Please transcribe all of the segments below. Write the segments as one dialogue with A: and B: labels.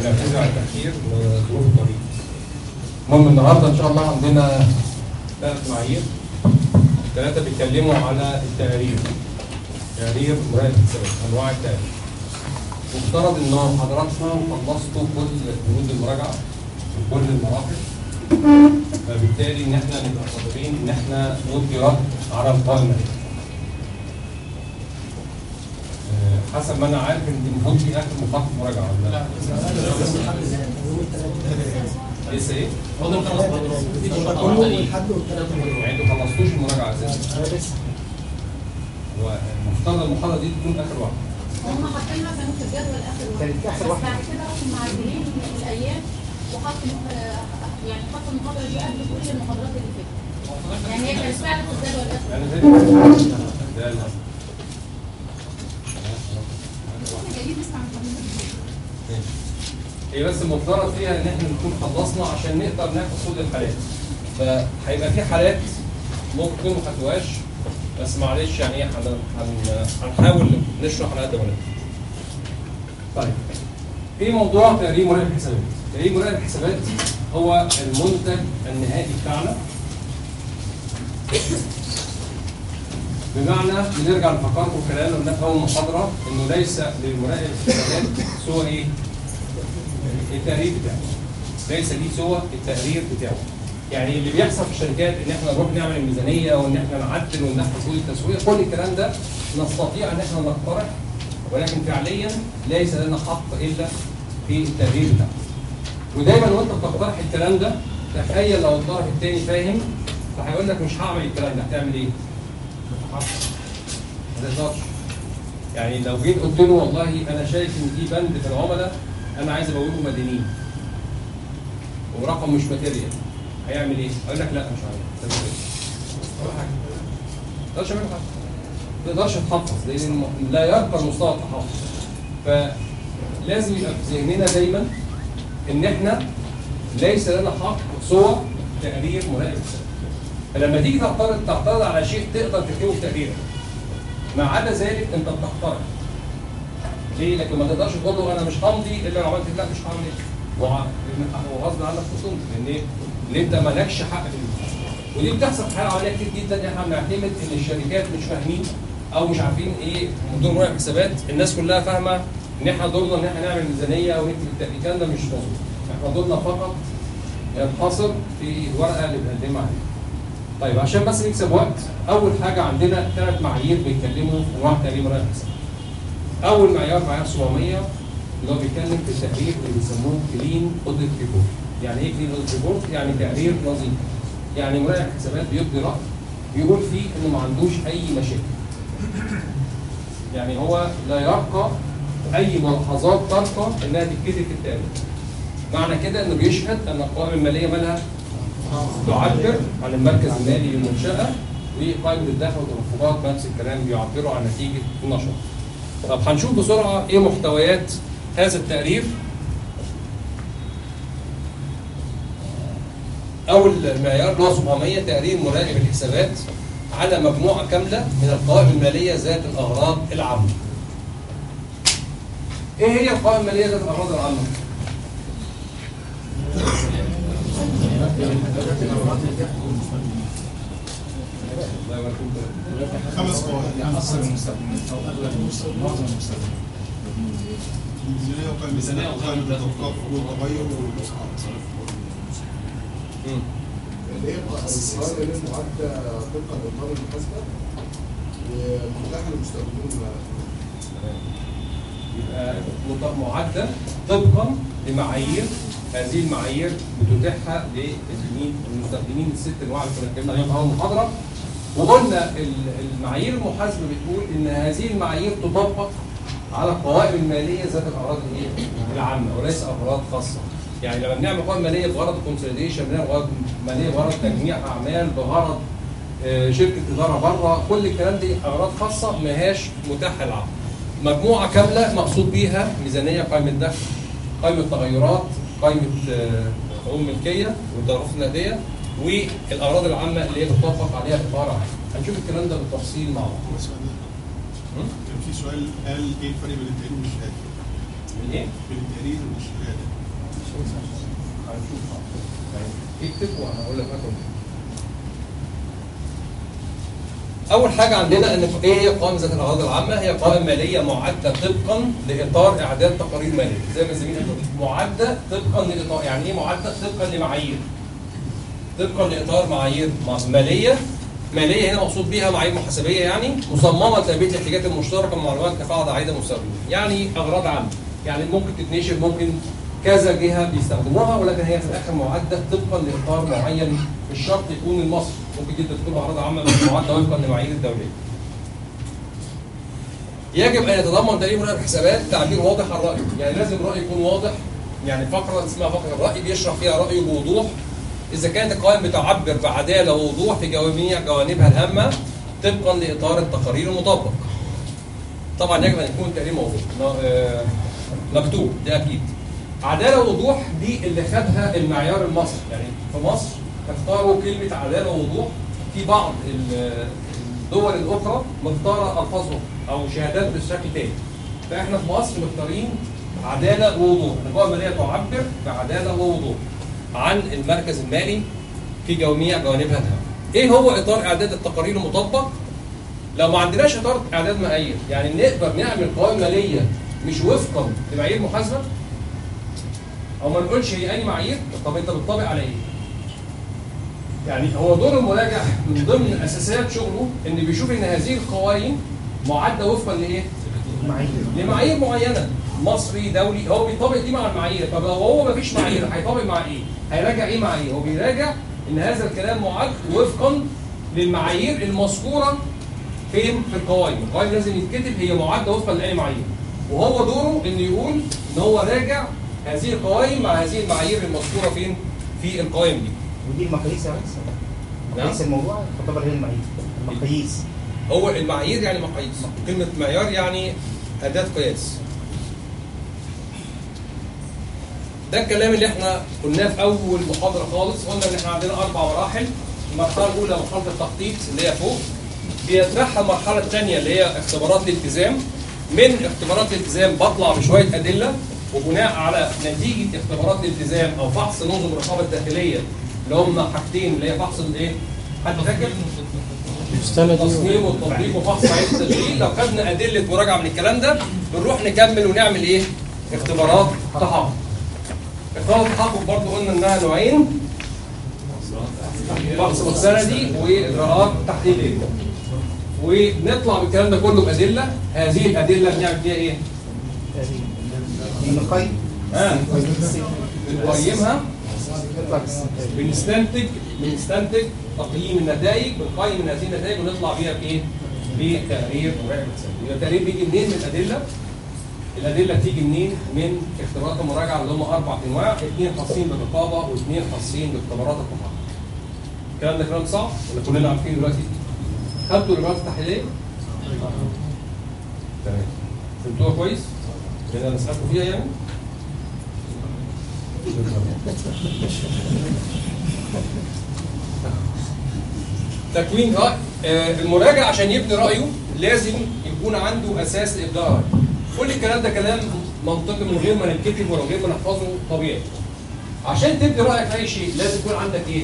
A: بنعتذر على التاخير لظروف الطريق المهم النهارده ان شاء الله عندنا ثلاث معايير ثلاثه بيتكلموا على التقارير تقارير مراقبه الحسابات انواع التقارير مفترض ان حضراتكم خلصتوا كل بنود المراجعه في كل المراحل فبالتالي ان احنا نبقى قادرين ان احنا ندي رد على القائمه دي. آه، حسب ما انا عارف ان دي المفروض في اخر محطه مراجعه ولا لا؟ لسه ايه؟
B: كله لحد
A: يعني انتوا خلصتوش المراجعه اساسا والمفترض المحاضره دي تكون اخر واحده
C: هم حاطين مثلا في الجدول اخر واحد
B: كانت آخر
C: بس
B: واحدة.
C: بعد كده هم معدلين الايام وحطوا آه، يعني حطوا المحاضره دي قبل كل المحاضرات اللي فاتت يعني هي كانت فعلا في الجدول الاخر
A: يعني زي ده لا. ماشي. هي بس المفترض فيها ان احنا نكون خلصنا عشان نقدر ناخد كل الحالات فهيبقى في حالات ممكن تكون ما خدتوهاش بس معلش يعني ايه هن- هن- هنحاول نشرح على قد ما نقدر. طيب في موضوع تقريب مراقب الحسابات تقريب مراقب الحسابات هو المنتج النهائي بتاعنا بمعنى بنرجع لفقرته خلال قلنا في اول محاضره انه ليس للمراقب الحسابات سوى ايه؟ التقرير بتاعه. ليس ليه سوى التقرير بتاعه. يعني اللي بيحصل في الشركات ان احنا نروح نعمل الميزانيه وان احنا نعدل وننفذ كل التسويق كل الكلام ده نستطيع ان احنا نقترح ولكن فعليا ليس لنا حق الا في التقرير بتاعه. ودايما وانت بتقترح الكلام ده تخيل لو الطرف الثاني فاهم فهيقول لك مش هعمل الكلام ده هتعمل ايه؟ ما تقدرش يعني لو جيت قلت له والله انا شايف ان في بند في العملاء انا عايز ابوبه مدينين ورقم مش ماتيريال هيعمل ايه؟ هيقول لك لا مش عارف ولا حاجه ما تقدرش تعمل حاجه ما تقدرش تحفظ لان الم- لا يرقى المستوى التحفظ فلازم يبقى في ذهننا دايما ان احنا ليس لنا حق سوى تقرير مراقب السنة. فلما تيجي تعترض تعترض على شيء تقدر تكتبه في تقريرك ما عدا ذلك انت بتقترح ليه؟ لكن ما تقدرش تقول له انا مش همضي الا لو عملت لا مش هعمل ايه؟ وع- هو غصب عنك تصمت لان ايه؟ لان انت مالكش حق في دي. ودي بتحصل في حالة عمليه كتير جدا احنا بنعتمد ان الشركات مش فاهمين او مش عارفين ايه دور مراقب حسابات الناس كلها فاهمه ان احنا دورنا ان احنا نعمل ميزانيه ونكتب التقرير الكلام ده مش مظبوط احنا دورنا فقط ينحصر في الورقه اللي بنقدمها عليها طيب عشان بس نكسب وقت اول حاجه عندنا ثلاث معايير بيتكلموا في انواع تقرير مراقب حساب اول معيار معيار 700 اللي هو بيتكلم في التقرير اللي بيسموه كلين اوديت ريبورت يعني ايه كلين اوديت ريبورت يعني تقرير نظيف يعني مراقب حسابات بيبدي راي بيقول فيه انه ما عندوش اي مشاكل يعني هو لا يرقى اي ملاحظات ترقى انها تتكتب في التقرير معنى كده انه بيشهد ان القوائم الماليه مالها تعبر عن المركز المالي للمنشأة وقائمة الدخل والتدفقات نفس الكلام بيعبروا عن نتيجة النشاط. طب هنشوف بسرعة ايه محتويات هذا التقرير. أول معيار اللي هو 700 تقرير مراقب الحسابات على مجموعة كاملة من القوائم المالية ذات الأغراض العامة. ايه هي القوائم المالية ذات الأغراض العامة؟ الله يبارك فيك.
D: خمس قواعد
E: أكثر المستخدمين أو أغلب المستخدمين معظم المستخدمين
D: الميزانية وقائمة
E: الميزانية
D: وقائمة
E: وقائمة
D: التوقف والتغير والمصاريف
A: مم.
F: اللي هي القوائم اللي معدة طبقا لنظام المحاسبة ومتاحة للمستخدمين
A: يبقى مط- معدة طبقا لمعايير هذه المعايير بتتيحها للمستخدمين المستخدمين الست انواع اللي كنا اتكلمنا عليهم في اول محاضره وقلنا ال- المعايير المحاسبه بتقول ان هذه المعايير تطبق على القوائم الماليه ذات الاغراض الايه؟ العامه وليس اغراض خاصه. يعني لما بنعمل قوائم ماليه بغرض الكونسوليديشن بنعمل قوائم ماليه بغرض تجميع اعمال بغرض آه، شركه اداره بره كل الكلام دي اغراض خاصه ما هياش متاحه للعامه. مجموعه كامله مقصود بيها ميزانيه قائمه دخل قائمه تغيرات قائمه آه، حقوق ملكيه والضرائب النقديه والاغراض العامه اللي هي بتطبق عليها اطار عام. هنشوف الكلام ده بالتفصيل مع بعض.
D: السؤال ده
A: م?
D: كان في سؤال قال ايه الفرق بين التقرير والشهادة؟
A: من ايه؟
D: بين التقرير والشهادة
A: هنشوف يعني اكتب وانا هقول لك رقم اول حاجه عندنا ان ايه هي قوائم ذات الاغراض العامه هي قوائم ماليه معده طبقا لاطار اعداد تقارير ماليه زي ما الزميل قال معده طبقا لاطار يعني ايه معده طبقا لمعايير طبقا لاطار معايير ماليه ماليه هنا مقصود بيها معايير محاسبيه يعني مصممه لتلبيه الاحتياجات المشتركه من معلومات كقاعده عائده مستخدمين يعني اغراض عامه يعني ممكن تتنشر ممكن كذا جهه بيستخدموها ولكن هي في الاخر معده طبقا لاطار معين مش شرط يكون المصري ممكن جدا تكون اغراض عامه بس معده وفقا لمعايير الدوليه. يجب ان يتضمن تقرير مراقب الحسابات تعبير واضح عن رايه، يعني لازم الراي يكون واضح يعني فقره اسمها فقره الراي بيشرح فيها رايه بوضوح اذا كانت القوائم بتعبر بعداله ووضوح في جواميع جوانبها الهامه طبقا لاطار التقارير المطبق. طبعا يجب ان يكون التقرير موضوع آه، مكتوب ده اكيد. عداله ووضوح دي اللي خدها المعيار المصري يعني في مصر اختاروا كلمه عداله ووضوح في بعض ال- الدول الاخرى مختاره الفاظ اخرى او شهادات بالشكل تاني فاحنا في مصر مختارين عداله ووضوح القوائم الماليه تعبر بعداله ووضوح عن المركز المالي في جميع جوانبها الهامه ايه هو اطار اعداد التقارير المطبق لو ما عندناش اطار اعداد معايير يعني نقدر نعمل قوائم ماليه مش وفقا لمعايير محاسبه او ما نقولش هي اي معايير طب انت بتطبق على ايه؟ يعني هو دور المراجع من ضمن اساسيات شغله ان بيشوف ان هذه القوائم معده وفقا لايه؟ لمعايير معينه مصري دولي هو بيطبق دي مع المعايير طب لو هو ما فيش معايير هيطبق مع ايه؟ هيراجع ايه معايير؟ هو بيراجع ان هذا الكلام معد وفقا للمعايير المذكوره فين؟ في القوائم، القوائم لازم يتكتب هي معده وفقا لاي معايير وهو دوره انه يقول ان هو راجع هذه القوائم مع هذه المعايير المذكوره فين؟ في القوائم دي.
B: ودي المقاييس يا ريس
A: نعم.
B: مقاييس الموضوع تعتبر هي المعايير المقاييس
A: هو المعايير يعني مقاييس كلمة معيار يعني أداة قياس ده الكلام اللي احنا قلناه في أول محاضرة خالص قلنا إن احنا عندنا أربع مراحل المرحلة الأولى مرحلة التخطيط اللي هي فوق بيتبعها المرحلة الثانية اللي هي اختبارات الالتزام من اختبارات الالتزام بطلع بشوية أدلة وبناء على نتيجة اختبارات الالتزام أو فحص نظم الرقابة الداخلية اللي هم حاجتين اللي هي فحص الايه؟ حد فاكر؟ التصميم والتطبيق وفحص عين التشغيل لو خدنا ادله مراجعه من الكلام ده بنروح نكمل ونعمل ايه؟ اختبارات تحقق. اختبارات التحقق برضه قلنا انها نوعين فحص مستندي واجراءات تحليليه. ونطلع بالكلام ده كله بادله، هذه الادله بنعمل فيها ايه؟
B: بنقيم
A: ها؟ بنقيمها
B: نطلع بس-
A: بنستنتج بنستنتج تقييم النتائج بنقيم من هذه النتائج ونطلع بيها بايه؟ بتقرير مراجعه الحساب. يبقى التقرير بيجي منين؟ من الادله. الادله بتيجي منين؟ من اختبارات المراجعه اللي هم اربع انواع، اثنين خاصين بالرقابه واثنين خاصين باختبارات التحقق. الكلام ده كلام صعب ولا كلنا عارفين دلوقتي؟ خدتوا الاجراءات التحليليه؟ تمام. فهمتوها كويس؟ كده نسحبكم فيها يعني؟ تكوين رأي آه، المراجع عشان يبني رأيه لازم يكون عنده أساس لإبداع رأي كل الكلام ده كلام منطقي من غير ما نتكتب ولا غير ما نحفظه طبيعي عشان تبني رأيك في أي شيء لازم يكون عندك إيه؟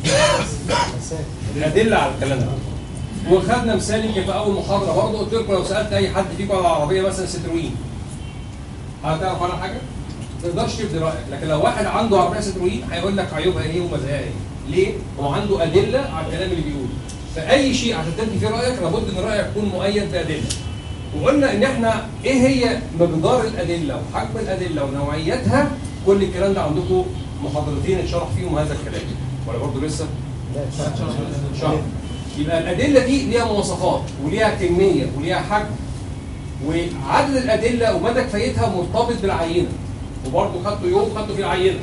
A: أدلة على الكلام ده وخدنا مثال يمكن في أول محاضرة برضه قلت لكم لو سألت أي حد فيكم على العربية مثلا ستروين هتعرف عنها حاجة؟ ما تقدرش تبدي رايك لكن لو واحد عنده عربيه ستروين هيقول لك عيوبها ايه ومزاياها ايه ليه؟ هو عنده ادله على الكلام اللي بيقوله فاي شيء عشان تبني فيه رايك لابد ان رايك يكون مؤيد بادله وقلنا ان احنا ايه هي مقدار الادله وحجم الادله ونوعيتها كل الكلام ده عندكم محاضرتين اتشرح فيهم هذا الكلام ولا برضه لسه؟ شرح يبقى الادله دي ليها مواصفات وليها كميه وليها حجم وعدد الادله ومدى كفايتها مرتبط بالعينه وبرضه خدتوا يوم خدتوا فيه العينه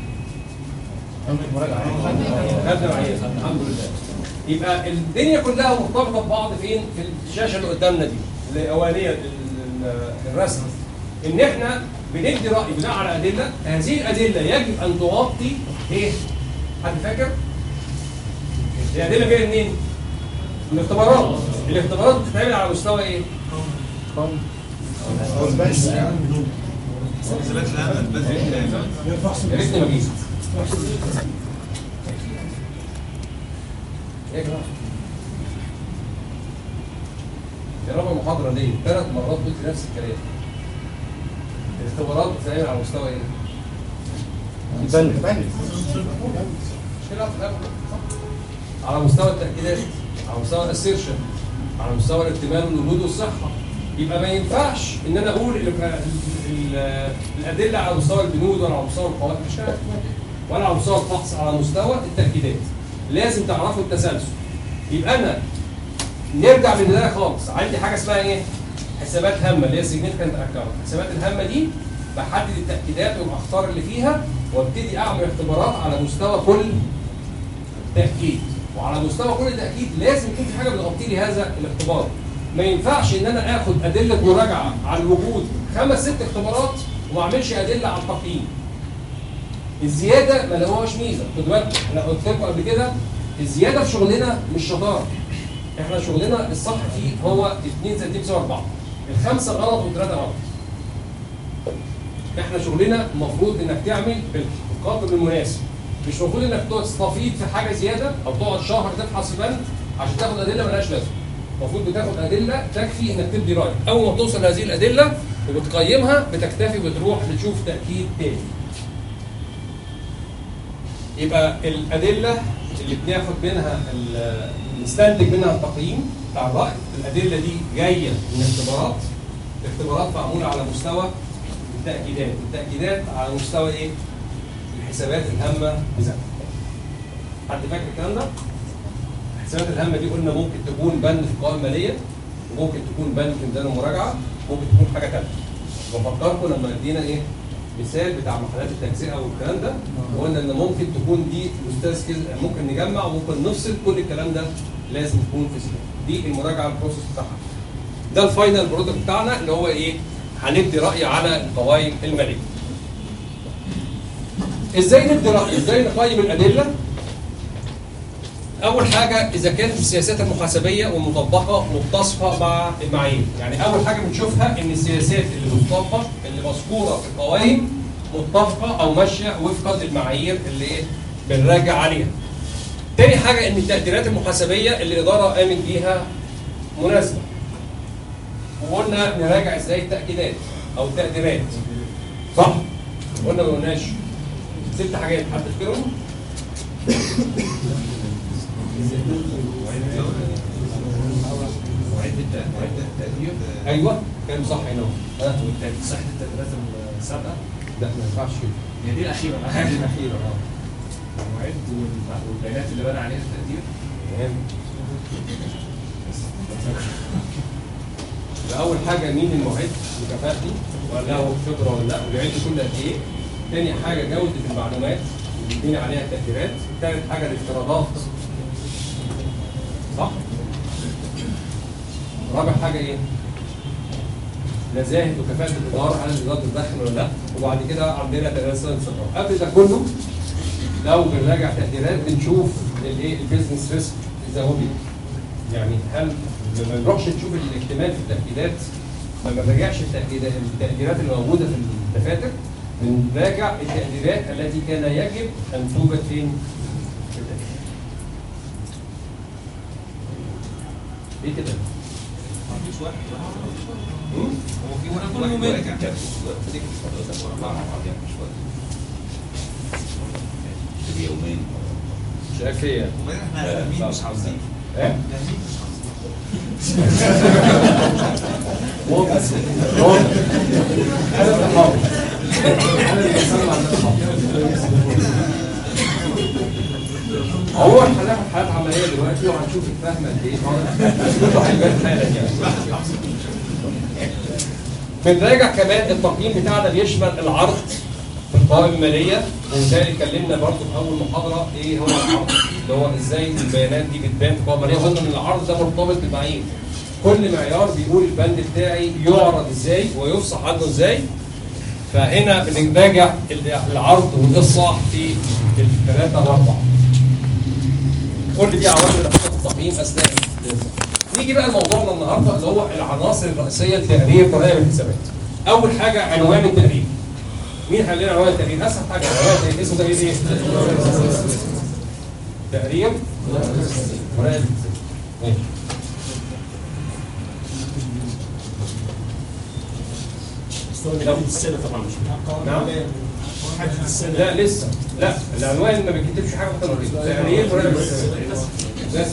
A: خدنا العينه الحمد لله يبقى الدنيا كلها مرتبطه ببعض فين في الشاشه اللي قدامنا دي الاولانيه ال- ال- الرسم ان احنا بندي راي بناء على ادله هذه الادله يجب ان تغطي ايه حد فاكر الادله جايه منين الاختبارات الاختبارات بتتعمل على مستوى ايه
B: بس
D: نزلت لها البدري
A: يا ريتني ما جيت ايه يا جماعه يا رب المحاضره دي ثلاث مرات قلت نفس الكلام الاختبارات بتتعمل على مستوى ايه؟
B: البند
A: مش كده في الأول؟ صح؟ على مستوى التأكيدات على مستوى الاسيرشن على مستوى الاكتمال والوجود والصحة يبقى ما ينفعش ان انا اقول ال- ال- الادله على مستوى البنود ولا على مستوى القواعد مش كده ولا على مستوى الفحص على مستوى التأكيدات لازم تعرفوا التسلسل يبقى انا نرجع من البدايه خالص عندي حاجه اسمها ايه؟ حسابات هامه اللي هي سيجنيفيكانت اكونت الحسابات الهامه دي بحدد التاكيدات والاخطار اللي فيها وابتدي اعمل اختبارات على مستوى كل تاكيد وعلى مستوى كل تاكيد لازم يكون في حاجه بتغطي لي هذا الاختبار ما ينفعش ان انا اخد ادله مراجعه على الوجود خمس ست اختبارات وما اعملش ادله على التقييم الزياده ما لهوش ميزه خد بالك انا قلت لكم قبل كده الزياده في شغلنا مش شطاره احنا شغلنا الصح فيه هو 2 زائد 2 بيساوي 4 الخمسه غلط والثلاثه غلط احنا شغلنا المفروض انك تعمل بالقدر المناسب مش المفروض انك تقعد تستفيد في حاجه زياده او تقعد شهر تبحث في بند عشان تاخد ادله ملهاش لازمه المفروض بتاخد ادله تكفي انك تبدي راي اول ما بتوصل لهذه الادله وبتقيمها بتكتفي وبتروح تشوف تاكيد تاني يبقى الادله اللي بناخد منها ال- نستنتج منها التقييم بتاع الراي الادله دي جايه من اختبارات الاختبارات معموله على مستوى التاكيدات التاكيدات على مستوى ايه الحسابات الهامه بذاتها حد فاكر الكلام ده الحسابات الهامه دي قلنا ممكن تكون بند في القوائم الماليه وممكن تكون بند في ميزان المراجعه ممكن تكون حاجه ثانيه بفكركم لما ادينا ايه مثال بتاع محلات التجزئه والكلام ده وقلنا ان ممكن تكون دي الاستاذ كده ممكن نجمع وممكن نفصل كل الكلام ده لازم يكون في سلام دي المراجعه البروسيس بتاعها ده الفاينل برودكت بتاعنا اللي هو ايه هندي راي على القوائم الماليه ازاي ندي راي ازاي نقيم الادله اول حاجه اذا كانت السياسات المحاسبيه والمطبقه متصفه مع المعايير يعني اول حاجه بنشوفها ان السياسات اللي مطبقه اللي مذكوره في القوائم متفقه او ماشيه وفقا للمعايير اللي إيه؟ بنراجع عليها تاني حاجه ان التقديرات المحاسبيه اللي الاداره قامت بيها مناسبه وقلنا نراجع ازاي التاكيدات او التقديرات صح قلنا ما قلناش ست حاجات حد فاكرهم
E: معد التقدير
A: ايوه كان صح هنا ها
E: صحة التقديرات السابقة
A: لا ما ينفعش كده
E: هي دي الأخيرة
A: دي الاخيره اه
E: المعد وال- والبيانات اللي بنى عليها التقدير
A: تمام يبقى اول حاجه مين المعد وكفاءته وله خبره ولا لا وبيعد كل قد ايه تاني حاجه جوده المعلومات اللي بيبني عليها التقديرات تالت حاجه الافتراضات صح رابع حاجه ايه نزاهه وكفاءه الاداره هل الاداره تتدخل ولا لا وبعد كده عندنا تناسل الثقه قبل ده كله لو بنراجع تقديرات بنشوف الايه البيزنس ريسك اذا هو بي- يعني هل ما بنروحش نشوف الاكتمال في التاكيدات ما بنراجعش التاكيدات التقديرات اللي موجوده في الدفاتر بنراجع التقديرات التي كان يجب ان توجد فين في الدفاتر ليه كده؟
G: مفيش واحد
A: هم؟
G: هو في واحد
A: كله
G: واحد
A: ممل.
G: راجع كده تيجي حضرتك ورا بعض يعني مش وقت تيجي يومين
A: شاكية
G: وبعدين احنا فاهمين مش عاوزين
A: ايه؟
G: فاهمين مش عاوزين
A: واضح واضح انا اللي حافظ انا اللي بسلم على الناس هو هناخد حالات عمليه دلوقتي وهنشوف الفهم قد ايه كله هيبان حالا يعني بنراجع كمان التقييم بتاعنا بيشمل العرض في القوائم الماليه وبالتالي اتكلمنا برضه في اول محاضره ايه هو العرض اللي هو ازاي البيانات دي بتبان في القوائم الماليه قلنا ان العرض ده مرتبط بالمعايير كل معيار بيقول البند بتاعي يعرض ازاي ويفصح عنه ازاي فهنا بنراجع العرض والافصاح في الثلاثه واربعه كل دي عوامل دقيقه التقييم اثناء الانصاف. نيجي بقى لموضوعنا النهارده اللي هو العناصر الرئيسيه لتقرير قوائم الحسابات. اول حاجه عنوان التقرير. مين حل لنا عنوان التغيير؟ اسهل حاجه عنوان التغيير اسمه تغيير ايه؟ تغيير مراقب ماشي
H: حدد السنه طبعا مش
A: نعم
H: حدد السنه
A: لا لسه لا العنوان ما بيكتبش حاجه اكتر من كده تغيير مراقب الحسابات بس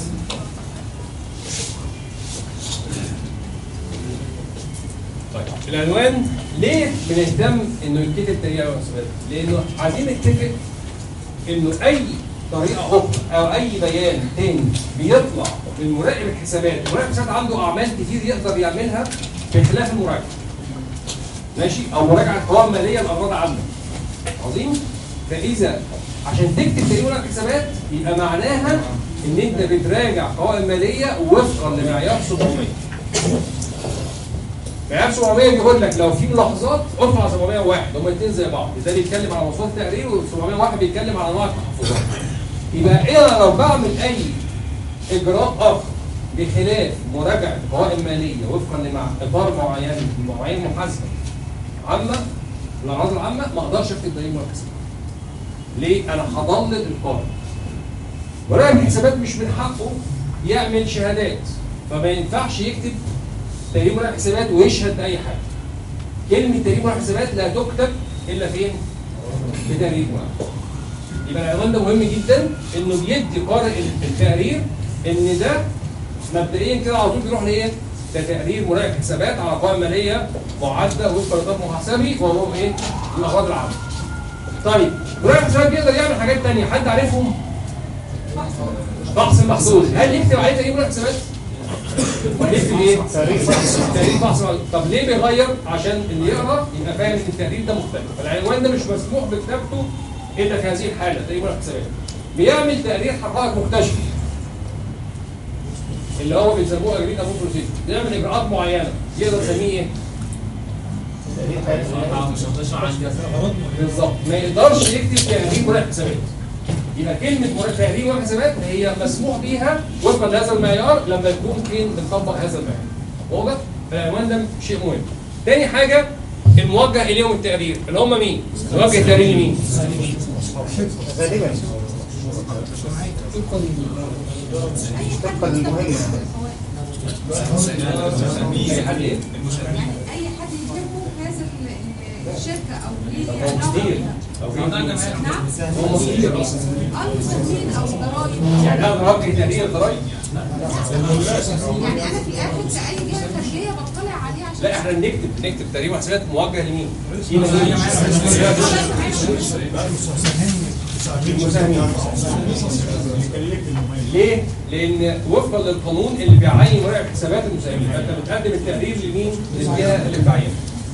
A: طيب العنوان ليه بنهتم انه يتكتب تغيير الحسابات؟ لانه عايزين نتفق انه اي طريقه اخرى او اي بيان تاني بيطلع من مراقب الحسابات، مراقب الحسابات عنده اعمال كتير يقدر يعملها بخلاف المراجعه. ماشي؟ او مراجعه قوائم ماليه لامراض عامه. عظيم؟ فاذا عشان تكتب تقريبا مراقب الحسابات يبقى معناها ان انت بتراجع قوائم ماليه وفقا لمعيار 700. معيار 700 بيقول لك لو في ملاحظات ارفع 701 هما الاثنين زي بعض ده بيتكلم على مواصفات التقرير و701 بيتكلم على انواع التحفظات يبقى انا لو بعمل اي اجراء اخر بخلاف مراجعه قوائم ماليه وفقا لاطار معين معين محاسبه عامه الاغراض العامه ما اقدرش اكتب دليل مركزي ليه؟ انا هضلل القارئ مراقب الحسابات مش من حقه يعمل شهادات فما ينفعش يكتب تقريب مراقب حسابات ويشهد باي حاجه. كلمه تقريب مراقب حسابات لا تكتب الا فين؟ في تقريب مراقب. يبقى العنوان ده مهم جدا انه بيدي قارئ التقرير ان ده مبدئيا كده على طول بيروح لايه؟ ده تقرير مراقب حسابات على قوائم ماليه معده وفق نظام محاسبي وهو ايه؟ الاغراض العامه. طيب مراقب حسابات بيقدر يعمل حاجات ثانيه حد عارفهم؟ بحث المحصول هل يكتب عليه تقريب مراقب حسابات؟ يكتب ايه؟ تاريخ تاريخ بحث المحصول. طب ليه بيغير؟ عشان اللي يقرا يبقى فاهم ان التقرير ده مختلف فالعنوان ده مش مسموح بكتابته الا في هذه الحاله تقريب مراقب حسابات بيعمل تقرير حقائق مكتشفه اللي هو بيسموه اجريد ابو بروسيس بيعمل اجراءات معينه يقدر يسميه ايه؟ بالظبط ما يقدرش يكتب تقرير مراقب حسابات يبقى كلمه مراقب تقرير مراقب حسابات هي مسموح بيها وفقا لهذا المعيار لما يكون فين بنطبق هذا المعيار واضح؟ فالعنوان ده شيء مهم تاني حاجه الموجه اليهم التقرير اللي هم مين؟ موجه التقرير لمين؟
B: غالبا طبقا للمهمة
A: اي حد ايه؟
I: يعني اي حد يجيبه هذا ال- الشركه او ليه
A: هو
I: علاقه
A: مدير
I: بيها.
A: او في
I: نعم
A: هو مدير اصلا
I: اه المسؤولين او الضرايب
A: يعني انا موجه تقرير الضرايب
I: يعني انا في الاخر كاي جهه خارجيه بطلع عليه عشان
A: لا احنا نكتب نكتب تقريبا حسابات موجه لمين؟ المساهمين ليه؟ لان وفقا للقانون اللي بيعين مراقب حسابات المساهمين فانت بتقدم التقرير لمين؟ للجهه اللي بتعينها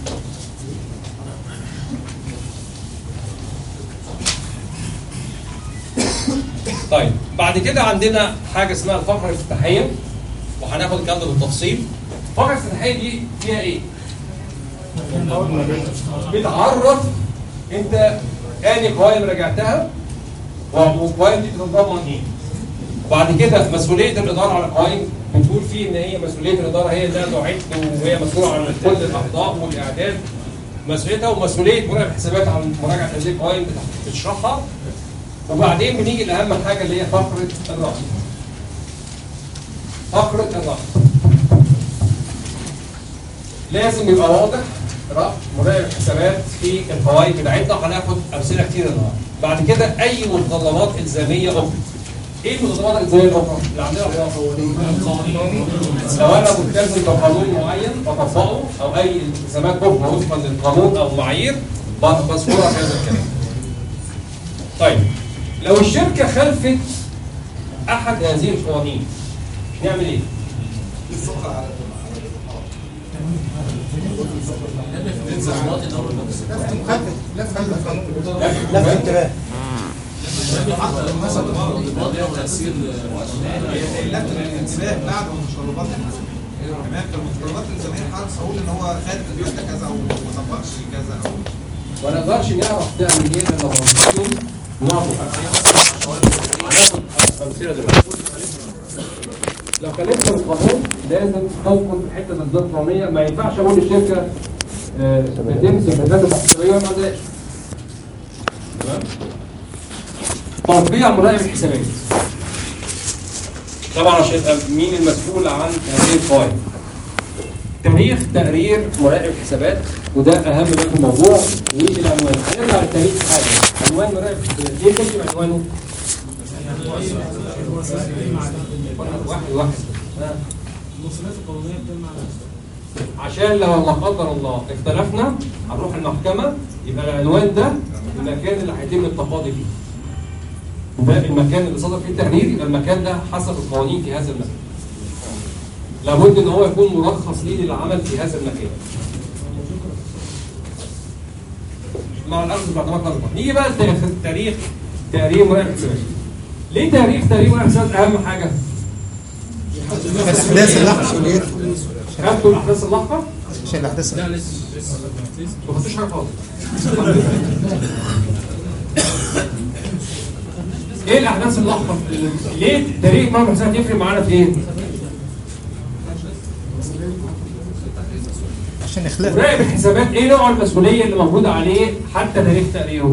A: طيب بعد كده عندنا حاجه اسمها الفقره الافتتاحيه وهناخد الكلام ده بالتفصيل الفقره الافتتاحيه دي فيها ايه؟ بتعرف انت اني قوائم راجعتها والقوائم دي بتتضمن ايه وبعد كده مسؤوليه الاداره على القوائم بتقول فيه ان هي مسؤوليه الاداره هي اللي تعد وهي مسؤوله عن كل الاخطاء والاعداد مسؤوليتها ومسؤوليه مراقب الحسابات عن مراجعه هذه القوائم بت- بتشرحها وبعدين بنيجي لاهم حاجه اللي هي فقره الرأي فقره الرأي لازم يبقى واضح رأي مراقب الحسابات في الفوائد بتاعتنا هناخد امثله كتير النهارده. بعد كده اي متطلبات الزاميه اخرى. ايه المتطلبات الالزاميه الاخرى؟ اللي عندنا في مصر. لو انا ملتزم بقانون معين بطبقه او اي التزامات اخرى وفقا للقانون او معايير بذكرها في هذا الكلام. طيب لو الشركه خلفت احد هذه القوانين نعمل ايه؟
F: الفقره على على
B: لفت انتباه
J: لفت الانتباه بعد متطلبات الحساب تمام فالمتطلبات الزمالك حضرتك اقول ان هو خد البيوت كذا او ما طبقش كذا او
A: ما نقدرش نعرف ده منين الا بنصيهم نعرف هناخد امثله دلوقتي لو كلمت القانون لازم تذكر الحته بالذات القانونيه ما ينفعش اقول للشركه آه، بتمسك الداتا الحسابيه وما عندهاش تمام توقيع مراقب الحسابات طبعا عشان يبقى مين المسؤول عن هذه القوائم تاريخ تقرير مراقب الحسابات وده اهم ما في الموضوع والعنوان هنرجع للتاريخ حاجه عنوان مراقب الحسابات ايه كنت عنوانه؟ واحد واحد ها.
H: المصريات القانونيه بتجمع
A: عشان لو لا قدر الله اختلفنا هنروح المحكمة يبقى العنوان ده المكان اللي هيتم التقاضي فيه. ده المكان اللي صدر فيه التقرير يبقى المكان ده حسب القوانين في هذا المكان. لابد ان هو يكون مرخص ليه للعمل في هذا المكان. مع الاخذ باعتبار قدر الله. نيجي بقى لتاريخ تاريخ تقرير مراقب الحسابات. ليه تاريخ تقرير مراقب الحسابات اهم حاجه؟
B: الاحداث اللحظه
A: خدتوا الاحداث اللاحقه؟
B: عشان الاحداث
A: ما خدتوش حاجه خالص. ايه الاحداث اللاحقه؟ ليه تاريخ مرة حساب يفرق معانا في ايه؟
B: عشان اخلاق
A: مراقب الحسابات ايه نوع المسؤوليه اللي موجوده عليه حتى تاريخ تقريره؟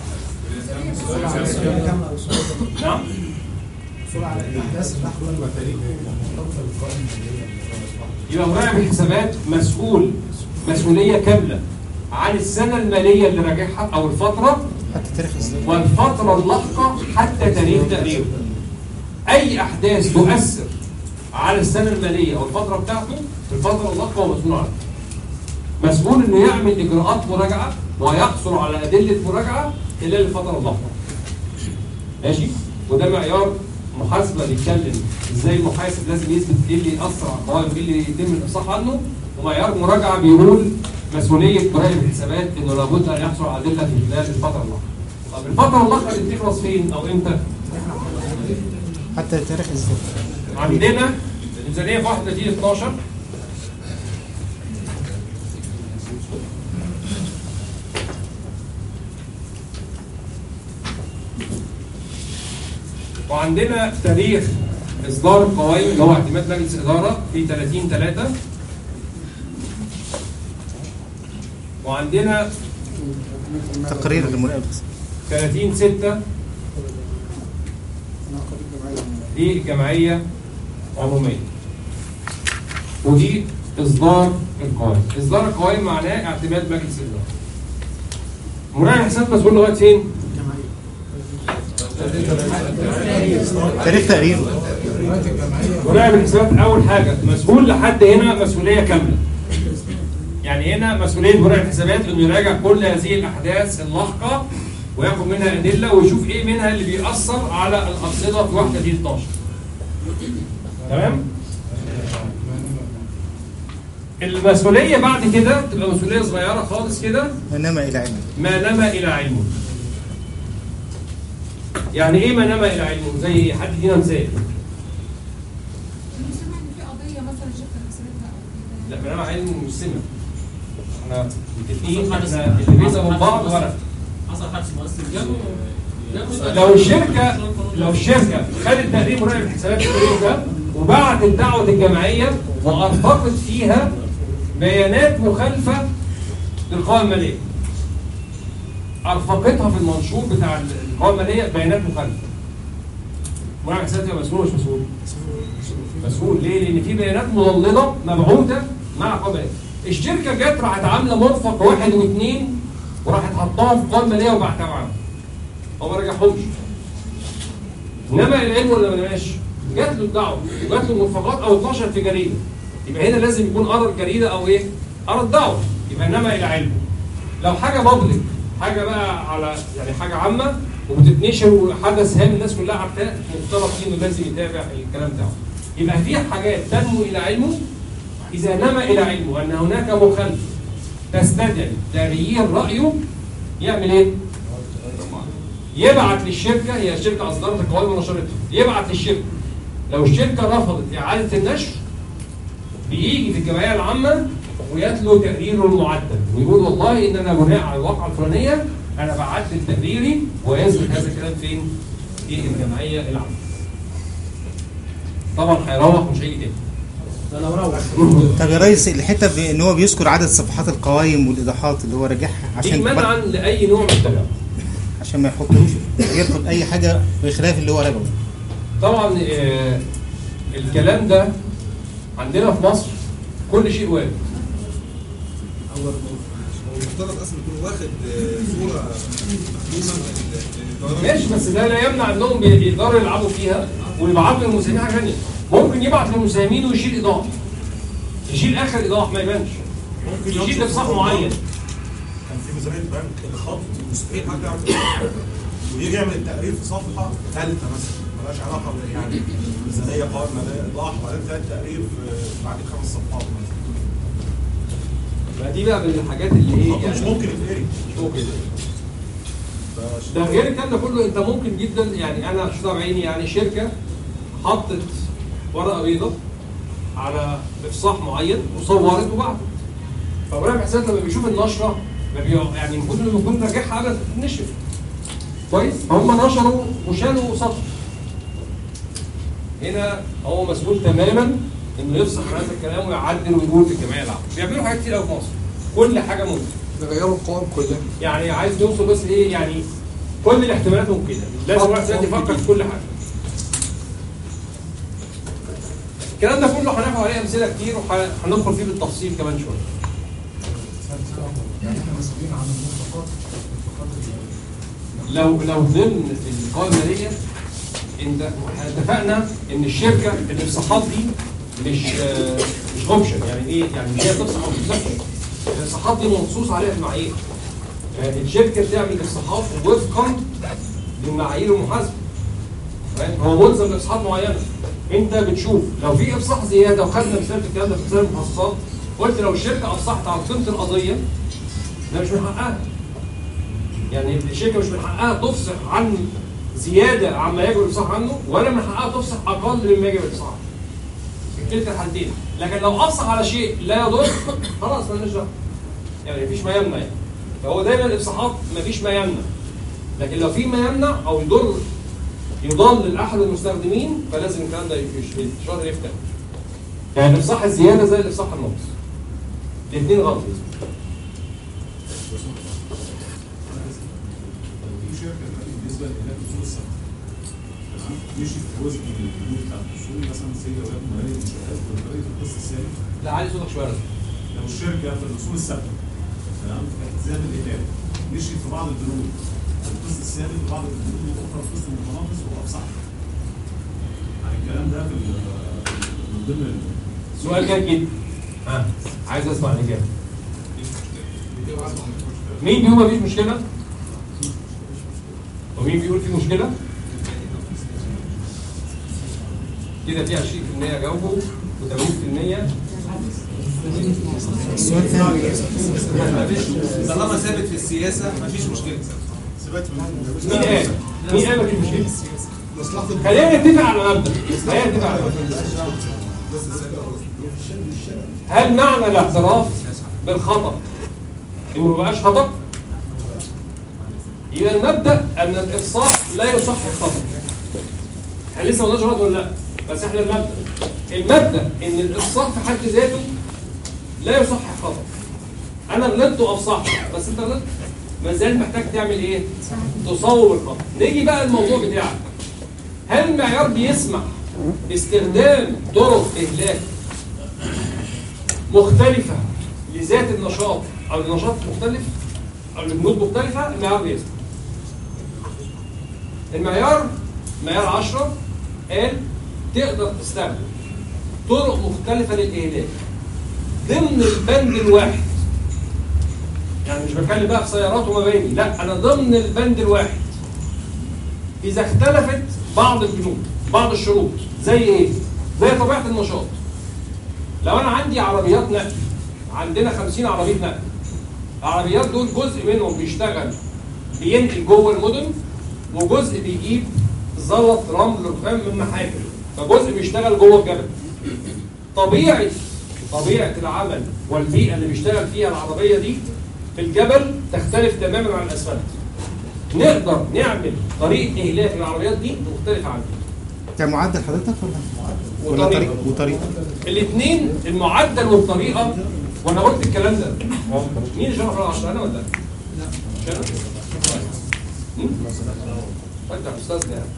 A: نعم؟ يبقى مراقب الحسابات مسؤول مسؤوليه كامله عن السنه الماليه اللي راجعها او الفتره
B: حتى تاريخ الصدور
A: والفترة اللاحقة حتى تاريخ تقريره. أي أحداث تؤثر على السنة المالية أو الفترة بتاعته في الفترة اللاحقة هو مسؤول عنها. مسؤول إنه يعمل إجراءات مراجعة ويحصل على أدلة مراجعة خلال الفترة اللاحقة. ماشي؟ وده معيار محاسبة بيتكلم إزاي المحاسب لازم يثبت إيه اللي يأثر على القوائم وإيه اللي يتم الإفصاح عنه ومعيار مراجعة بيقول مسؤولية مراقب الحسابات إنه لابد أن يحصل على أدلة في خلال الفترة اللاحقة. طب الفترة اللاحقة دي بتخلص فين أو إمتى؟
B: حتى تاريخ الصدور
A: عندنا الميزانية في 31 12 وعندنا تاريخ إصدار القوائم اللي هو اعتماد مجلس إدارة في 30 3 وعندنا
B: تقرير المراقب
A: 30 6 دي الجمعية عمومية ودي إصدار القوائم إصدار القوائم معناه اعتماد مجلس الإدارة مراجع الحساب مسؤول لغاية فين؟
B: تاريخ تقريره
A: مراقب الحسابات أول حاجة مسؤول لحد هنا مسؤولية كاملة يعني هنا مسؤولية مراقب الحسابات إنه يراجع كل هذه الأحداث اللاحقة وياخد منها أدلة ويشوف إيه منها اللي بيأثر على الأنشطة في وحدة دي 12 تمام؟ المسؤولية بعد كده تبقى مسؤولية صغيرة خالص كده
B: انما الى علم
A: ما نما إلى علمه يعني إيه ما نما إلى علمه؟ زي حد يدينا مثال
I: انا سمع ان في قضيه مثلا شركه خسرتها او كده
A: لا ما نما علمه مش سمع احنا متفقين احنا اللي بيزا من بعض ورق
H: حصل حادث مؤثر
A: لو الشركه لو الشركه خدت تقرير مراقب الحسابات التاريخ ده وبعتت دعوه الجمعيه وارفقت فيها بيانات مخالفه للقوائم الماليه ارفقتها في المنشور بتاع القوائم الماليه بيانات مخالفه مراقب الحسابات يبقى مسؤول ولا مش مسؤول؟ مسؤول ليه؟ لان في بيانات مضلله مبعوثه مع قوائم الماليه الشركه جت راحت عامله مرفق واحد واثنين وراحت حطاها في القوائم الماليه وبعتها معاهم هو ما رجعهمش انما العلم ولا ما نماش جات له الدعوه وجات له المرفقات او 12 في جريده يبقى هنا لازم يكون قرا الجريده او ايه؟ قرا الدعوه يبقى انما الى علمه لو حاجه بابليك حاجه بقى على يعني حاجه عامه وبتتنشر وحدث هام الناس كلها عارفاه مفترض انه لازم يتابع الكلام بتاعه يبقى في حاجات تنمو الى علمه اذا نما الى علمه ان هناك مخالفه تستدعي تغيير رايه يعمل ايه؟ يبعت للشركه هي الشركه اصدرت القوائم ونشرتها يبعت للشركه لو الشركه رفضت اعاده النشر بيجي في الجمعيه العامه ويتلو تقريره المعدل ويقول والله ان انا بناء على الواقعه الفلانيه انا بعدل تقريري ويثبت هذا الكلام فين؟ في الجمعيه العامه. طبعا هيروح مش هيجي تاني.
H: انا مروح
B: طب يا ريس الحته ب- ان هو بيذكر عدد صفحات القوائم والايضاحات اللي هو راجعها
A: دي
B: عشان
A: منعا لاي نوع من التلاعب.
B: عشان ما يحطوش يدخل اي حاجه بخلاف اللي هو ربوي
A: طبعا آه، الكلام ده عندنا في مصر كل شيء وارد
J: هو المفترض اصلا يكون واخد آه، صوره مفهومه من ال-
A: ماشي بس ده لا يمنع انهم بيقدروا يلعبوا فيها ويبعتوا للمساهمين حاجه ثانيه ممكن يبعت للمساهمين ويشيل ايضاح يشيل اخر ايضاح ما يبانش يشيل افصاح معين
K: كان في ميزانيه بنك الخط مستحيل حد يعرف يقرأ. ويجي يعمل التقرير في صفحه ثالثه مثلا ملهاش علاقه بال- يعني ميزانيه قوائم ماليه ايضاح وبعدين تلاقي التقرير في بعد خمس صفحات مثلا
A: ما دي بقى من الحاجات اللي ايه
K: مش
A: يعني
K: ممكن يتقري
A: مش ممكن
K: فش-
A: ده غير الكلام ده كله انت ممكن جدا يعني انا شفتها بعيني يعني شركه حطت ورقه بيضاء على افصاح معين وصورت وبعتت فابراهيم حسين لما بيشوف النشره ما بي يعني المفروض انه يكون راجعها على النشر كويس هم نشروا وشالوا سطر هنا هو مسؤول تماما انه يفصح عن هذا الكلام ويعدل ويقول في الجمعيه العامه بيعملوا حاجات كتير قوي في مصر كل حاجه ممكن
F: نغيروا القوائم كلها
A: يعني عايز نوصل بس ايه يعني كل الاحتمالات ممكنه لازم الواحد دلوقتي يفكر في كل حاجه الكلام ده كله هناخد عليه امثله كتير وهندخل فيه بالتفصيل كمان شويه
D: يعني احنا مسؤولين عن المنطقات
A: لو لو ضمن القوائم الماليه انت احنا اتفقنا ان الشركه الافصاحات دي مش آه، مش اوبشن يعني ايه يعني مش هي بتفصح او ما بتفصحش الافصاحات دي منصوص عليها المعايير آه، الشركه بتعمل افصاحات وفقا للمعايير المحاسبه فاهم؟ هو ملزم بافصاحات معينه انت بتشوف لو في افصاح زياده وخدنا مثال في الكلام ده في مثال المحاسبات قلت لو الشركه افصحت عن قيمه القضيه ده مش من حقها يعني الشركه مش من حقها تفصح عن زياده عما يجب الافصاح عنه ولا من حقها تفصح اقل مما يجب الافصاح عنه. في كلتا الحالتين لكن لو افصح على شيء لا يضر خلاص مالناش دعوه يعني مفيش ما يمنع يعني فهو دايما الافصاحات مفيش ما يمنع لكن لو في ما يمنع او يضر يضل لاحد المستخدمين فلازم الكلام ده يش- الشهر يفتح يعني الافصاح الزياده زي الافصاح النقص الاثنين غلط
K: في شركه دلوقتي بالنسبه لإهلاك الاصول الثابته تمام مشي في جزء من البنود بتاعت الاصول مثلا سي ولاد ماليه انشاءات وطريقه القسط الثابت
A: لا عالي صوتك شويه
K: لو الشركه في الاصول الثابته تمام في التزام الاهلاك مشيت في بعض البنود القسط الثابت وبعض البنود الاخرى القسط المتناقص وافصح عن الكلام ده في ال- من ضمن ال-
A: سؤال جيد جدا ها عايز اسمع الاجابه مين بيقول مفيش مشكله؟ ومين بيقول في مشكله؟ كده في 20% جاوبوا و80%
B: السؤال الثاني
J: طالما ثابت في السياسه مفيش مشكله
D: ثبات في
A: مين قال؟ مين قال مفيش مشكله؟
D: مصلحه
A: خلينا نتفق على مبدا خلينا نتفق على مبدا هل معنى الاعتراف بالخطأ انه ما بقاش خطأ؟ يبقى المبدأ ان الافصاح لا يصح الخطأ. احنا لسه ما قلناش غلط ولا لا؟ بس احنا المبدأ المبدأ ان الافصاح في حد ذاته لا يصح الخطأ. انا غلطت وافصحت بس انت غلطت ما زال محتاج تعمل ايه؟ تصور الخطأ. نيجي بقى الموضوع بتاعك. هل المعيار بيسمح باستخدام طرق اهلاك مختلفة لذات النشاط أو لنشاط مختلف أو لبنود مختلفة المعيار بيسمح. المعيار معيار 10 قال تقدر تستخدم طرق مختلفة للإهلاك ضمن البند الواحد يعني مش بتكلم بقى في سيارات ومباني لا أنا ضمن البند الواحد إذا اختلفت بعض البنود بعض الشروط زي إيه؟ زي طبيعة النشاط لو انا عندي عربيات نقل عندنا 50 عربيه نقل العربيات دول جزء منهم بيشتغل بينقل جوه المدن وجزء بيجيب زلط رمل رخام من محاكم فجزء بيشتغل جوه الجبل طبيعه طبيعه العمل والبيئه اللي بيشتغل فيها العربيه دي في الجبل تختلف تماما عن الاسفلت نقدر نعمل طريقه اهلاك العربيات دي مختلفه عن دي
B: كمعدل حضرتك ولا ولا
A: وطريقة.
B: طريقه وطريقه
A: الاثنين المعدل والطريقه وانا قلت الكلام ده مين اللي شرح العشرة انا ولا لا؟ مش انا؟ م? انت استاذنا يعني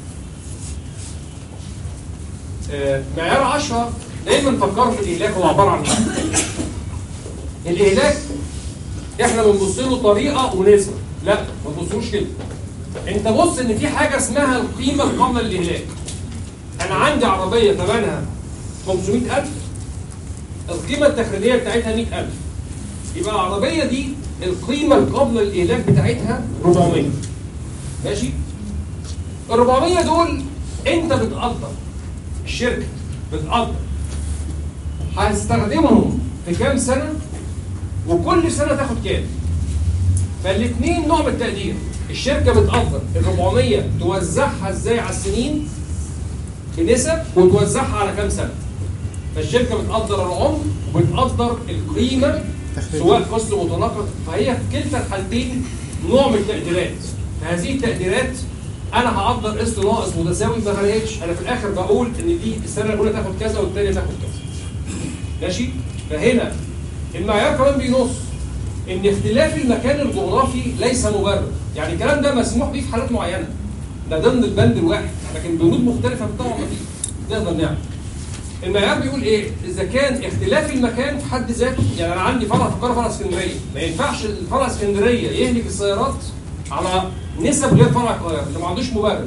A: آه، معيار 10 دايما فكروا في الاهلاك هو عباره عن ايه؟ الاهلاك احنا بنبص له طريقه ونسبه لا ما تبصوش كده انت بص ان في حاجه اسمها القيمه قبل الاهلاك انا عندي عربيه ثمنها 500000 القيمه التخريجيه بتاعتها 100000 يبقى العربيه دي القيمه قبل الاهلاك بتاعتها 400 ماشي ال 400 دول انت بتقدر الشركه بتقدر هستخدمهم في كام سنه وكل سنه تاخد كام فالاثنين نوع من التقدير الشركه بتقدر ال 400 توزعها ازاي على السنين بنسب وتوزعها على كام سنه فالشركه بتقدر العمر وبتقدر القيمه سواء فصل متناقض فهي في كلتا الحالتين نوع من التقديرات فهذه التقديرات انا هقدر قسط ناقص متساوي ما فرقتش انا في الاخر بقول ان دي السنه الاولى تاخد كذا والثانيه تاخد كذا ماشي فهنا المعيار كمان بينص ان اختلاف المكان الجغرافي ليس مبرر يعني الكلام ده مسموح به في حالات معينه ده ضمن البند الواحد لكن بنود مختلفه طبعا ما فيش نقدر نعمل المعيار بيقول ايه اذا كان اختلاف المكان في حد ذاته يعني انا عندي فرع في القاهره فرع اسكندريه ما ينفعش الفرع اسكندريه يهلك السيارات على نسب غير فرع القاهره اللي ما عندوش مبرر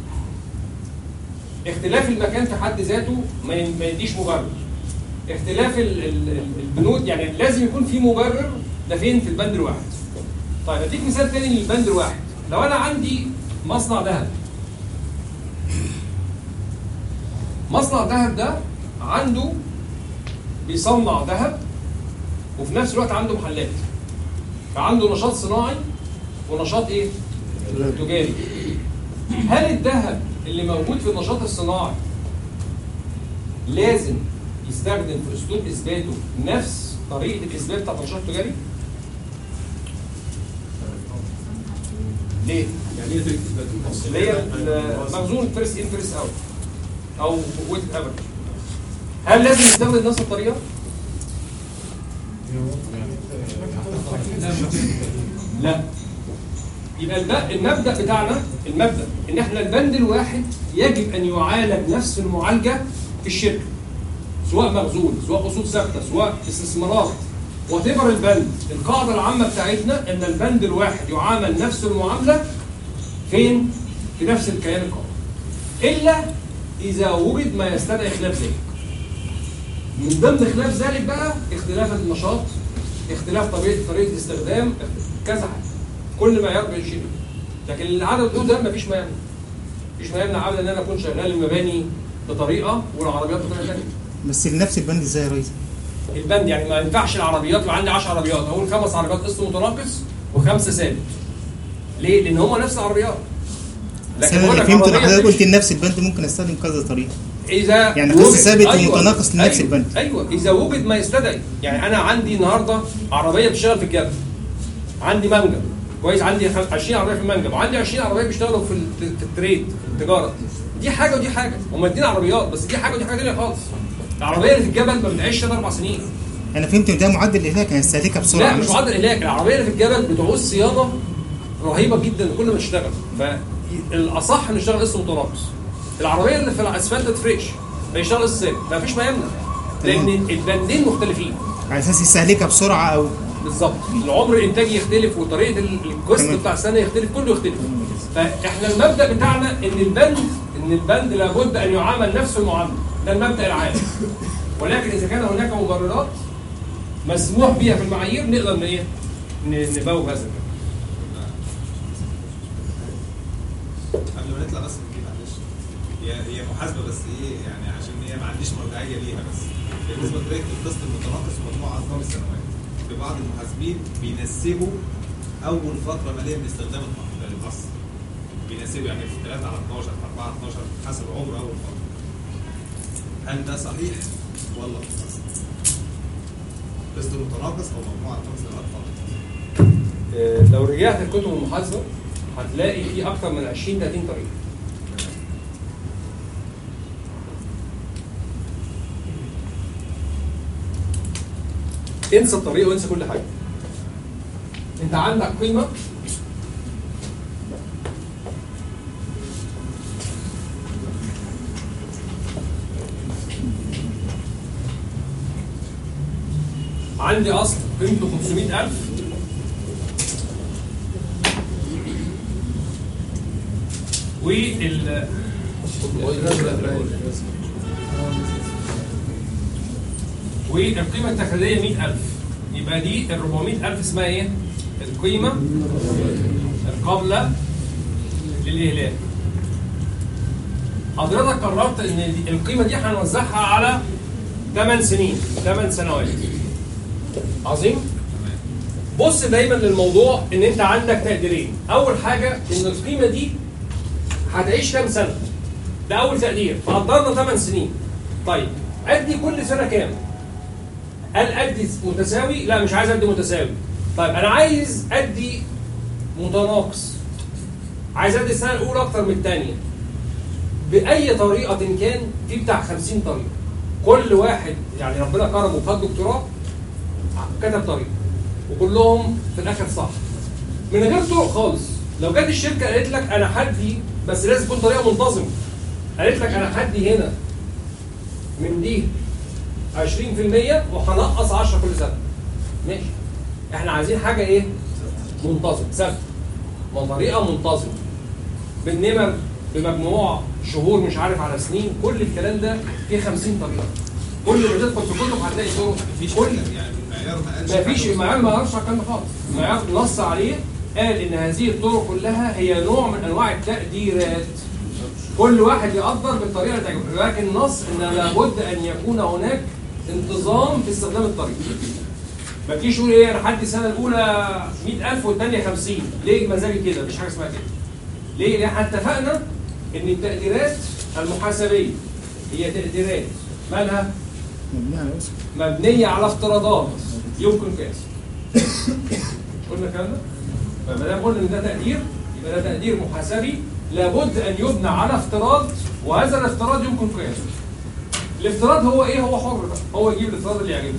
A: اختلاف المكان في حد ذاته ما ين- ما يديش مبرر اختلاف ال- ال- ال- البنود يعني لازم يكون في مبرر ده فين في البند الواحد طيب اديك مثال تاني للبند الواحد لو انا عندي مصنع ذهب مصنع ذهب ده عنده بيصنع ذهب وفي نفس الوقت عنده محلات فعنده نشاط صناعي ونشاط ايه؟ تجاري هل الذهب اللي موجود في النشاط الصناعي لازم يستخدم في اسلوب اثباته نفس طريقه الاثبات بتاعت النشاط التجاري؟ ليه؟
E: يعني ايه طريقه اثبات
A: اللي هي المخزون فيرست ان فيرست اوت او ويت افريج هل لازم يستخدم نفس الطريقه؟ لا يبقى الب- المبدا بتاعنا المبدا ان احنا البند الواحد يجب ان يعالج نفس المعالجه في الشركه سواء مخزون سواء اصول ثابته سواء استثمارات وتبر البند القاعده العامه بتاعتنا ان البند الواحد يعامل نفس المعامله فين؟ في نفس الكيان القومي الا اذا وجد ما يستدعي خلاف ذلك من ضمن خلاف ذلك بقى اختلاف النشاط اختلاف طبيعه طريقه الاستخدام كذا حاجه كل معيار بيشيل لكن العدد دول ده مفيش ما يمنع مفيش ما يمنع ابدا ان انا اكون شغال المباني بطريقه والعربيات بطريقه ثانيه
B: بس لنفس البند ازاي يا ريس؟
A: البند يعني ما ينفعش العربيات يبقى عندي 10 عربيات اقول خمس عربيات قسط متناقص وخمسه ثابت ليه؟ لان هم نفس العربيات
B: بس انا
A: بقول
B: اللي
A: لك
B: فهمته ان
A: عربية
B: حضرتك قلت
A: تمشي.
B: لنفس البند ممكن استخدم كذا طريقه
A: اذا
B: يعني قسط
A: وجد-
B: ثابت ومتناقص لنفس
A: أيوة.
B: البند.
A: ايوه اذا وجد ما يستدعي يعني انا عندي النهارده عربيه بتشتغل في الجبل عندي منجم كويس عندي خ- 20 عربيه في المنجم وعندي 20 عربيه بيشتغلوا في ال- في التريد في التجاره دي حاجه ودي حاجه هم ادينا عربيات بس دي حاجه ودي حاجه ثانيه خالص العربيه اللي في الجبل ما بتعيش ثلاث اربع سنين
B: انا فهمت ان ده معدل الاهلاك هيستهلكها بسرعه
A: لا مش معدل اهلاك العربيه اللي في الجبل بتعوز صيانه رهيبه جدا كل ما تشتغل فالاصح انه يشتغل قسط متناقص العربيه اللي في الاسفلت فريش فيشتغل قسط ثابت مفيش ما يمنع لان البندين مختلفين
B: على اساس يستهلكها بسرعه او
A: بالظبط العمر الانتاجي يختلف وطريقه ال- القسط
B: تمام.
A: بتاع السنه يختلف كله يختلف فاحنا المبدا بتاعنا ان البند ان البند لابد ان يعامل نفس المعامله ده المبدا العام ولكن اذا كان هناك مبررات مسموح بها في المعايير نقدر ن- ايه ن- نبوب هذا الكلام.
J: قبل ما نطلع بس من دي معلش هي هي محاسبه بس ايه يعني عشان هي ما عنديش مرجعيه ليها بس بالنسبه لطريقه القسط المتناقص ومجموع ارقام السنوات في بعض المحاسبين بينسبوا اول فتره ماليه من استخدام الم- المصر بينسبوا يعني في 3 على 12 في 4 على 12 حسب عمر اول فتره هل ده صحيح ولا غلط؟ قسط متناقص او مجموع ارقام سنوات فقط
A: آه، لو رجعت الكتب المحاسبه هتلاقي في اكثر من 20 30 طريقه انسى الطريقه وانسى كل حاجه انت عندك قيمه عندي اصل قيمته 500000 وال والقيمة التخريجية 100000 يبقى دي ال 400000 اسمها ايه؟ القيمة القابلة للإهلاك حضرتك قررت ان دي- القيمة دي هنوزعها على 8 سنين 8 سنوات عظيم؟ بص دايما للموضوع ان انت عندك تقديرين اول حاجة ان القيمة دي هتعيش كام سنة ده اول تقدير فقدرنا 8 سنين طيب ادي كل سنة كام هل ادي متساوي لا مش عايز ادي متساوي طيب انا عايز ادي متناقص عايز ادي السنة الاولى اكتر من الثانية باي طريقة كان في بتاع 50 طريقة كل واحد يعني ربنا كرمه وخد دكتوراه كتب طريقة وكلهم في الاخر صح من غير طرق خالص لو جت الشركه قالت لك انا هدي بس لازم تكون طريقه منتظمه قالت لك انا هدي هنا من دي 20% وهنقص 10 كل سنه ماشي احنا عايزين حاجه ايه منتظم ثابته ما طريقه منتظمه بالنمر بمجموع شهور مش عارف على سنين كل الكلام ده فيه 50 طريقه كل ما تدخل في كتب هتلاقي طرق
J: مفيش
A: كل
J: يعني المعيار ما قالش
A: ما فيش
J: حاجة
A: المعيار ما قالش على الكلام ده خالص المعيار نص عليه قال ان هذه الطرق كلها هي نوع من انواع التقديرات كل واحد يقدر بالطريقه اللي تعجبه لكن نص ان لابد ان يكون هناك انتظام في استخدام الطريق ما تجيش تقول ايه انا هدي السنه الاولى 100000 والثانيه 50 ليه مزاجي كده مفيش حاجه اسمها كده ليه؟ لان احنا اتفقنا ان التقديرات المحاسبيه هي تقديرات مالها؟
B: مبني على اسم
A: مبنية على افتراضات يمكن قياسها. قلنا الكلام ده؟ فما دام قلنا ان ده تقدير يبقى ده تقدير محاسبي لابد ان يبنى على افتراض وهذا الافتراض يمكن قياسه. الافتراض هو ايه؟ هو حر بقى، هو يجيب الافتراض اللي يعجبه.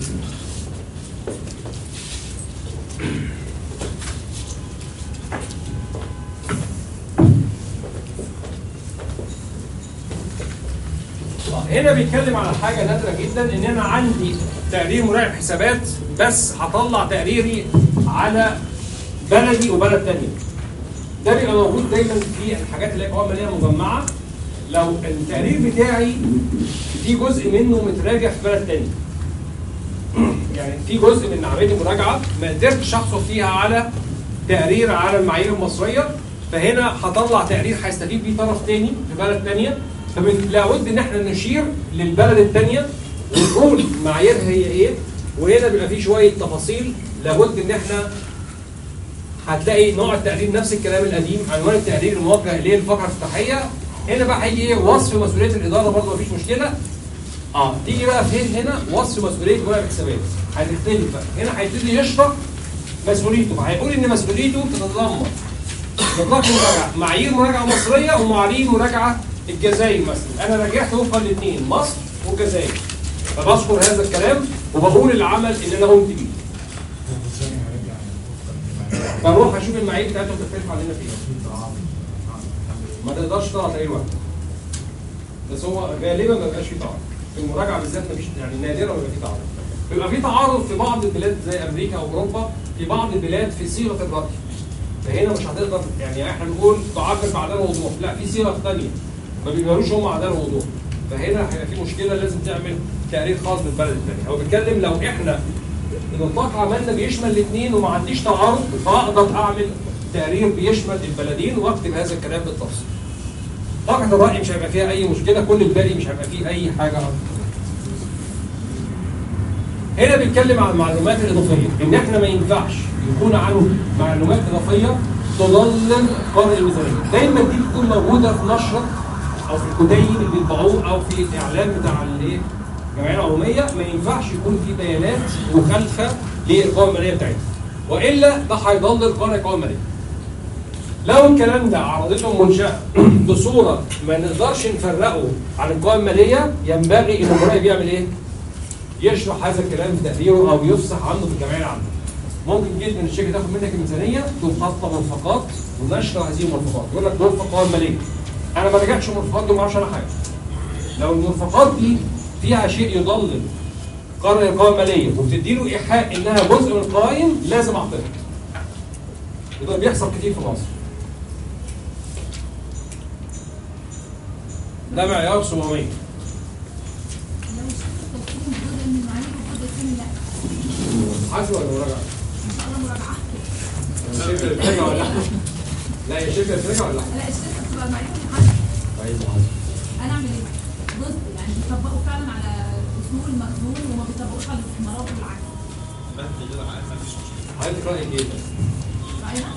A: هنا بيتكلم على حاجه نادره جدا ان انا عندي تقرير مراقب حسابات بس هطلع تقريري على بلدي وبلد تانية ده بيبقى موجود دايما في الحاجات اللي هي قوائم ماليه مجمعه لو التقرير بتاعي في جزء منه متراجع في بلد تاني يعني في جزء من عمليه المراجعه ما قدرتش احصل فيها على تقرير على المعايير المصريه فهنا هطلع تقرير هيستفيد بيه طرف تاني في بلد تانيه فمن لابد ان احنا نشير للبلد التانيه ونقول معاييرها هي ايه وهنا بيبقى في شويه تفاصيل لابد ان احنا هتلاقي نوع التقرير نفس الكلام القديم عنوان التقرير الموجه اليه الفقره الافتتاحيه هنا بقى هيجي ايه وصف مسؤوليه الاداره برضه مفيش مشكله اه تيجي بقى فين هنا وصف مسؤوليه مراقب الحسابات هتختلف بقى هنا هيبتدي يشرح مسؤوليته هيقول ان مسؤوليته تتضمن اطلاق المراجعه معايير مراجعه مصريه ومعايير مراجعه الجزائر مثلا انا راجعت وفقا الاثنين مصر والجزائر فبذكر هذا الكلام وبقول العمل اللي انا قمت بيه بروح اشوف المعايير بتاعتهم تختلف علينا فيها ما تقدرش تطلع تقرير واحد بس هو غالبا ما بيبقاش فيه تعارض في المراجعه بالذات مفيش يعني نادرا ما بيبقى فيه تعارض بيبقى فيه تعارض في بعض البلاد زي امريكا او اوروبا في بعض البلاد في صيغه الراي فهنا مش هتقدر يعني احنا بنقول تعبر بعدم وضوح لا في صيغه ثانيه ما بيقدروش هم عدم وضوح فهنا هيبقى في مشكله لازم تعمل تقرير خاص بالبلد الثاني هو بيتكلم لو احنا النطاق عملنا بيشمل الاثنين وما عنديش تعارض فاقدر اعمل تقرير بيشمل البلدين واكتب هذا الكلام بالتفصيل. طاقة الرأي مش هيبقى فيها أي مشكلة كل الباقي مش هيبقى فيه أي حاجة أكتر. هنا بيتكلم عن المعلومات الإضافية إن إحنا ما ينفعش يكون عنده معلومات إضافية تضلل قارئ الميزانية. دايما دي بتكون موجودة في نشرة أو في الكتيب اللي بيطبعوه أو في الإعلان بتاع الإيه؟ الجمعيه العموميه ما ينفعش يكون في بيانات مخالفه للقوائم الماليه بتاعتها والا ده هيضلل قارئ القوائم الماليه. لو الكلام ده عرضته منشاه بصوره ما نقدرش نفرقه عن القوائم الماليه ينبغي ان المراقب يعمل ايه؟ يشرح هذا الكلام في تقريره او يفصح عنه في الجمعيه العامه. ممكن جدا الشركه تاخد منك الميزانيه تقوم حاطه مرفقات ونشر هذه المرفقات يقول لك مرفق قوائم ماليه. انا ما راجعش المرفقات دي ما اعرفش انا حاجه. لو المرفقات دي فيها شيء يضلل قارن القوائم الماليه وبتدي له ايحاء انها جزء من القوائم لازم اعطيها وده بيحصل كتير في مصر ده معيار 700
I: لو الشركه توصيل جزء من المعايير وجزء ثاني لا
A: حاسب ولا مراجعه؟
I: انا مراجعه
A: الشركه اللي بتراجع ولا لا؟ لا هي الشركه اللي بتراجع ولا لا؟
I: لا الشركه بتبقى معايير محاسبه
A: طيب محاسب
I: انا اعمل ايه؟ جزء يعني بيطبقوا فعلا على اصول المخزون وما بيطبقوش على الاستثمارات والعكس
J: بند غير عام مفيش مشكله
A: حضرتك رايك ايه؟
I: راينا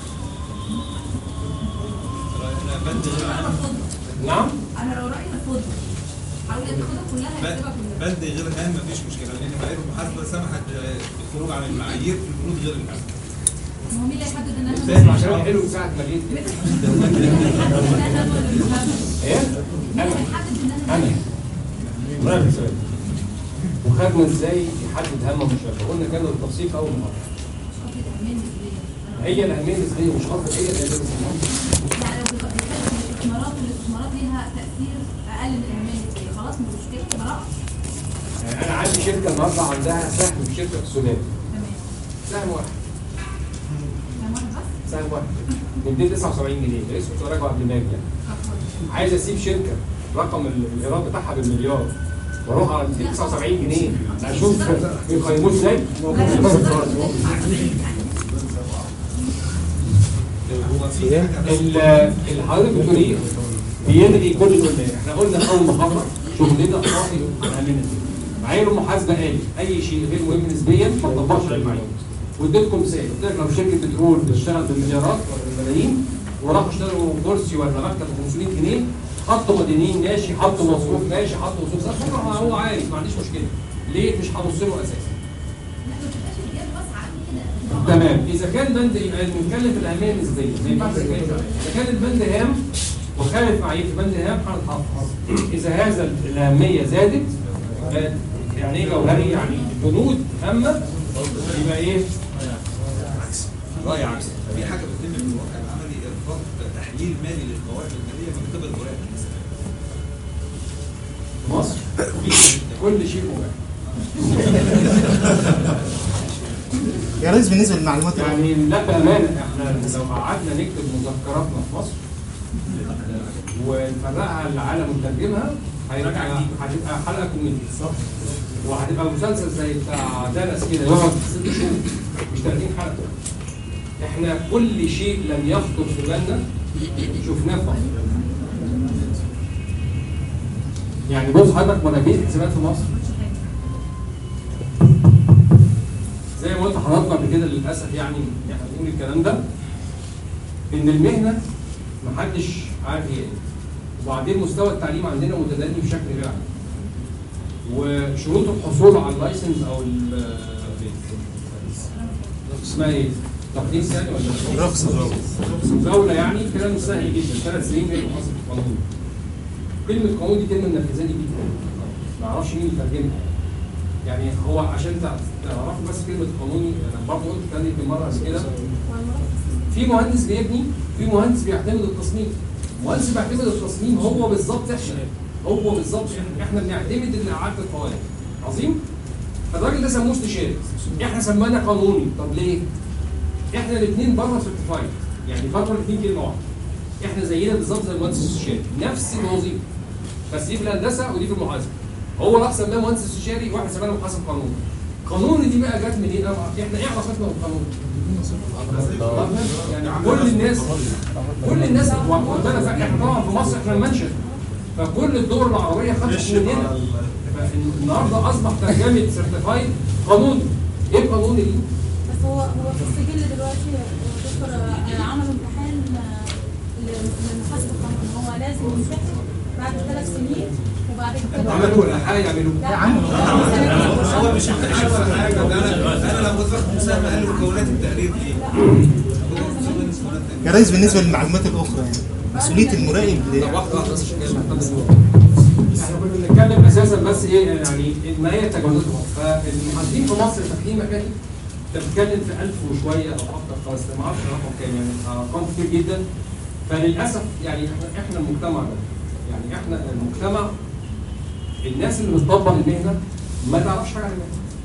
J: راينا بند غير
I: انا
J: عام
I: رفضها
A: نعم؟
I: انا لو رايي رفضها حاول تاخدها كلها يكتبها كلها
J: بند غير هام مفيش مشكله لان معايير المحاسبه سمحت بالخروج عن المعايير في البنود غير الهامه
I: ما هو مين اللي هيحدد ان انا
A: فاهم عشان هو حلو ساعه ما جيت
I: مين اللي هيحدد ان انا ولا مش هامة؟
A: ايه؟
I: مين اللي هيحدد ان انا
A: انا رايك سؤال وخدنا ازاي يحدد همه مش همه قلنا كان التفصيل في اول مره
I: مش قصدي تأمين نسبية. أنا
A: هي الاهميه النسبيه مش قصدك هي الاهميه النسبيه
I: يعني لو بيبقى بيتكلم عن الاستثمارات والاستثمارات ليها تأثير أقل من الأهمية النسبية خلاص مش مشكلة براءة
A: يعني انا عندي شركه النهارده عندها سهم في شركه السودان
I: تمام
A: سهم واحد
I: كام واحد بس؟
A: سهم واحد ب 279 جنيه لسه كنت براجعه قبل ما اجي يعني
I: طب كويس.
A: عايز اسيب شركه رقم ال- الايراد بتاعها بالمليار واروح على 279 جنيه اشوف بيقيموه ازاي
I: لا، لا، مش هتقدر تدفع.
J: هو في حاجه بس
A: ال- اللي حضرتك بتقوليه بيلغي كل اللي قلناه احنا قلنا في اول محاضره شغلنا قاطع عن امانه معايير المحاسبه قالت اي شيء غير مهم نسبيا ما تطبقش على المعايير واديتكم مثال قلت لك لو شركه بترول بتشتغل بالمليارات ولا بالملايين وراحوا اشتروا كرسي ولا مكتب ب 500 جنيه حطوا مدينين ماشي حطوا مصروف ماشي حطوا وصول صح هو هو عارف ما عنديش مشكله ليه مش هبص له اساسا
I: لا، ما تبقاش الإجابة واسعة أوي كده.
A: تمام اذا كان بند يبقى بنتكلم في الاهميه النسبيه ما ينفعش نتكلم فيها. اذا كان البند هام وخالف معايير في بند هام هنتحفظ اذا هذا الاهميه زادت بقت يعني ايه جوهري يعني بنود هامه يبقى ايه؟
J: راي عكس في حاجه بتتم في الواقع العملي ارفاق تحليل مالي للقوائم الماليه من قبل مراقب الحسابات
A: في مصر كل شيء مباح
B: يا ريس بالنسبه للمعلومات
A: يعني لا بامانه احنا لو قعدنا نكتب مذكراتنا في مصر ونفرقها للعالم ونترجمها هيبقى هتبقى حلقه كوميدي صح وهتبقى مسلسل زي بتاع دالاس كده يقعد ست شهور مش 30 حلقه احنا كل شيء لم يخطر في بالنا شفناه في مصر يعني بص حضرتك مناهجيه حسابات في مصر زي ما قلت لحضراتكم قبل كده للاسف يعني إن احنا بنقول الكلام ده ان المهنه محدش عارف هي ايه وبعدين مستوى التعليم عندنا متدني بشكل غير عادي وشروط الحصول على اللايسنس او ال اسمها ايه؟ تقديس يعني ولا
B: رخص
A: مزاوله يعني كلام سهل جدا ثلاث سنين غير محاسب قانون كلمه قانون دي كلمه منفذاني جدا ما اعرفش مين يترجمها يعني هو عشان تع- تعرفوا بس كلمه قانوني انا برضه قلت تاني في مره قبل كده في مهندس بيبني في مهندس بيعتمد التصميم مهندس بيعتمد التصميم هو بالظبط احنا هو بالظبط احنا احنا بنعتمد ان اعاده القوائم عظيم فالراجل ده سموه استشاري احنا سمانا قانوني طب ليه؟ احنا الاثنين بره سيرتيفايد يعني بره الاثنين كلمه واحده احنا زينا بالظبط زي المهندس الاستشاري نفس الوظيفه بس دي في الهندسه ودي في المحاسبه هو راح سماه مهندس استشاري واحد سماه محاسب قانوني قانوني دي بقى جت منين؟ احنا ايه علاقتنا بالقانون؟ يعني كل الناس كل الناس وعندنا فا- احنا طبعا في مصر احنا المنشأ فكل الدول العربيه خدت مننا النهارده اصبح ترجمه سيرتيفايد قانوني ايه القانون دي؟
C: بس هو هو في السجل دلوقتي يا دكتور آه، عملوا امتحان آه، لمحاسبة القانون هو لازم يمتحن بعد ثلاث سنين وبعد كده
A: عملوا ولا حاجه يعملوا
C: لا عملوا
J: هو مش محتاج حاجه ده انا انا لو كنت باخد مساهمه قال لي مكونات التقرير ايه؟
B: يا ريس بالنسبه للمعلومات الاخرى يعني مسؤوليه المراقب
A: طب واحده واحده بس عشان كده احنا كنا بنتكلم اساسا بس ايه يعني ما هي تجاوزاتهم فالمحاسبين في مصر فاتحين مكاتب انت بتتكلم في 1000 وشويه او اكتر خالص ما اعرفش الرقم كام يعني ارقام كتير جدا فللاسف يعني احنا احنا المجتمع ده يعني احنا المجتمع الناس اللي بتطبق المهنه ما تعرفش حاجه عن المهنه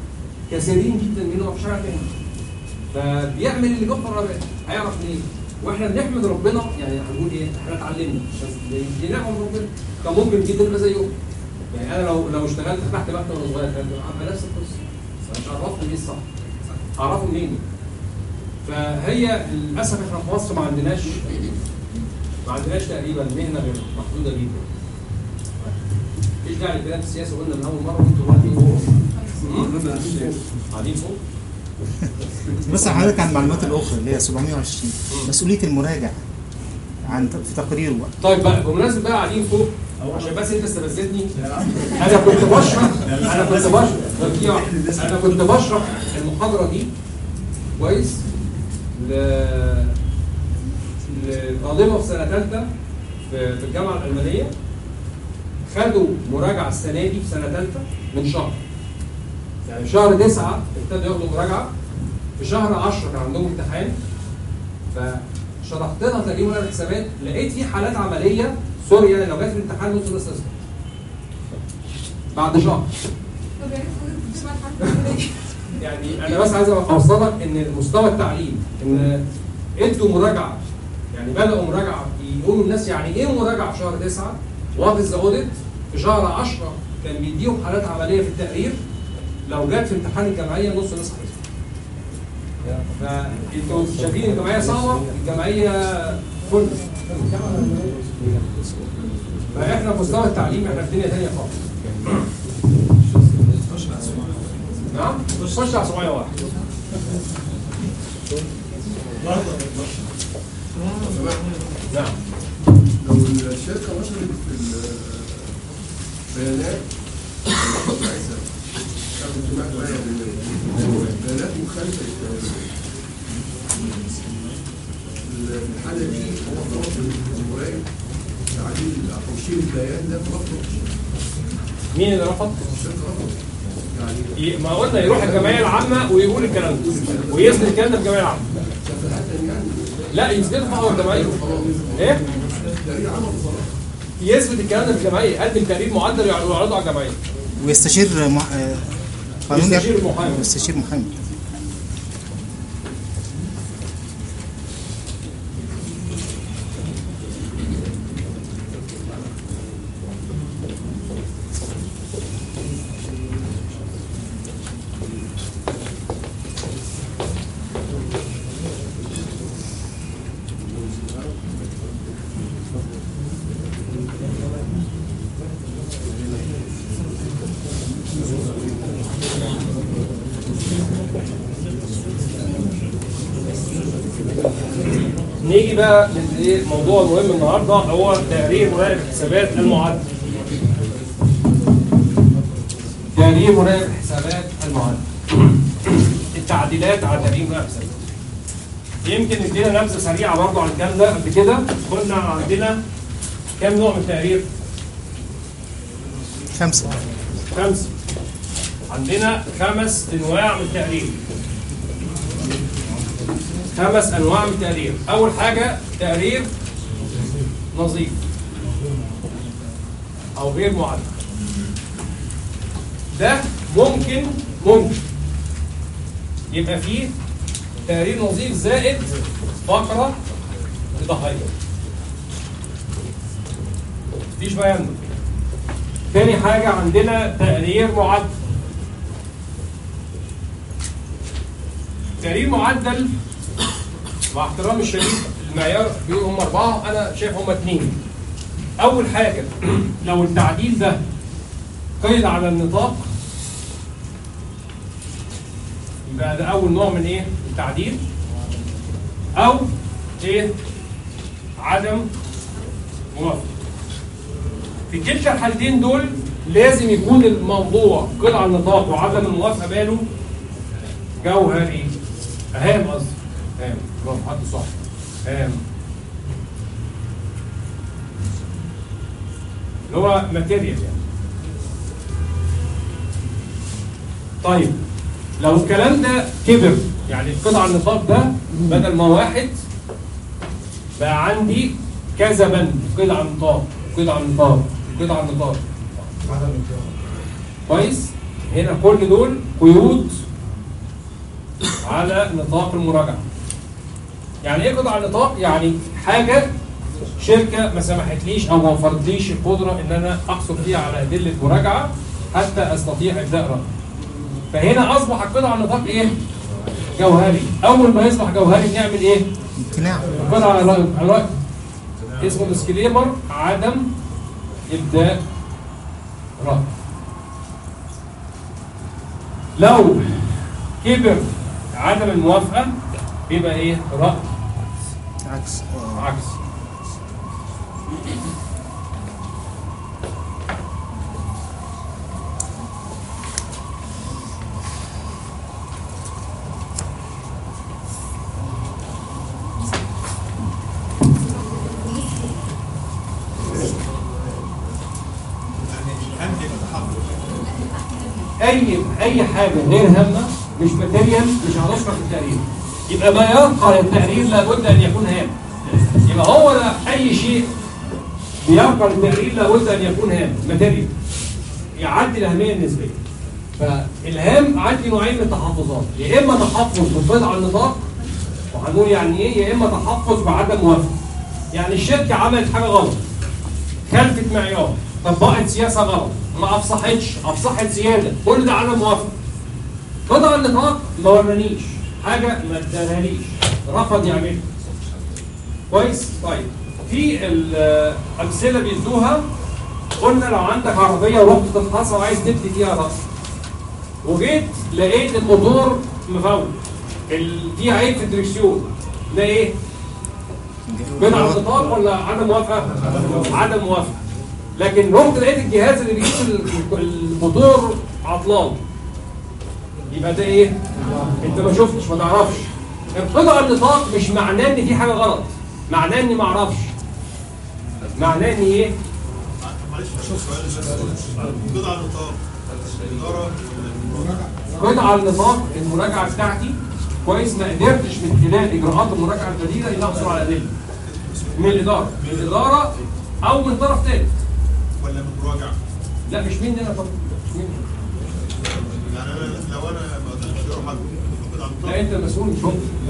A: كثيرين جدا منهم في شارع تاني فبيعمل اللي جوه الرابع هيعرف منين؟ واحنا بنحمد ربنا يعني هنقول ايه؟ احنا اتعلمنا بس دي- دي نعمه من ربنا كان ممكن جدا يبقى زيهم يعني انا لو لو اشتغلت فتحت مكتب وانا صغير كانت هتبقى نفس القصه بس مش عرفت ايه الصح اعرفه منين؟ فهي للاسف احنا في مصر ما عندناش ما عندناش تقريبا مهنه غير محدوده جدا مفيش داعي لكلام السياسه قلنا من اول مره وانتوا قاعدين فوق قاعدين فوق
B: بس حضرتك عن المعلومات الاخرى اللي هي 720 مسؤوليه المراجع عن في تقريره بقى
A: طيب بقى بمناسبه بقى قاعدين فوق عشان بس انت استفزتني انا كنت بشرح انا كنت بشرح طب دي واحدة. انا كنت بشرح المحاضره دي كويس ل لطالبه في سنه ثالثه في في الجامعه الالمانيه خدوا مراجعه السنه دي في سنه ثالثه من شهر يعني شهر تسعه ابتدوا ياخدوا مراجعه في شهر 10 كان عندهم امتحان فشرحت لها تقريبا ورقه حسابات لقيت في حالات عمليه سوري يعني لو جت في الامتحان نص نص نص بعد شهر
C: طب يا ريت حضرتك تسمع الحرف
A: يعني انا بس عايز اوصلك ان مستوى التعليم ان ادوا مراجعه يعني بداوا مراجعه يقولوا الناس يعني ايه مراجعه في شهر 9 وات از اوديت في شهر 10 كان بيديهم حالات عمليه في التقرير لو جت في امتحان الجمعيه نص نص حفظ فانتوا شايفين الجمعيه صعبه الجمعيه فل فاحنا في مستوى التعليم احنا في دنيا ثانيه خالص نعم خش على سؤال واحد نعم
F: لو الشركه نشرت في البيانات كويسه كانت اجتماع معايا بيانات مخالفه للتوازن الحاله دي هو طلب الجمهوريه تعديل او تشيل البيان ده رفض
A: مين اللي رفض؟
F: الشركه رفضت يعني
A: ي- ما قلنا يروح الجمعيه العامه ويقول الكلام ده ويثبت الكلام ده في الجمعيه العامه
F: شفاهه يعني
A: لا يثبته في اول الجمعيه ايه؟
F: تقرير عمل خلاص
A: يثبت الكلام ده في الجمعيه يقدم تقرير معدل ويعرضه على الجمعيه
B: ويستشير مح... آه، قانون
A: يستشير محامي.
B: يستشير محامي
A: نيجي بقى للموضوع المهم النهارده هو تقرير مراقب حسابات المعدل. تقرير مراقب حسابات المعدل. التعديلات على تقرير مراقب حسابات. يمكن ندينا نبذه سريعه برضه عن الكلام ده قبل كده قلنا عندنا كام نوع من التقرير؟
B: خمسة
A: خمسه. عندنا خمس انواع من التقرير. خمس انواع من التقرير اول حاجه تقرير نظيف او غير معدل ده ممكن ممكن يبقى فيه تقرير نظيف زائد فقره اضافيه مفيش بيان تاني حاجه عندنا تقرير معدل تقرير معدل مع احترامي الشديد المعيار بيقول هم اربعه انا شايف هم اثنين. اول حاجه لو التعديل ده قيد على النطاق يبقى ده اول نوع من ايه؟ التعديل او ايه؟ عدم موافقه. في كلتا الحالتين دول لازم يكون الموضوع قيد على النطاق وعدم الموافقه باله جوهري اهم قصدي اهم برافو حد صح اهم اللي هو ماتيريال يعني طيب لو الكلام ده كبر يعني القطع النطاق ده بدل ما واحد بقى عندي كذا بند قطع النطاق قطع النطاق قطع النطاق كويس هنا كل دول قيود على نطاق المراجعه يعني ايه قطع على النطاق يعني حاجه شركه ما سمحتليش او ما وفرتليش القدره ان انا احصل فيها على ادله مراجعه حتى استطيع ابداء رد فهنا اصبح القطع على النطاق ايه جوهري اول ما يصبح جوهري نعمل ايه
B: امتناع
A: القطع على الرأي على الرأي اسمه ديسكليمر عدم ابداء رد لو كبر عدم الموافقه بيبقى ايه رأي
B: عكس
A: عكس
J: يعني الهم يبقى تحفظ
A: اي اي حاجه غير هامه مش ماتيريال مش هتذكر في التقرير يبقى ما يرقى للتقرير لابد ان يكون هام يبقى هو ده اي شيء بيرقى للتقرير لابد ان يكون هام ماتيريال يعدي الاهميه النسبيه فالهام عندي نوعين من التحفظات يا اما تحفظ بالقطع على النطاق وهنقول يعني ايه يا اما تحفظ بعدم موافقه يعني الشركه عملت حاجه غلط خلفت معيار طبقت سياسه غلط ما افصحتش افصحت زياده كل ده عدم موافقه قطع النطاق ما ورانيش حاجه ما ادالهاليش رفض يعملها كويس طيب في الامثله بيدوها قلنا لو عندك عربيه ورحت تفحصها وعايز تبني فيها راس وجيت لقيت الموتور مفوت ال- فيها عيب في الدركسيون ده ايه؟ قطع النطاق ولا عدم موافقه؟ عدم موافقه لكن رحت لقيت الجهاز اللي بيقيس ال- الموتور عطلان يبقى ده ايه؟ انت ما شفتش ما تعرفش انقطاع النطاق مش معناه ان في حاجه غلط معناه اني ما اعرفش معناه اني ايه؟
J: معلش سؤال قطع النطاق الاداره
A: قطع النطاق المراجعه بتاعتي كويس ما قدرتش من خلال اجراءات المراجعه الجديده ان احصل على ادله من الاداره من الاداره او من طرف ثالث
J: ولا من مراجع
A: لا مش مني انا طبعا مش مني
J: يعني انا لو انا ما قدرتش اروح اعمل قطع النطاق
A: لا انت المسؤول مش هو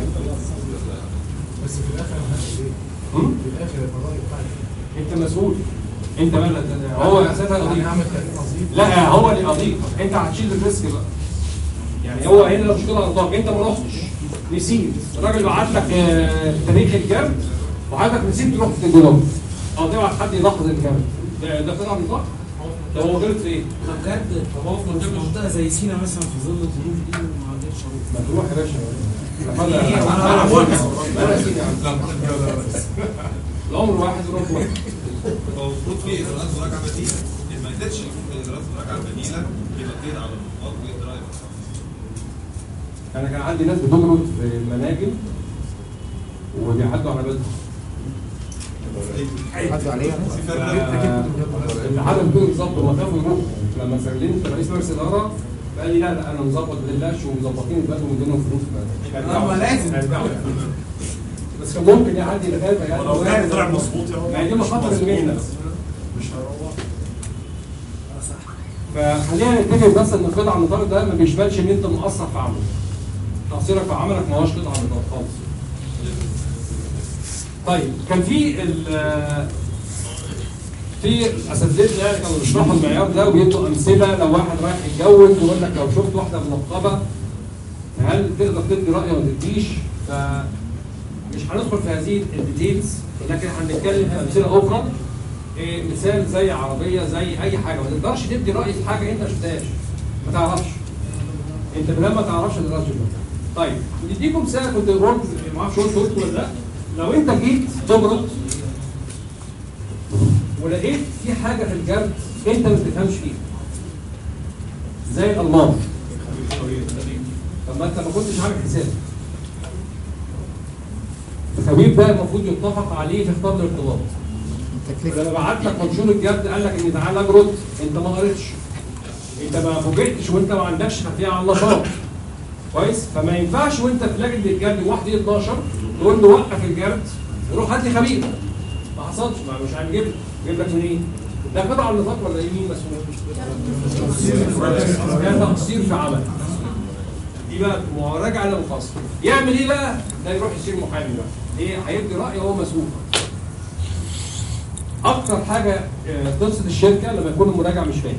D: بس في الاخر هنعمل ايه؟
A: هم؟
D: في الاخر يبقى الراي بتاعك
A: انت مسؤول انت مالك هو اساسا
D: انا
A: قضية
D: هعمل تقرير نظيف
A: لا هو اللي قضية انت هتشيل الريسك بقى يعني هو هنا مش كده نطاق انت ما رحتش نسيت الراجل بعت لك آه، تاريخ الجرد وحضرتك نسيت تروح تجرب او تبعت حد ينقض الجرد ده ده طلع نطاق ده هو غلط في ايه؟
H: بجد هو في منطقه زي سينا مثلا في ظل الظروف دي وما عندكش شروط
A: ما تروح يا باشا
H: إيه؟
A: انا
H: أنا
A: بقول
H: بقول-
A: انا سيدي يا عم العمر واحد وروح واحد
J: هو المفروض في اجراءات مراجعه بديله ان ما قدرتش يكون في اجراءات مراجعه بديله يبقى كده على النطاق ويقدر يبقى صح
A: انا كان عندي ناس بتجرد في المناجم وبيعدوا على بلد
B: عدوا عليها
J: في فرق
A: العدد دول بالظبط هو خافوا يروحوا لما سلمت رئيس مجلس الاداره قال لي لا لا انا مظبط بالله ومظبطين البلد ومدينهم فلوس
H: آه، ما لازم.
A: هيرجعوا. بس كان ممكن يعدي لغايه يعني
K: ولو كان طلع مظبوط يا
A: ما هي دي مخاطر المهنه
K: مش هيروح
A: فخلينا نتفق بس ان قطع النطاق ده ما بيشملش ان انت مقصر في عملك تقصيرك في عملك ما هوش قطع نطاق خالص طيب كان في ال- في اساتذتنا يعني كانوا بيشرحوا المعيار ده وبيدوا امثله لو واحد رايح يتجوز يقول لك لو شفت واحده منقبه هل تقدر تدي راي ولا ما تديش فمش هندخل في هذه الديتيلز لكن هنتكلم في امثله اخرى إيه، مثال زي عربيه زي اي حاجه ما تقدرش تدي راي في حاجه انت ما شفتهاش ما تعرفش انت لما ما تعرفش ما تقدرش تدي طيب نديكم مثال كنت قلت ما اعرفش قلت قلت ولا لا لو انت جيت تبرد ولقيت في حاجه في الجرد انت ما بتفهمش فيها زي الالماس طب ما انت ما كنتش عامل حساب الخبير ده المفروض يتفق عليه في خطاب الارتباط
B: التكلفه
A: لما بعت لك منشور الجرد قال لك ان تعالى اجرد انت ما قريتش انت ما فوجئتش وانت ما عندكش خلفيه عن النشاط كويس فما ينفعش وانت في لجنه الجرد 1 12 تقول له وقف الجرد وروح هات لي خبير ما حصلش ما مش هنجيب لك جيب لك منين؟ ده قطع النطاق ولا ايه مين مسؤول؟ ده تقصير في عمل دي بقى مراجعه لا مخاصمه يعمل ايه بقى؟ ده يروح يصير محامي بقى ليه؟ هيدي راي هو مسؤول اكتر حاجه آه، تبسط الشركه لما يكون المراجع مش فاهم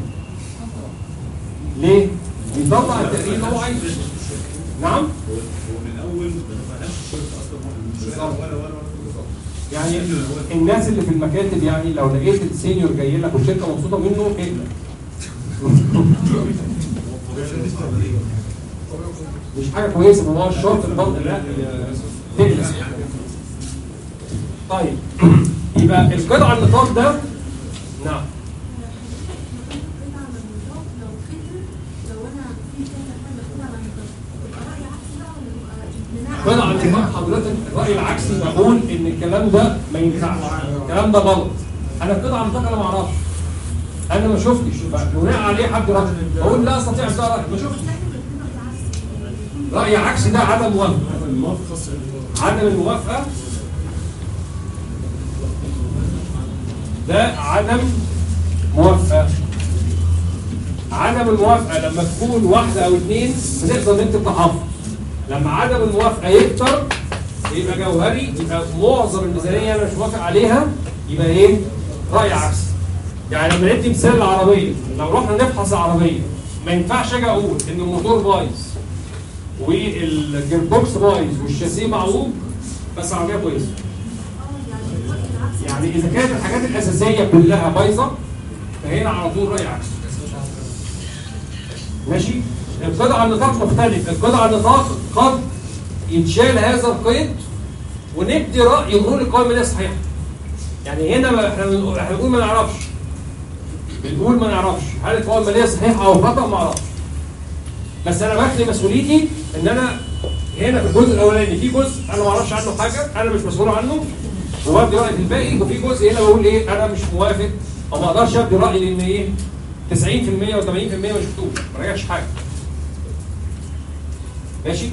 A: ليه؟ بيطلع التقرير اللي هو عايزه نعم
K: ومن اول ما فهمش الشركه اصلا ولا ولا ولا ولا
A: يعني الناس اللي في المكاتب يعني لو لقيت السينيور جاي لك والشركه مبسوطه منه اقلق مش حاجه كويسه ما هو الشرط الضغط لا تقلق طيب يبقى القطع النطاق ده نعم قطع النطاق حضرتك الراي العكسي بقول ان الكلام ده ما ينفعش الكلام ده غلط انا قطع النطاق انا ما اعرفش انا ما شفتش بناء عليه حد رد بقول لا استطيع ده راي ما شفتش راي عكسي ده عدم موافقه عدم الموافقه ده عدم موافقه عدم الموافقه لما تكون واحده او اثنين بنقدر نكتب تحفظ لما عدم الموافقه يكتر يبقى جوهري يبقى معظم الميزانيه انا مش موافق عليها يبقى ايه؟ راي عكسي يعني لما ندي مثال العربيه لو رحنا نفحص العربيه ما ينفعش اجي اقول ان الموتور بايظ والجير بوكس بايظ والشاسيه معوج بس العربيه كويسه يعني اذا كانت الحاجات الاساسيه كلها بايظه فهنا على طول راي عكسي ماشي القطع النطاق مختلف القطع النطاق قد يتشال هذا القيد وندي راي نقول القوائم الماليه صحيحه يعني هنا ما- احنا بنقول- احنا بنقول ما نعرفش بنقول ما نعرفش هل القوائم الماليه صحيحه او خطا ما اعرفش بس انا باخد مسؤوليتي ان انا هنا في الجزء الاولاني في جزء انا ما اعرفش عنه حاجه انا مش مسؤول عنه وبدي رايي في الباقي وفي جزء هنا بقول ايه انا مش موافق او ما اقدرش ابدي رايي لان ايه 90% و80% ما شفتوش ما راجعش حاجه ماشي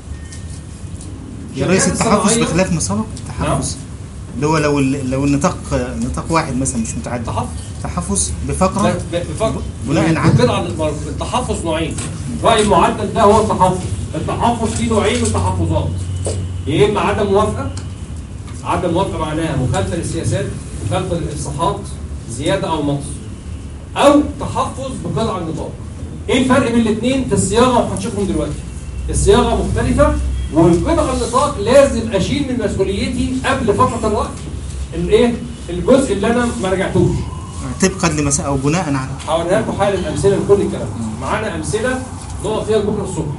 B: يا ريس
A: شركات
B: التحفظ
A: صناعية-
B: بخلاف ما سبق التحفظ اللي هو لو ال- لو النطاق نطاق واحد مثلا مش متعدد
A: تحفظ
B: تحفظ بفقره
A: ب- بفكر
B: بناء على
A: القطعة التحفظ نوعين رأي المعدل ده هو التحفظ التحفظ فيه نوعين من التحفظات يا إما عدم موافقة عدم موافقة معناها مخالفة للسياسات مخالفة للإصلاحات زيادة أو نقص أو تحفظ بقطع النطاق إيه الفرق بين الاثنين في الصياغة وهنشوفهم دلوقتي الصياغة مختلفة والقطع النطاق لازم أشيل من مسؤوليتي قبل فترة الوقت الإيه الجزء اللي أنا ما رجعتوش
B: طبقا لمسا او بناء على
A: هوريها لكم حاله امثله لكل الكلام ده. معانا امثله نقف فيها بكره الصبح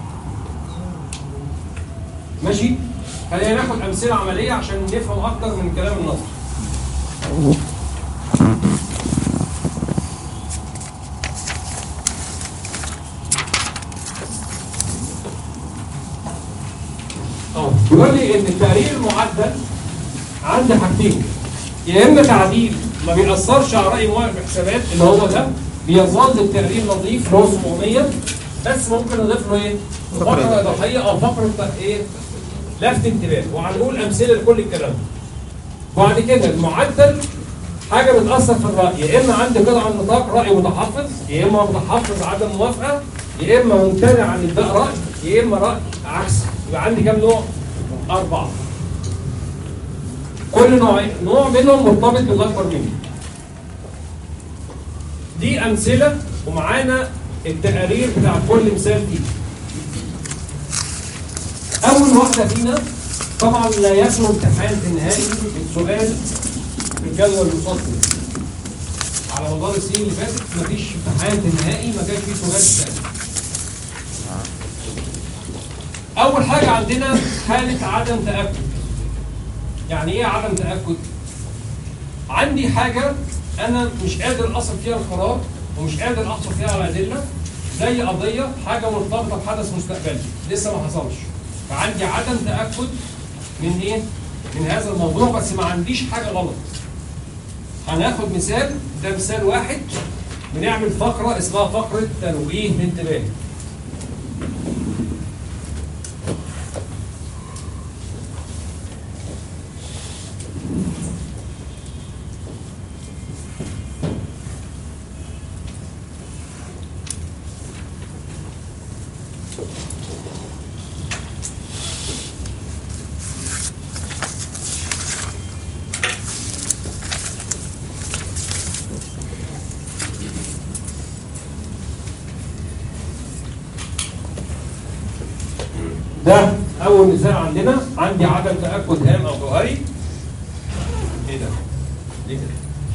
A: ماشي خلينا ناخد امثله عمليه عشان نفهم اكتر من كلام النظر اه بيقول لي ان التقرير المعدل عندي حاجتين يا اما تعديل ما بيأثرش على رأي موقف الحسابات اللي هو ده بيظل التقرير نظيف اللي هو 700 بس ممكن نضيف له ايه؟
B: فقرة
A: فقرة إضافية أو فقرة ايه؟ لفت انتباه وهنقول أمثلة لكل الكلام ده. وبعد كده المعدل حاجة بتأثر في الرأي يا إما عندي قطع النطاق رأي متحفظ يا إما متحفظ عدم موافقة يا إما ممتنع عن إبداء رأي يا إما رأي عكس يبقى عندي كام نوع؟ أربعة كل نوع نوع منهم مرتبط بالاكبر منه دي امثله ومعانا التقارير بتاع كل مثال فيه اول واحده فينا طبعا لا يسمى امتحان في النهائي السؤال في الجدول المفصل على مدار السنين اللي فاتت مفيش امتحان في النهائي ما كانش فيه سؤال سهل اول حاجه عندنا حاله عدم تاكد يعني ايه عدم تاكد عندي حاجه انا مش قادر اصل فيها القرار ومش قادر احصل فيها على ادله زي قضيه حاجه مرتبطه بحدث مستقبلي لسه ما حصلش فعندي عدم تاكد من ايه من هذا الموضوع بس ما عنديش حاجه غلط هناخد مثال ده مثال واحد بنعمل فقره اسمها فقره تنويه الانتباه اول مثال عندنا عندي عدم تاكد هام او جوهري ايه ده؟ ليه كده؟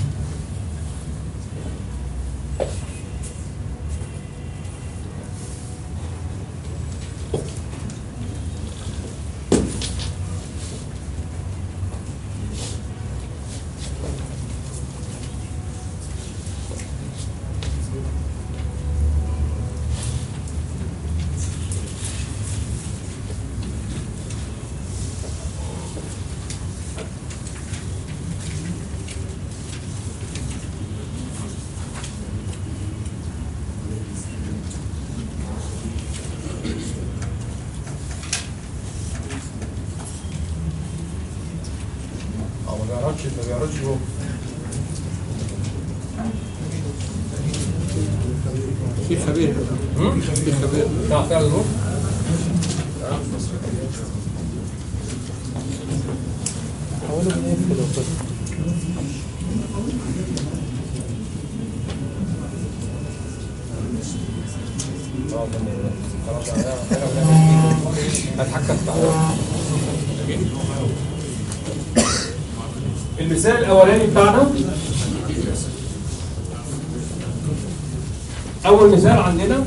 A: اه ما بيعرضش ما بيعرضش هو
L: في خبير في خبير
A: تعرف تعرض هو؟ خلاص انا انا هتحكم بعدها المثال الاولاني بتاعنا اول مثال عندنا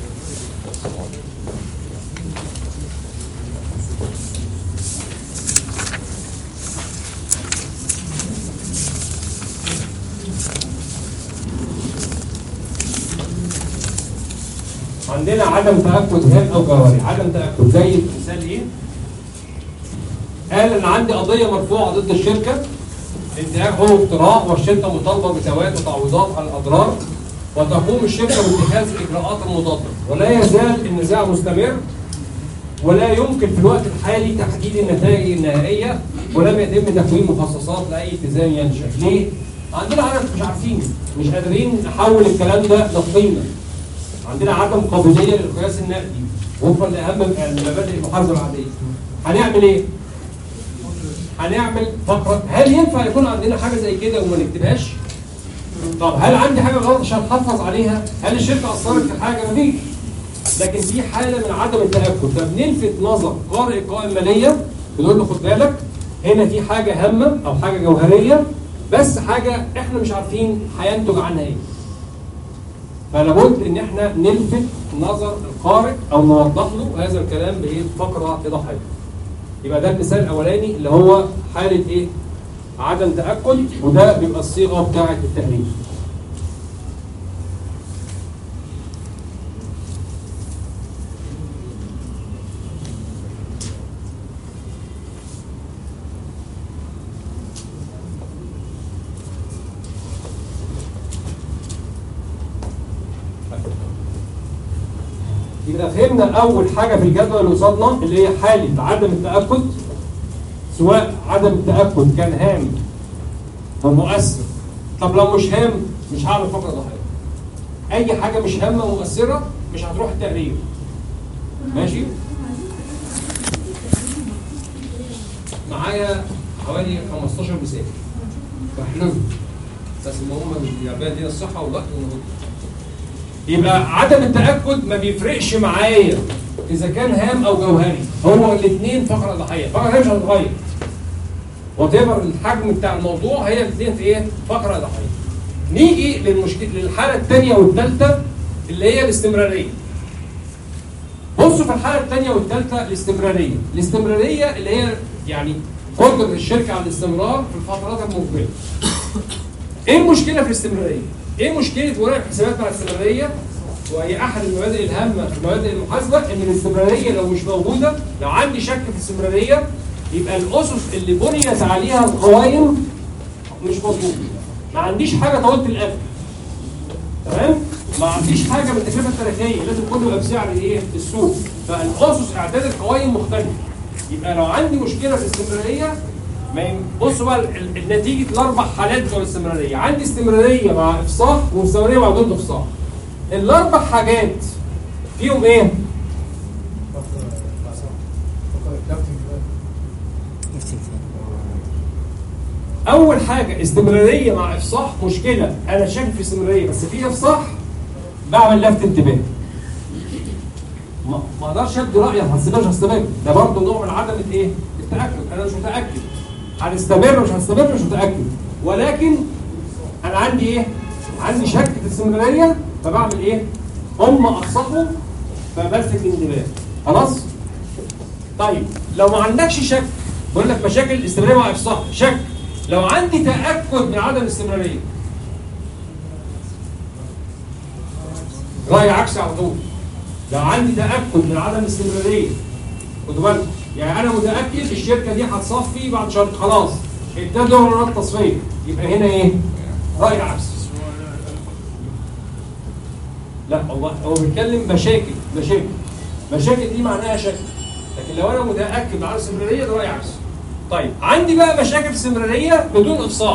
A: عندنا عدم تاكد هام او جوهري عدم تاكد زي المثال ايه قال ان عندي قضيه مرفوعه ضد الشركه انتهاك حقوق اختراع والشركه مطالبه بتواد وتعويضات على الاضرار وتقوم الشركه باتخاذ الاجراءات المضاده ولا يزال النزاع مستمر ولا يمكن في الوقت الحالي تحديد النتائج النهائيه ولم يتم تكوين مخصصات لاي التزام ينشا ليه؟ عندنا عدد مش عارفين مش قادرين نحول الكلام ده لقيمه عندنا عدم قابليه للقياس النقدي وفقا لاهم مبادئ المحاسبه العاديه هنعمل ايه؟ هنعمل فقره هل ينفع يكون عندنا حاجه زي كده وما نكتبهاش؟ طب هل عندي حاجه غلط عشان احافظ عليها؟ هل الشركه اثرت في حاجه؟ مفيش. لكن في حاله من عدم التاكد فبنلفت نظر قارئ القوائم الماليه بنقول له خد بالك هنا في حاجه هامه او حاجه جوهريه بس حاجه احنا مش عارفين هينتج عنها ايه. فلابد ان احنا نلفت نظر القارئ او نوضح له هذا الكلام بايه؟ فقره اضافيه. يبقى ده المثال الاولاني اللي هو حاله ايه؟ عدم تاكد وده بيبقى الصيغه بتاعه التهريج. يبقى فهمنا اول حاجه في الجدول اللي قصادنا اللي هي حاله عدم التاكد سواء عدم التاكد كان هام او مؤثر طب لو مش هام مش هعمل فقره ضحيه اي حاجه مش هامه ومؤثره مش هتروح التقرير ماشي معايا حوالي 15 مثال بحلم بس المهم يبقى دي الصحه والوقت والمجهود يبقى عدم التاكد ما بيفرقش معايا اذا كان هام او جوهري هو الاثنين فقره ضحيه فقره ضحيه مش هتتغير وات الحجم بتاع الموضوع هي الاثنين في ايه فقره ضحيه نيجي للمشكله للحاله الثانيه والثالثه اللي هي الاستمراريه بصوا في الحاله الثانيه والثالثه الاستمراريه الاستمراريه اللي هي يعني قدره الشركه على الاستمرار في الفترات المقبله ايه المشكله في الاستمراريه ايه مشكله ورق الحسابات مع الاستمراريه وهي احد المبادئ الهامه في مبادئ المحاسبه ان الاستمراريه لو مش موجوده لو عندي شك في الاستمراريه يبقى الاسس اللي بنيت عليها القوائم مش مظبوطه ما عنديش حاجه طويله الاجل تمام ما عنديش حاجه من التكلفه التاريخيه لازم كله يبقى بسعر ايه السوق فالاسس اعداد القوائم مختلفه يبقى لو عندي مشكله في الاستمراريه ما يم- بصوا بقى ال- ال- نتيجه الاربع حالات بتوع الاستمراريه عندي استمراريه مع افصاح واستمراريه مع ضد افصاح الاربع حاجات فيهم ايه؟ اول حاجه استمراريه مع افصاح مشكله انا شايف في استمراريه بس في افصاح بعمل لفت انتباه ما ما اقدرش ابدي رايي هستمر مش هستمر ده برضه نوع من عدم الايه؟ التاكد انا مش متاكد هنستمر مش هنستمر مش متاكد ولكن انا عندي ايه؟ عندي شك في الاستمراريه فبعمل ايه؟ هم اقصحوا فبمسك الانتباه خلاص؟ طيب لو ما عندكش شك بقول لك مشاكل الاستمراريه مع افصاح شك لو عندي تاكد من عدم الاستمراريه راي عكسي على طول لو عندي تاكد من عدم الاستمراريه خدوا بالكم يعني انا متاكد الشركه دي هتصفي بعد شهر خلاص ابتدوا مرات تصفيه يبقى هنا ايه؟ راي عكسي لا هو هو بيتكلم مشاكل مشاكل مشاكل دي معناها شك لكن لو انا متاكد من عدم الاستمراريه ده راي عكسي طيب عندي بقى مشاكل استمراريه بدون افصاح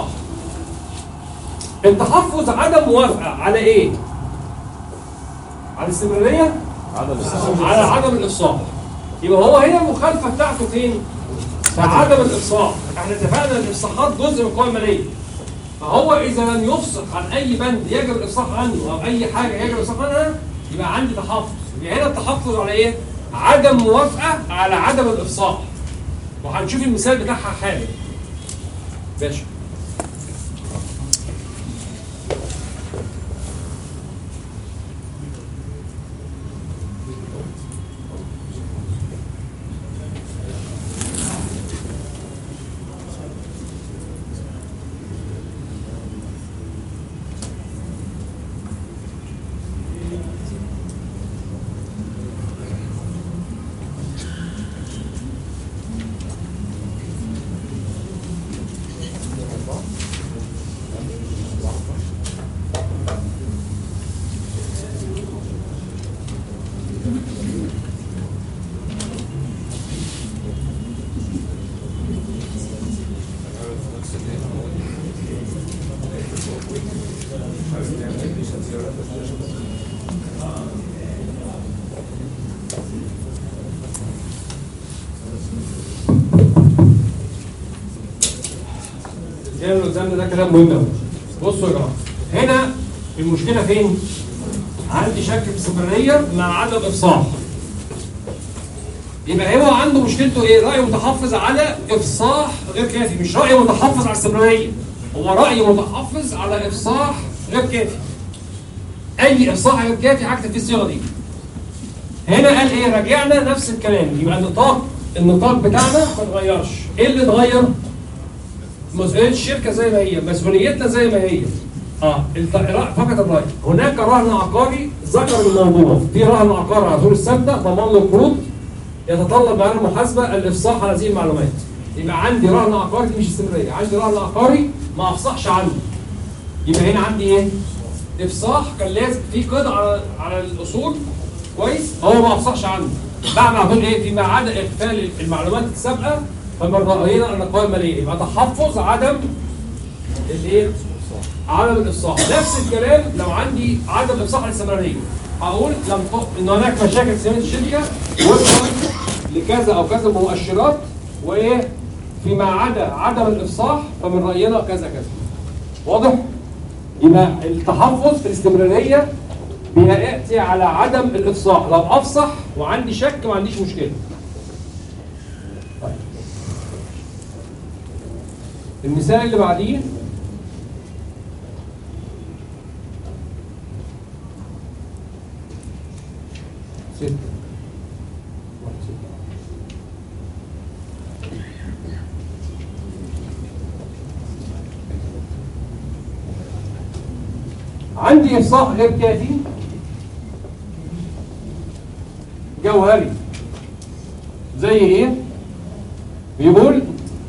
A: التحفظ عدم موافقه على ايه؟ على الاستمراريه؟ على عدم الافصاح يبقى هو هنا المخالفه بتاعته فين؟ في عدم الافصاح احنا اتفقنا ان الافصاحات جزء من القوائم الماليه فهو اذا لم يفصح عن اي بند يجب الافصاح عنه او اي حاجه يجب الافصاح عنها يبقى عندي تحفظ يبقى هنا التحفظ على ايه؟ عدم موافقه على عدم الافصاح وهنشوف المثال بتاعها حالا باشا الكلام اللي قدامنا ده كلام مهم قوي بصوا يا جماعه هنا المشكله فين؟ عندي شك في الاستمراريه مع عدم افصاح يبقى هو عنده مشكلته ايه؟ راي متحفظ على افصاح غير كافي مش راي متحفظ على الاستمراريه هو راي متحفظ على افصاح غير كافي اي افصاح غير كافي هكتب فيه الصيغه دي هنا قال ايه؟ رجعنا نفس الكلام يبقى النطاق النطاق بتاعنا ما اتغيرش ايه اللي اتغير؟ مسؤوليه الشركه زي ما هي مسؤوليتنا زي ما هي اه الت- فقط الراي هناك رهن عقاري ذكر الموضوع في رهن عقاري على طول الثابته ضمان له قروض يتطلب معاه المحاسبه الافصاح على هذه المعلومات يبقى عندي رهن عقاري دي مش استمراريه عندي رهن عقاري ما افصحش عنه يبقى هنا عندي ايه؟ افصاح كان لازم في قيد على على الاصول كويس هو ما افصحش عنه بعمل على طول ايه؟ فيما عدا اغفال المعلومات السابقه فمن راينا ان القوائم الماليه يبقى تحفظ عدم الايه؟ عدم الافصاح نفس الكلام لو عندي عدم افصاح الاستمراريه هقول لم ت- ان هناك مشاكل في سياسه الشركه وفقا لكذا او كذا مؤشرات وايه فيما عدا عدم الافصاح فمن راينا كذا كذا واضح؟ يبقى التحفظ في الاستمراريه بياتي على عدم الافصاح لو افصح وعندي شك ما عنديش مشكله طيب. المثال اللي بعديه ستة واحد ستة. عندي إفصاح غير كافي جوهري زي ايه؟ بيقول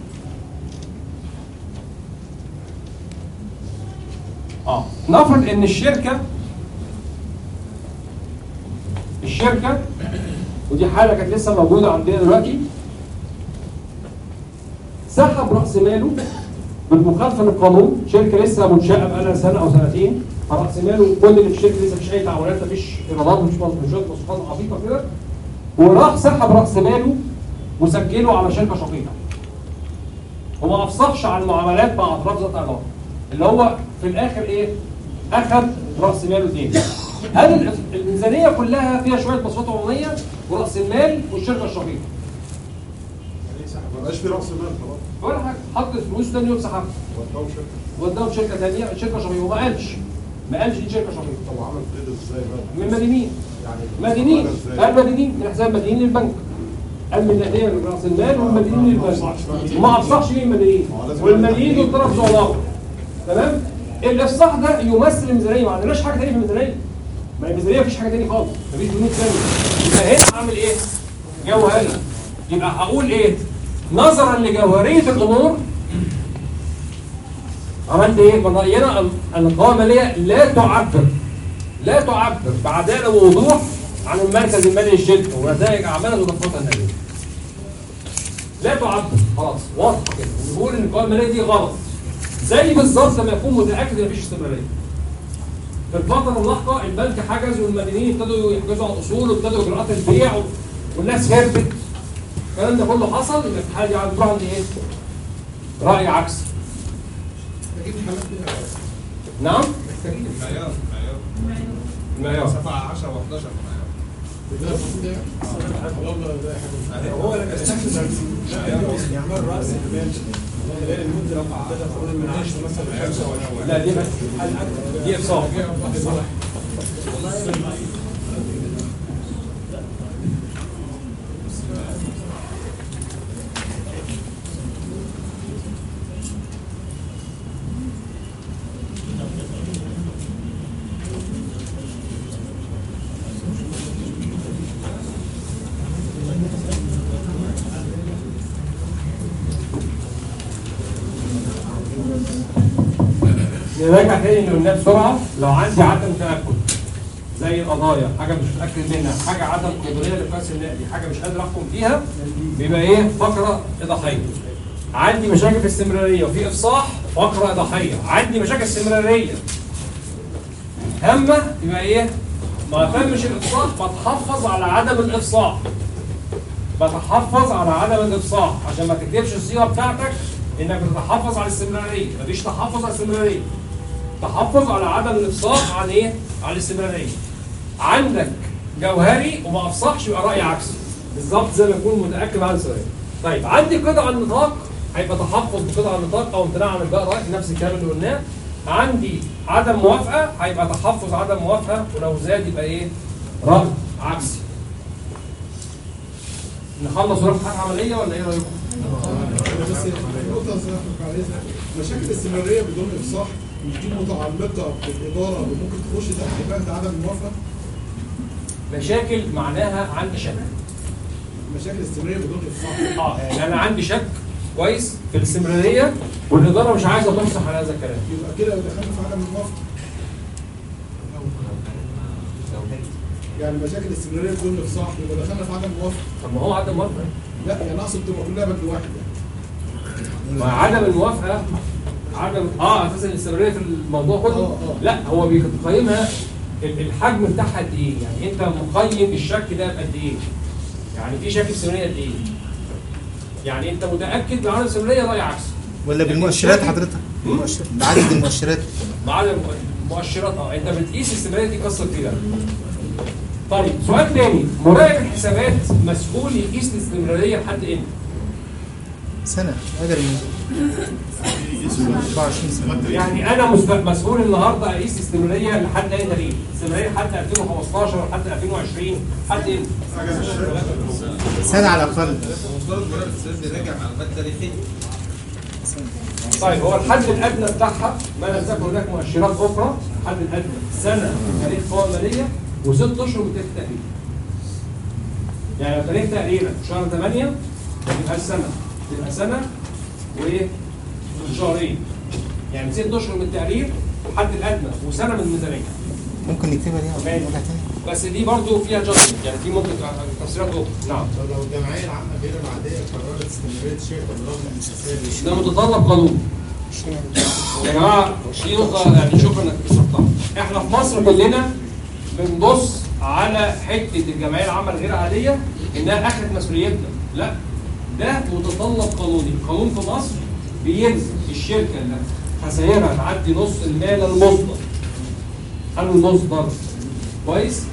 A: اه نفرض ان الشركه الشركه ودي حاله كانت لسه موجوده عندنا دلوقتي سحب راس ماله بالمخالفه للقانون شركه لسه منشاه بقالها سنه او سنتين راس ماله كل اللي في الشركه لسه مفيش اي تعاملات مفيش ايرادات مفيش مش شويه مصروفات عبيطه كده وراح سحب راس ماله وسجله على شركه شقيقه وما افصحش عن المعاملات مع اطراف ذات علاقه اللي هو في الاخر ايه؟ اخذ راس ماله تاني هل الإف- الميزانيه كلها فيها شويه مصروفات عموميه وراس المال والشركه الشقيقه
K: ما بقاش في راس مال خلاص
A: ولا حاجه حط فلوس ثاني يوم سحبها
K: وداهم شركه
A: وداهم شركه ثانيه شركه شقيقه وما قالش ما قالش دي شركه شقيقه
K: طب وعمل كده ازاي بقى؟
A: من مدينين
K: يعني
A: مدينين
K: ازاي؟
A: قال مدينين من حساب مدينين للبنك قال من الاهديه لراس المال والمدينين للبنك ما افصحش مين المدينين والمدينين دول طرف زعلاء تمام الافصاح ده يمثل الميزانيه ما عندناش حاجه ثانيه في الميزانيه ما الميزانيه مفيش حاجه ثانيه خالص مفيش بنود ثانيه يبقى هنا هعمل ايه؟ جوهري يبقى هقول ايه؟ نظرا لجوهريه الامور عملت ايه؟ من راينا ال- القوائم الماليه لا تعبر لا تعبر بعداله ووضوح عن المركز المالي للشركه ونتائج اعمالها وتدفقاتها النقديه. لا تعبر خلاص واضحه كده نقول ان القوائم الماليه دي غلط زي بالظبط لما يكون متاكد ان مفيش استمراريه. في الفتره اللاحقه البنك حجز والمدينين ابتدوا يحجزوا على الاصول وابتدوا اجراءات البيع و- والناس هربت الكلام ده كله حصل يبقى في الحاله دي عم تروح عند ايه؟ راي عكسي.
F: محتاجين حالات منها
A: نعم؟
F: محتاجين
J: معيار معيار
A: المعيار
J: صفحه 10 و11 معيار
F: ده المفروض ده والله ده حاجه هو لما يستخدم يعمل راس المال خلال المده لو محدده خلال من 10 مثلا 5
A: لا دي دي افصاح نراجع تاني اللي قلناه بسرعه لو عندي عدم تاكد زي القضايا حاجه مش متاكد منها حاجه عدم قدريه للقياس النقدي حاجه مش قادر احكم فيها بيبقى ايه فقره اضاحيه عندي مشاكل في استمراريه وفي افصاح فقره اضاحيه عندي مشاكل استمراريه هامه يبقى ايه ما تمش الافصاح بتحفظ على عدم الافصاح بتحفظ على عدم الافصاح عشان ما تكتبش الصيغه بتاعتك انك بتتحفظ على الاستمراريه مفيش تحفظ على الاستمراريه تحفظ على عدم الافصاح عن ايه؟ عن الاستمراريه عندك جوهري وما افصحش يبقى راي عكسي بالظبط زي ما اكون متاكد عن السؤال طيب عندي قطع النطاق هيبقى تحفظ بقطع النطاق او امتناع عن الباقي راي نفس الكلام اللي قلناه عندي عدم موافقه هيبقى تحفظ عدم موافقه ولو زاد يبقى ايه؟ راي عكسي نخلص ورقه حاجه عمليه ولا ايه رايكم؟
F: بس النقطه بعد اذنك مشاكل الاستمراريه بدون افصاح مش دي متعلقه بالاداره وممكن تخش تحت بند عدم الموافقه
A: مشاكل معناها عندي شك
F: مشاكل استمراريه بدون افصاح
A: اه يعني انا عندي شك كويس في الاستمراريه والاداره مش عايزه تفصح على هذا الكلام
F: يبقى كده دخلنا في عدم الموافقه يعني مشاكل استمراريه بدون افصاح يبقى دخلنا في عدم الموافقه
A: طب ما هو عدم موافقه
F: لا يعني اقصد تبقى كلها بند واحد يعني
A: مع عدم الموافقه عدم اه اساسا الاستمراريه في الموضوع كله
F: آه، آه.
A: لا هو بيقيمها ال- الحجم بتاعها قد ايه يعني انت مقيم الشك ده بقد ايه يعني في شك استمراريه قد ايه يعني انت متاكد من عدم الاستمراريه راي عكسي
B: ولا بالمؤشرات حضرتك بالمؤشر بعدد المؤشرات
A: بعد المؤشرات اه انت بتقيس الاستمراريه دي قصه كده طيب سؤال تاني مراقب الحسابات مسؤول يقيس الاستمراريه لحد امتى؟
B: سنه قادر من 24 سنه
A: يعني انا مست- مسؤول النهارده اقيس الاستمراريه لحد اي تاريخ؟ استمراريه لحد 2015 لحد 2020 لحد امتى؟
B: سنه على الاقل
J: مفترض مراقب السياسي بيراجع معلومات تاريخيه
A: طيب هو الحد الادنى بتاعها ما لم تكن هناك مؤشرات اخرى الحد الادنى سنه من تاريخ القوى الماليه وست اشهر من تاريخ التقرير. يعني لو تاريخ تقريرك شهر 8 ما تبقاش سنه تبقى سنه وايه؟ وشهرين. يعني ست اشهر من التقرير الحد الادنى وسنه من الميزانيه.
B: ممكن نكتبها دي
A: ماشي.
B: على وجه تاني
A: بس دي برضو فيها جزء يعني دي ممكن تبقى تفسيرات اخرى نعم
D: طب لو الجمعيه العامه غير العاديه قررت استمراريه شركه برغم الانحساب
A: ده متطلب قانون يا جماعه دي نقطه يعني شكرا انك كسرتها احنا في مصر كلنا بنبص على حته الجمعيه العامه الغير عاديه انها اخذت مسؤوليتنا لا ده متطلب قانوني القانون في مصر بيلزم الشركه اللي خسائرها تعدي نص المال المصدر المصدر كويس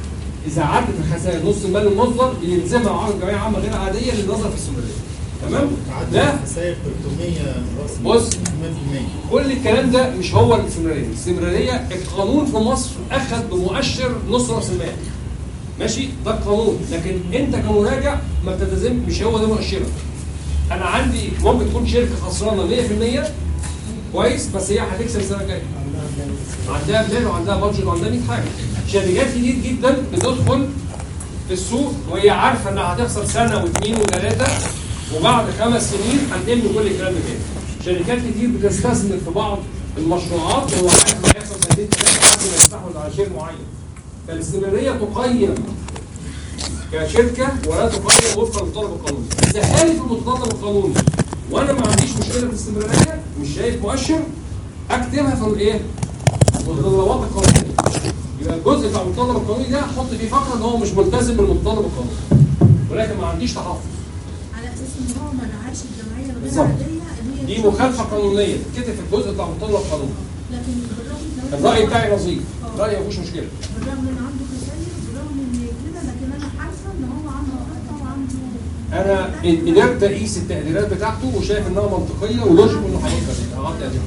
A: اذا عدت الخسائر نص المال المصدر يلزمها عقد جمعيه عامه غير عاديه للنظر في الاستمراريه تمام ده
D: خسائر 300 من راس
A: بص
D: 100%
A: كل الكلام ده مش هو الاستمراريه، الاستمراريه القانون في مصر اخذ بمؤشر نص راس المال. ماشي؟ ده القانون، لكن انت كمراجع ما بتلتزم مش هو ده مؤشرك. انا عندي ممكن تكون شركه خسرانه 100% كويس بس هي هتكسب السنه الجايه. عندها بلان وعندها بادجت وعندها 100 حاجه. شركات كتير جدا بتدخل في السوق وهي عارفه انها هتخسر سنه واثنين وثلاثه وبعد خمس سنين هنتم كل الكلام ده تاني. شركات كتير بتستثمر في بعض المشروعات وهو عارف ان هيحصل سنتين ثلاثه لحد ما يستحوذ على شيء معين. فالاستمراريه تقيم كشركه ولا تقيم وفقا للطلب القانوني. اذا خالف المتطلب القانوني وانا ما عنديش مشكله في الاستمراريه مش شايف مؤشر اكتبها في الايه؟ المتطلبات القانونيه. يبقى الجزء بتاع المتطلب القانوني ده احط فيه فقره ان هو مش ملتزم بالمتطلب القانوني. ولكن ما عنديش تحفظ.
C: على اساس ان هو ما دعاش الجمعيه الغير
A: بالظبط.
C: عاديه ان هي
A: دي مخالفه قانونيه تتكتب في الجزء بتاع المتطلب القانوني.
C: لكن بالرغم لو
A: الراي بتاعي نظيف، رايي ما فيهوش مشكله.
C: بالرغم ان عنده خسائر بالرغم ان كده لكن انا حاسه ان هو عنده خطه وعنده
A: انا قدرت اقيس التقديرات بتاعته وشايف انها منطقيه ولوجيك انه هيقدر هعطي تقدير.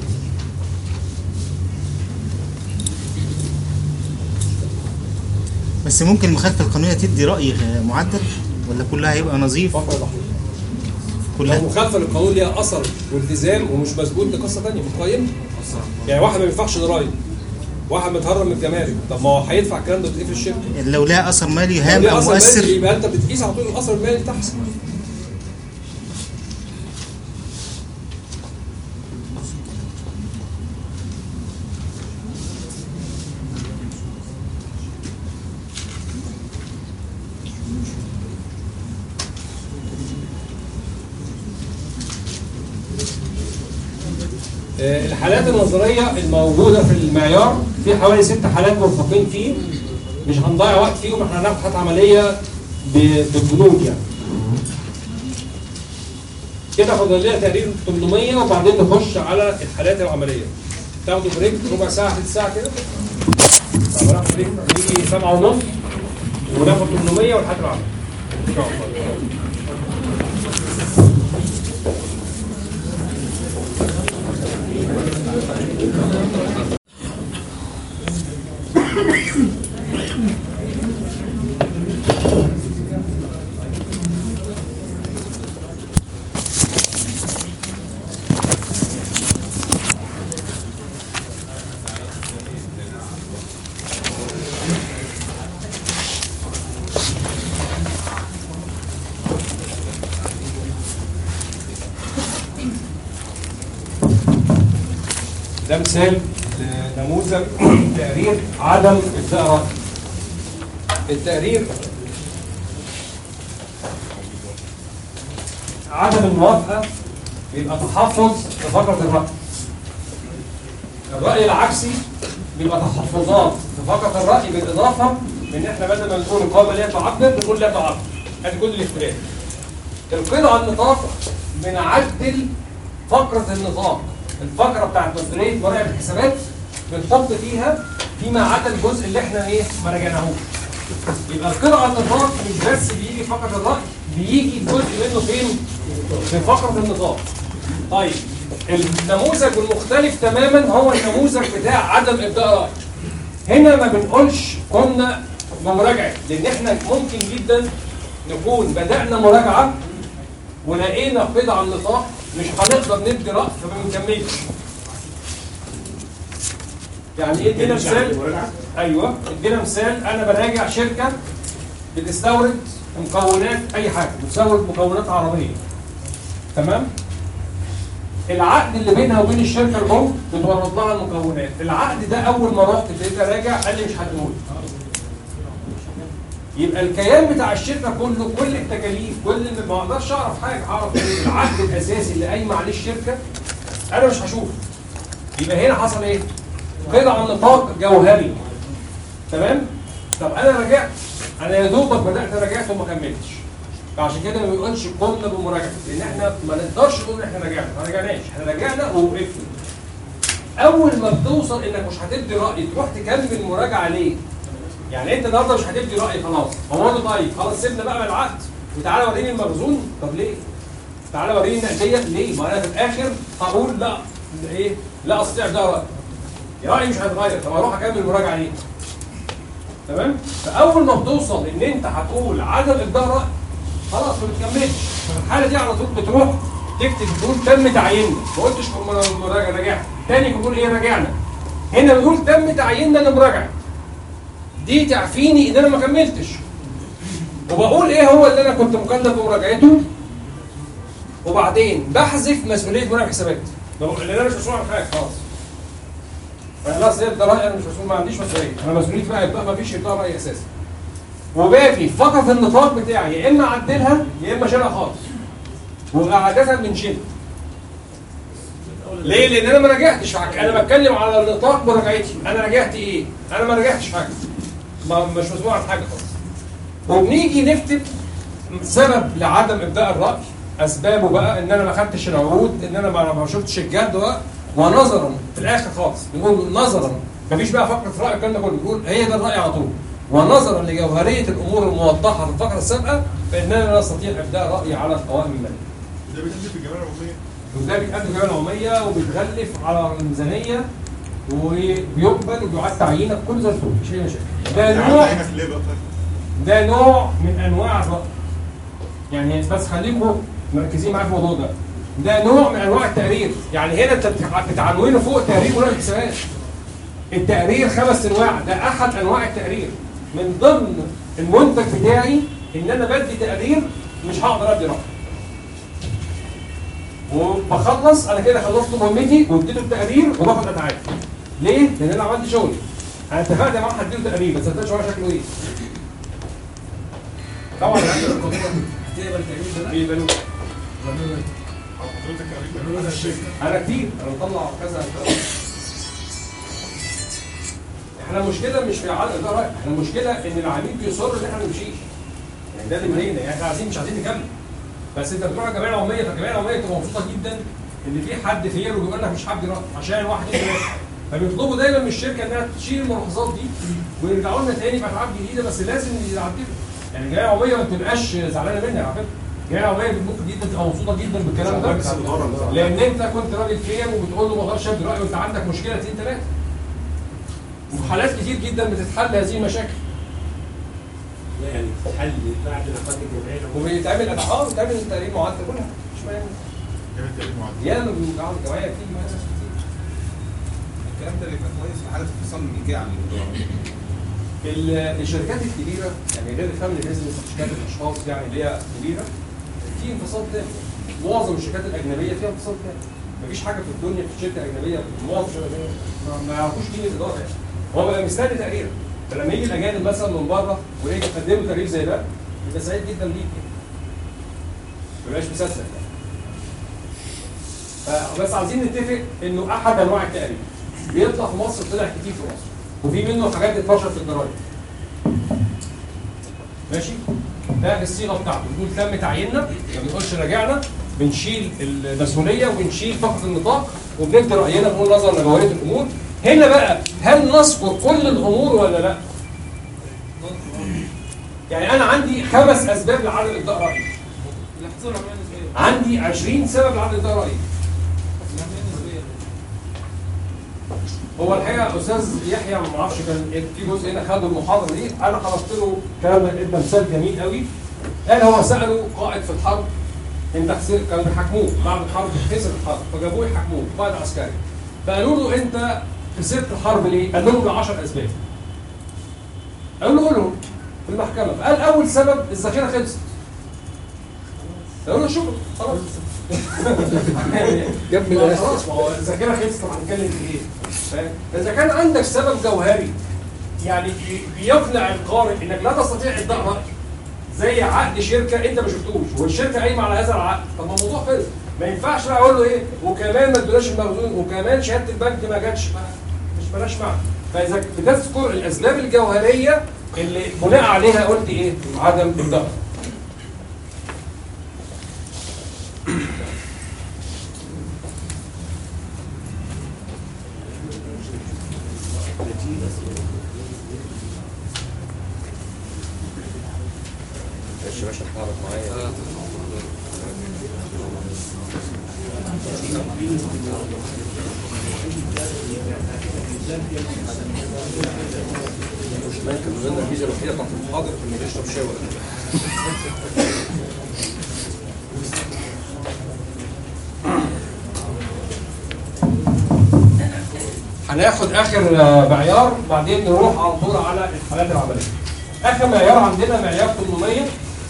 B: بس ممكن المخالفه القانونيه تدي راي غ- معدل ولا كلها هيبقى نظيف
A: فقره لحظه
B: كلها
A: لو مخالفه للقانون ليها اثر والتزام ومش مظبوط دي قصه ثانيه بتقيم يعني واحد ما بيدفعش ضرايب واحد متهرب من الجمارك طب ما هو هيدفع الكلام ده وتقفل الشركه
B: لو لها اثر مالي
A: لو
B: هام
A: ليه
B: او
A: أثر مالي
B: مؤثر
A: يبقى انت بتقيس على طول الاثر المالي بتاعها آه، الحالات النظريه الموجوده في المعيار في حوالي ست حالات مرفقين فيه مش هنضيع وقت فيهم احنا هناخد حالات عمليه ب- بالبنود يعني كده فاضل لنا تقريبا 800 وبعدين نخش على الحالات العمليه تاخدوا بريك ربع ساعه ثلث ساعه كده طب هناخد بريك نيجي 7 ونص وناخد 800 والحالات العمليه ان شاء الله ده مثال لنموذج تقرير عدم ابداء راي التقرير عدم الموافقه بيبقى تحفظ في فقره الراي الراي العكسي بيبقى تحفظات في فقره الراي بالاضافه ان احنا بدل ما نقول القائمه لا تعبر نقول لا تعبر ادي كل الاختلاف القطعه النطاق بنعدل فقره النطاق الفقره بتاعت مسؤوليه مراقب الحسابات بنحط فيها فيما عدا الجزء اللي احنا ايه ما راجعناهوش يبقى القطعه النطاق مش بس بيجي فقره الراي بيجي جزء منه فين في فقره النطاق طيب النموذج المختلف تماما هو النموذج بتاع عدم ابداء راي هنا ما بنقولش قمنا بمراجعه لان احنا ممكن جدا نكون بدانا مراجعه ولقينا قطع النطاق مش هنقدر ندي راي فما بنكملش يعني ايه ادينا مثال ايوه ادينا مثال انا براجع شركه بتستورد مكونات اي حاجه بتستورد مكونات عربيه تمام العقد اللي بينها وبين الشركه الام بتورد لها المكونات العقد ده اول ما رحت ابتديت اراجع قال لي مش هتقول يبقى الكيان بتاع الشركه كله كل التكاليف كل اللي ما اقدرش اعرف حاجه اعرف إيه العقد الاساسي اللي قايمه عليه الشركه انا مش هشوفه يبقى هنا حصل ايه؟ قطع النطاق جوهري تمام؟ طب انا رجعت انا يا دوبك بدات رجعت وما كملتش فعشان كده ما بيقولش قمنا بمراجعه لان احنا ما نقدرش نقول ان احنا رجعنا ما رجعناش احنا رجعنا ووقفنا اول ما بتوصل انك مش هتدي راي تروح تكمل مراجعه ليه؟ يعني انت النهارده مش هتدي راي خلاص هو له طيب خلاص سيبنا بقى من العقد وتعالى وريني المخزون طب ليه؟ تعالى وريني النقديه ليه؟ ما انا في الاخر هقول لا ايه؟ لا استطيع ده راي رايي مش هيتغير طب اروح اكمل المراجعه ليه؟ تمام؟ فاول ما بتوصل ان انت هتقول عدم ابداء راي خلاص ما بتكملش في الحاله دي على طول بتروح تكتب تقول تم تعييننا ما قلتش كم- مراجعه راجعت تاني بنقول ايه راجعنا هنا بنقول تم تعييننا لمراجعه دي تعفيني ان انا ما كملتش وبقول ايه هو اللي انا كنت مكلف بمراجعته وبعدين بحذف مسؤوليه مراجع حسابات بقول لان انا مش مسؤول عن حاجه خلاص انا لا سيب ده رايي انا مش مسؤول ما عنديش مسؤوليه انا مسؤوليتي بقى يبقى ما فيش ابداء راي اساسي وباقي فقط النطاق بتاعي يا اما اعدلها يا اما اشيلها خالص وعاده بنشيلها ليه؟ لان انا ما راجعتش حاجه انا بتكلم على نطاق مراجعتي انا راجعت ايه؟ انا ما راجعتش حاجه ما مش مسؤول عن حاجه خالص وبنيجي نكتب سبب لعدم ابداء الراي اسبابه بقى ان انا ما خدتش العروض ان انا ما ما شفتش الجد بقى ونظرا في الاخر خالص بنقول نظرا مفيش بقى فقره راي الكلام ده كله بنقول هي ده الراي على طول ونظرا لجوهريه الامور الموضحه في الفقره السابقه فاننا لا نستطيع ابداء راي على القوائم الماليه
J: ده بيتم في الجمعيه العموميه
A: وده بيتقدم جمعيه العموميه وبيتغلف على الميزانيه وبيقبل وبيعاد تعيينك كل زي الفل مش اي مشاكل ده نوع
J: عينك ليه بقى طيب؟
A: ده نوع من انواع الرأي يعني بس خليكم مركزين معايا في الموضوع ده ده نوع من انواع التقرير يعني هنا انت بتع- بتعنونه فوق تقرير مراقب الحسابات التقرير خمس انواع ده احد انواع التقرير من ضمن المنتج بتاعي ان انا بدي تقرير مش هقدر ادي رقم وبخلص انا كده خلصت مهمتي واديته التقرير وباخد اتعاب ليه؟ لان انا عملت شغلي انا اتفقت معاه هديله تقرير بس ما شغله شكله ايه طبعا عندي القدره
H: هتقبل التقرير ده لا
A: بيقبلوه
J: او حضرتك قريت انا الشركه
A: انا كتير انا مطلع كذا احنا المشكله مش في عدد الاداره احنا المشكله ان العميل بيصر ان احنا ما نمشيش يعني ده اللي مضايقنا يعني احنا عايزين مش عايزين نكمل بس انت بتروح الجمعيه العموميه فالجمعيه العموميه تبقى مبسوطه جدا ان في حد فير وبيقول لك مش حد رأي عشان واحد اتنين تلاته فبيطلبوا دايما من الشركه انها تشيل الملاحظات دي ويرجعوا لنا تاني بألعاب جديده بس لازم يعدلوا يعني الجمعيه العموميه ما بتبقاش زعلانه مني على فكره الجمعيه العموميه ممكن جدا تبقى مبسوطه جدا بالكلام ده لان انت كنت راجل فير وبتقول له ما اقدرش ابدي رايي وانت عندك مشكله اتنين تلاته وفي حالات كتير جدا بتتحل هذه المشاكل
H: لا يعني تتحل بعد ما خد الجمعيه العموميه
A: وبيتعمل اه بيتعمل تقرير معدل كلها مش مهم
J: جامد تقريبا معدل
A: ياما بنقعد الجمعيه كتير مع ناس كتير
J: الكلام ده بيبقى كويس في حاله انفصال الملكيه عن الموضوع
A: ال- الشركات الكبيره يعني غير الفاميلي بيزنس شركات الاشخاص يعني اللي هي كبيره في انفصال تام معظم الشركات الاجنبيه فيها انفصال تام مفيش حاجه في الدنيا في شركه اجنبيه معظم الشركات ما- ما يعرفوش مين الاداره يعني هو بقى مستني تقرير فلما يجي الاجانب مثلا من بره ويجي يقدم له تقرير زي ده يبقى سعيد جدا ليك ما يبقاش مسلسل يعني بس عايزين نتفق انه احد انواع التقرير بيطلع في مصر طلع كتير في مصر وفي منه حاجات اتنشرت في الجرايد ماشي ده الصيغه بتاعته بنقول تم تعييننا ما بنقولش راجعنا بنشيل المسؤوليه وبنشيل فقط النطاق وبندي راينا بنقول نظرا لجوهريه الامور هنا بقى هل نذكر كل الامور ولا لا؟ يعني انا عندي خمس اسباب لعدم ابداء رايي
F: الاحتياط العمليه النسبيه
A: عندي 20 سبب لعدم ابداء رايي
F: العمليه النسبيه
A: هو الحقيقه استاذ يحيى ما اعرفش كان في جزء هنا خدوا المحاضره دي انا خلصت له كلام ادى مثال جميل قوي قال هو ساله قائد في الحرب انت خسرت كانوا بيحاكموه بعد الحرب خسر الحرب فجابوه يحاكموه قائد عسكري فقالوا له انت خسرت الحرب ليه؟ قال لهم ل 10 اسباب قالوا له قولهم في المحكمه فقال اول سبب الذخيره خلصت قالوا له شكرا خلاص
L: جاب من
A: ما
L: الأساس.
A: خلاص ما هو الذاكره خلصت طب هنتكلم في ايه؟ فاهم؟ فاذا كان عندك سبب جوهري يعني بي- بيقنع القارئ انك لا تستطيع ابداء راي زي عقد شركه انت ما شفتوش والشركه قايمه على هذا العقد طب ما الموضوع خلص ما ينفعش بقى اقول له ايه وكمان ما ادوناش المخزون وكمان شهاده البنك ما جاتش ما- مش بلاش معنى فاذا بتذكر الاسباب الجوهريه اللي بناء عليها قلت ايه؟ عدم ابداء معلش يا باشا اتحرك معايا مش ممكن نزلنا الميزه الوحيده بتاعت المحاضر انه بيشرب شاي ولا لا. هناخد اخر آه، معيار بعدين نروح على طول على الحالات العمليه. اخر معيار عندنا معيار 800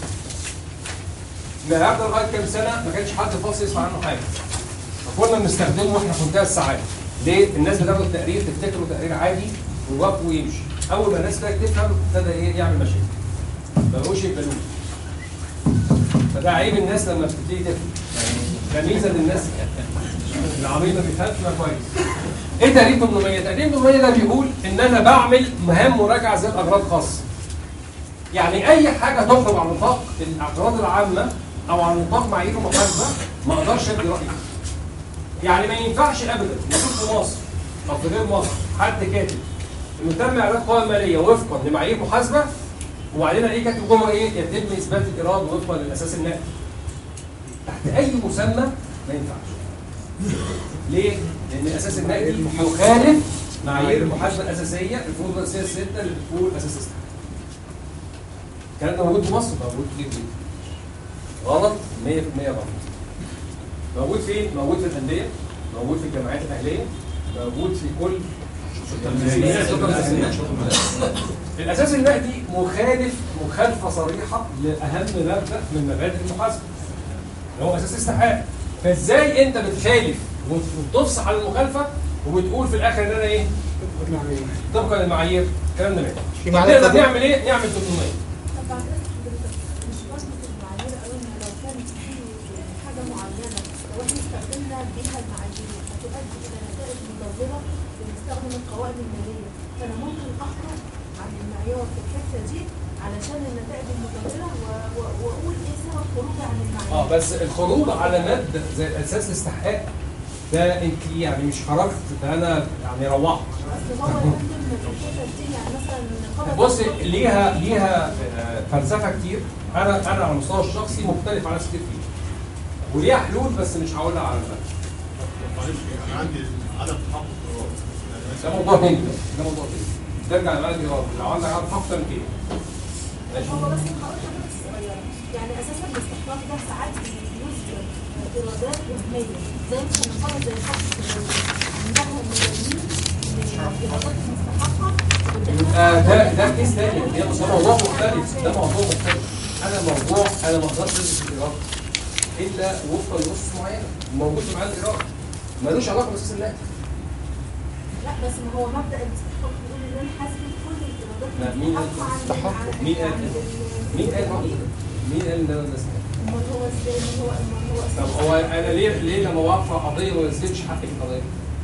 A: المعيار ده لغايه كام سنه ما كانش حد فاصل يسمع عنه حاجه. فكنا بنستخدمه واحنا في منتهى السعاده. ليه؟ الناس بتاخد التقرير تفتكره تقرير عادي ويوافق ويمشي. اول ما الناس بدات تفهم ابتدى ايه يعمل مشاكل. ما بقوش يقبلوه. فده عيب الناس لما بتبتدي تفهم. يعني ده ميزه للناس العبيط ما بيفهمش ما كويس. ايه تقرير 800 تقرير 800 ده بيقول ان انا بعمل مهام مراجعه ذات اغراض خاصه يعني اي حاجه تخرج عن نطاق الاغراض العامه او عن نطاق معايير المحاسبه ما اقدرش ادي رايي يعني ما ينفعش ابدا نشوف في مصر او في غير مصر حد كاتب انه تم اعلان قوائم ماليه وفقا لمعايير محاسبه وبعدين الاقيه كاتب جمله ايه يتم اثبات الايراد وفقا للاساس النقدي تحت اي مسمى ما ينفعش ليه؟ لأن الأساس النقدي يخالف معايير المحاسبة الأساسية الفروض الأساسية الستة اللي بتقول أساس استحقاق. الكلام ده موجود في مصر موجود كتير جدا. غلط 100% غلط. موجود فين؟ موجود في الأندية، موجود في الجامعات الأهلية، موجود في كل الأساس النقدي مخالف مخالفة صريحة لأهم مبدأ من مبادئ المحاسبة. اللي هو أساس استحقاق. فازاي انت بتخالف وتفصح عن المخالفه وبتقول في الاخر ان انا ايه؟ طبقا للمعايير الكلام ده
B: في
A: ما
B: معايير
A: نقدر
B: تانية؟
A: نعمل ايه؟ نعمل 800
C: طب بعد إذنك مش برضه في المعايير قلنا لو كان في حاجه معينه لو احنا استخدمنا بيها المعايير هتؤدي الى نتائج مضره ونستخدم القوائم الماليه فانا ممكن اخرج عن المعيار في الحته دي علشان النتائج المضره و- و- واقول ايه سبب خروجي عن المعيار
A: اه بس الخروج على مبدا زي اساس الاستحقاق ده انت يعني مش خرجت ده انا يعني روحت
C: اصل هو يمكن في الحته دي يعني مثلا قبل
A: بص ليها ليها آه، فلسفه كتير انا انا على المستوى الشخصي مختلف عن ناس كتير فيها وليها حلول بس مش هقولها على الفلسفه
K: معلش انا عندي عدم تحقق قرار
A: ده موضوع تاني ده ده موضوع تاني ترجع لمعنى الإرادة لو عندك عدد حق تعمل كده ماشي
C: هو بس هقول حاجه بس صغيره يعني اساسا الاستحقاق ده ساعات بيصدر ايرادات وهميه زي مثلا نفترض زي خط عندها ملايين من الايرادات المستحقه
A: يبقى ده ده كيس تاني ده ده موضوع مختلف ده موضوع مختلف انا موضوع انا ما اقدرش ادرس الايراد الا وفقا لنص معينه موجود في معايير الايراد ملوش علاقه باساس النقد
C: لا بس ما هو مبدا الاستحقاق بيقول ان انا حاسب كل الايرادات
A: لا، مين قال
C: المستحقه عن
A: مين قال
C: عن
A: كده؟
C: ال-
A: مين قال برضه كده؟ مين قال ان ده ده اسمه؟
C: امال هو ازاي امال هو امال هو
A: طب هو انا ليه ليه لما وقف قضيه ما ينزلش حقي في القضيه؟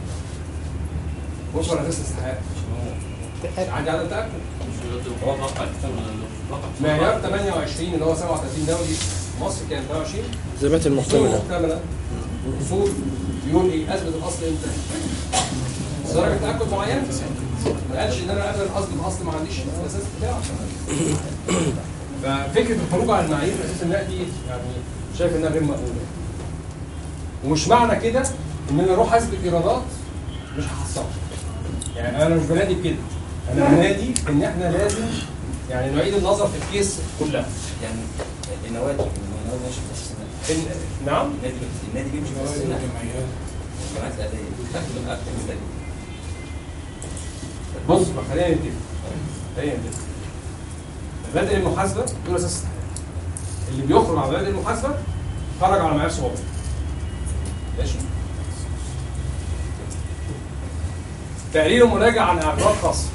A: وفقا لاساس الاستحقاق عندي عدم تاكد
E: هو موقع الكتاب فقط
A: معيار 28 اللي هو 37 دولي مصر كان 28
L: الزمات المحتملة
A: محتملة والاصول بيقول ايه اثبت الاصل امتى؟ درجة تأكد معينة ما قالش ان انا قبل الاصل باصل ما عنديش الاساس بتاعه ففكرة الخروج عن المعايير الاساس النقدي يعني شايف انها غير مقبولة ومش معنى كده ان انا اروح اثبت ايرادات مش هحصلها يعني انا مش بنادي بكده انا بنادي ان احنا لازم يعني نعيد النظر في الكيس كلها
G: يعني النوادي النوادي ماشي في نفس السنة
A: إن- نعم
G: النادي النادي بيمشي في نفس السنة الجامعات الأهلية
A: بص بقى خلينا نتفق خلينا نتفق مبادئ المحاسبه دول اساس التحقيق. اللي بيخرج عن مبادئ المحاسبه خرج على معيار 700 ماشي تقرير المراجع عن اعتراض خاصه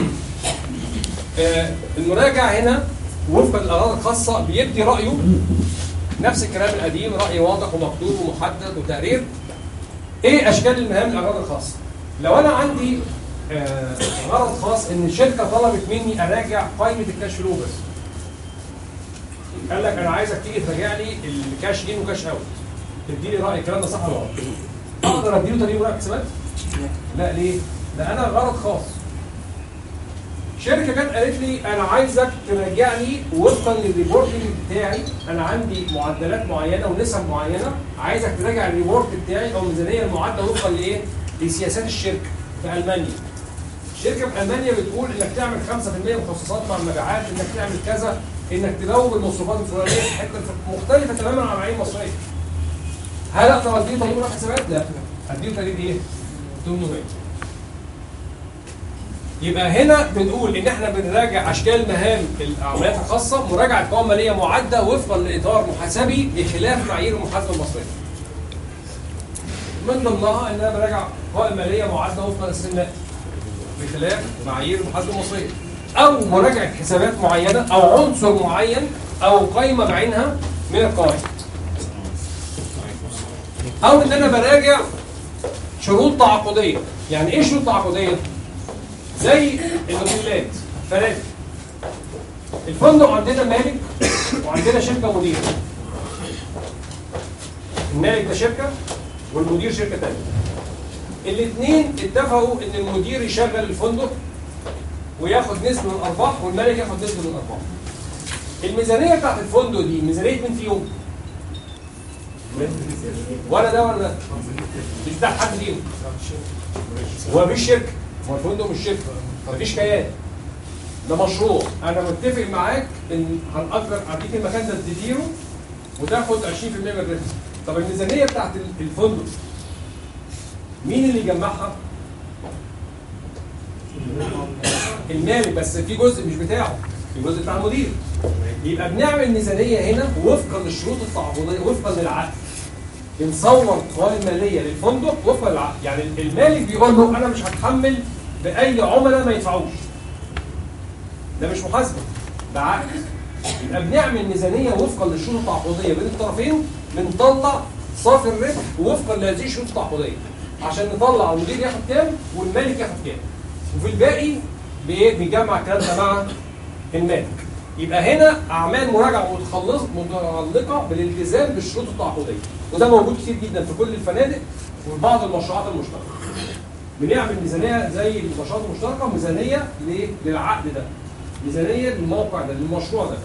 A: آه، المراجع هنا وفقا للاغراض الخاصه بيدي رايه نفس الكلام القديم راي واضح ومكتوب ومحدد وتقرير ايه اشكال المهام الاغراض الخاصه لو انا عندي آه، غرض خاص ان الشركه طلبت مني اراجع قائمه الكاش فلو بس قال لك انا عايزك تيجي تراجع لي الكاش ان وكاش اوت تدي لي راي الكلام ده صح ولا غلط اقدر اديله تقرير ورقه حسابات لا ليه؟ لا انا غرض خاص شركه جت قالت لي انا عايزك تراجع لي وفقا للريبورتنج بتاعي انا عندي معدلات معينه ونسب معينه عايزك تراجع الريبورت بتاعي او الميزانيه المعدله وفقا لايه؟ لسياسات الشركه في المانيا. شركه في المانيا بتقول انك تعمل 5% مخصصات مع المبيعات انك تعمل كذا انك تلوج المصروفات الفلانيه في حته مختلفه تماما عن العمليه المصريه. هل اقدر اديه تقرير حسابات؟ لا. اديه تقرير ايه؟ 800 يبقى هنا بنقول ان احنا بنراجع اشكال مهام العمليات الخاصه مراجعه قوائم ماليه معده وفقا لاطار محاسبي بخلاف معايير المحاسبه المصريه. من ضمنها ان انا براجع قوائم ماليه معده وفقا للسنات بخلاف معايير المحاسبه المصريه. او مراجعه حسابات معينه او عنصر معين او قائمه بعينها من القواعد. او ان انا براجع شروط تعاقديه، يعني ايه شروط تعاقديه؟ زي الاوتيلات فنادق الفندق عندنا مالك وعندنا شركه مدير المالك ده شركه والمدير شركه ثانيه الاثنين اتفقوا ان المدير يشغل الفندق وياخد نسبه من الارباح والمالك ياخد نسبه من الارباح الميزانيه بتاعت الفندق دي ميزانيه مين فيهم؟ ولا ده ولا ده مش بتاع حد فيهم هو مفيش شركه هو الفندق مش شركه مفيش كيان ده مشروع انا متفق معاك ان هنأجر هديك المكان ده تديره وتاخد 20% من الربح طب الميزانيه بتاعت الفندق مين اللي يجمعها؟ المالك بس في جزء مش بتاعه في جزء بتاع المدير يبقى بنعمل ميزانيه هنا وفقا للشروط التعاقديه وفقا للعقد بنصور قوائم ماليه للفندق وفقا للعقد يعني المالك بيقول له انا مش هتحمل باي عملاء ما يدفعوش ده مش محاسبه ده عقد يبقى بنعمل ميزانيه وفقا للشروط التعاقديه بين الطرفين بنطلع صافي الربح وفقا لهذه الشروط التعاقديه عشان نطلع المدير ياخد كام والمالك ياخد كام وفي الباقي بايه بيجمع الكلام ده مع المالك يبقى هنا اعمال مراجعه متخلص متعلقه بالالتزام بالشروط التعاقديه وده موجود كتير جدا في كل الفنادق وفي بعض المشروعات المشتركه بنعمل ميزانيه زي المشروعات المشتركه ميزانيه ليه؟ للعقد ده ميزانيه للموقع ده للمشروع ده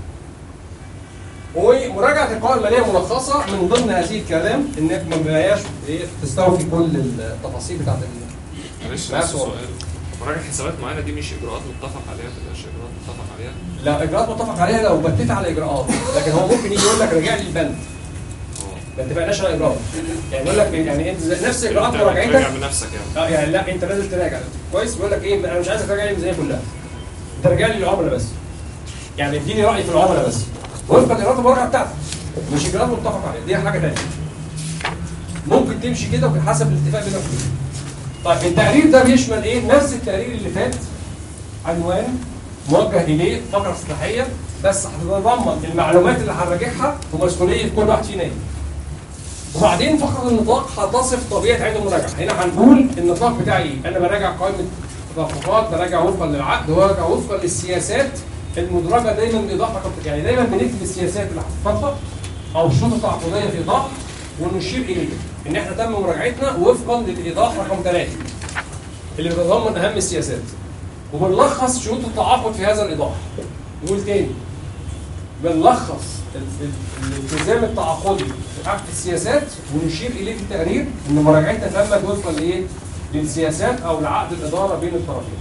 A: ومراجعه القوائم الماليه ملخصه من ضمن هذه الكلام انك ما بقاش ايه تستوفي كل التفاصيل بتاعت ال-
M: معلش
A: معاك
M: بس
A: سؤال.
M: سؤال مراجعة حسابات معينة دي مش إجراءات متفق عليها مش إجراءات متفق عليها
A: لا اجراءات متفق عليها لو بتت على اجراءات لكن هو ممكن يجي يقول لك راجع لي البند ما اتفقناش على اجراء يعني يقول لك يعني انت زي- نفس اجراءات
M: أنت بتراجع
A: مراجعتك
M: بنفسك يعني
A: اه يعني لا انت لازم تراجع كويس بيقول لك ايه انا مش عايزك تراجع لي الميزانيه كلها انت راجع لي العملاء بس يعني اديني راي في العملاء بس وفقا لاجراءات المراجعه بتاعتك مش اجراءات متفق عليها دي حاجه ثانيه ممكن تمشي كده وحسب الاتفاق بينك وبينهم طيب التقرير ده بيشمل ايه نفس التقرير اللي فات عنوان موجه اليه فقره اصلاحيه بس هتتضمن المعلومات اللي هنراجعها ومسؤوليه كل واحد فينا ايه وبعدين فقره النطاق هتصف طبيعه عيد المراجعه هنا هنقول النطاق بتاعي ايه انا براجع قائمه تدفقات براجع وفقا للعقد وراجع وفقا للسياسات المدرجه دايما بايضاح رقم يعني دايما بنكتب السياسات اللي هتطبق او الشروط التعاقديه في ايضاح ونشير اليه ان احنا تم مراجعتنا وفقا للايضاح رقم ثلاثه اللي بيتضمن اهم السياسات وبنلخص شروط التعاقد في هذا الايضاح نقول تاني بنلخص ال- ال- الالتزام التعاقدي في عقد السياسات ونشير اليه في التقرير ان مراجعتنا تمت وفقا لايه؟ للسياسات او لعقد الاداره بين الطرفين.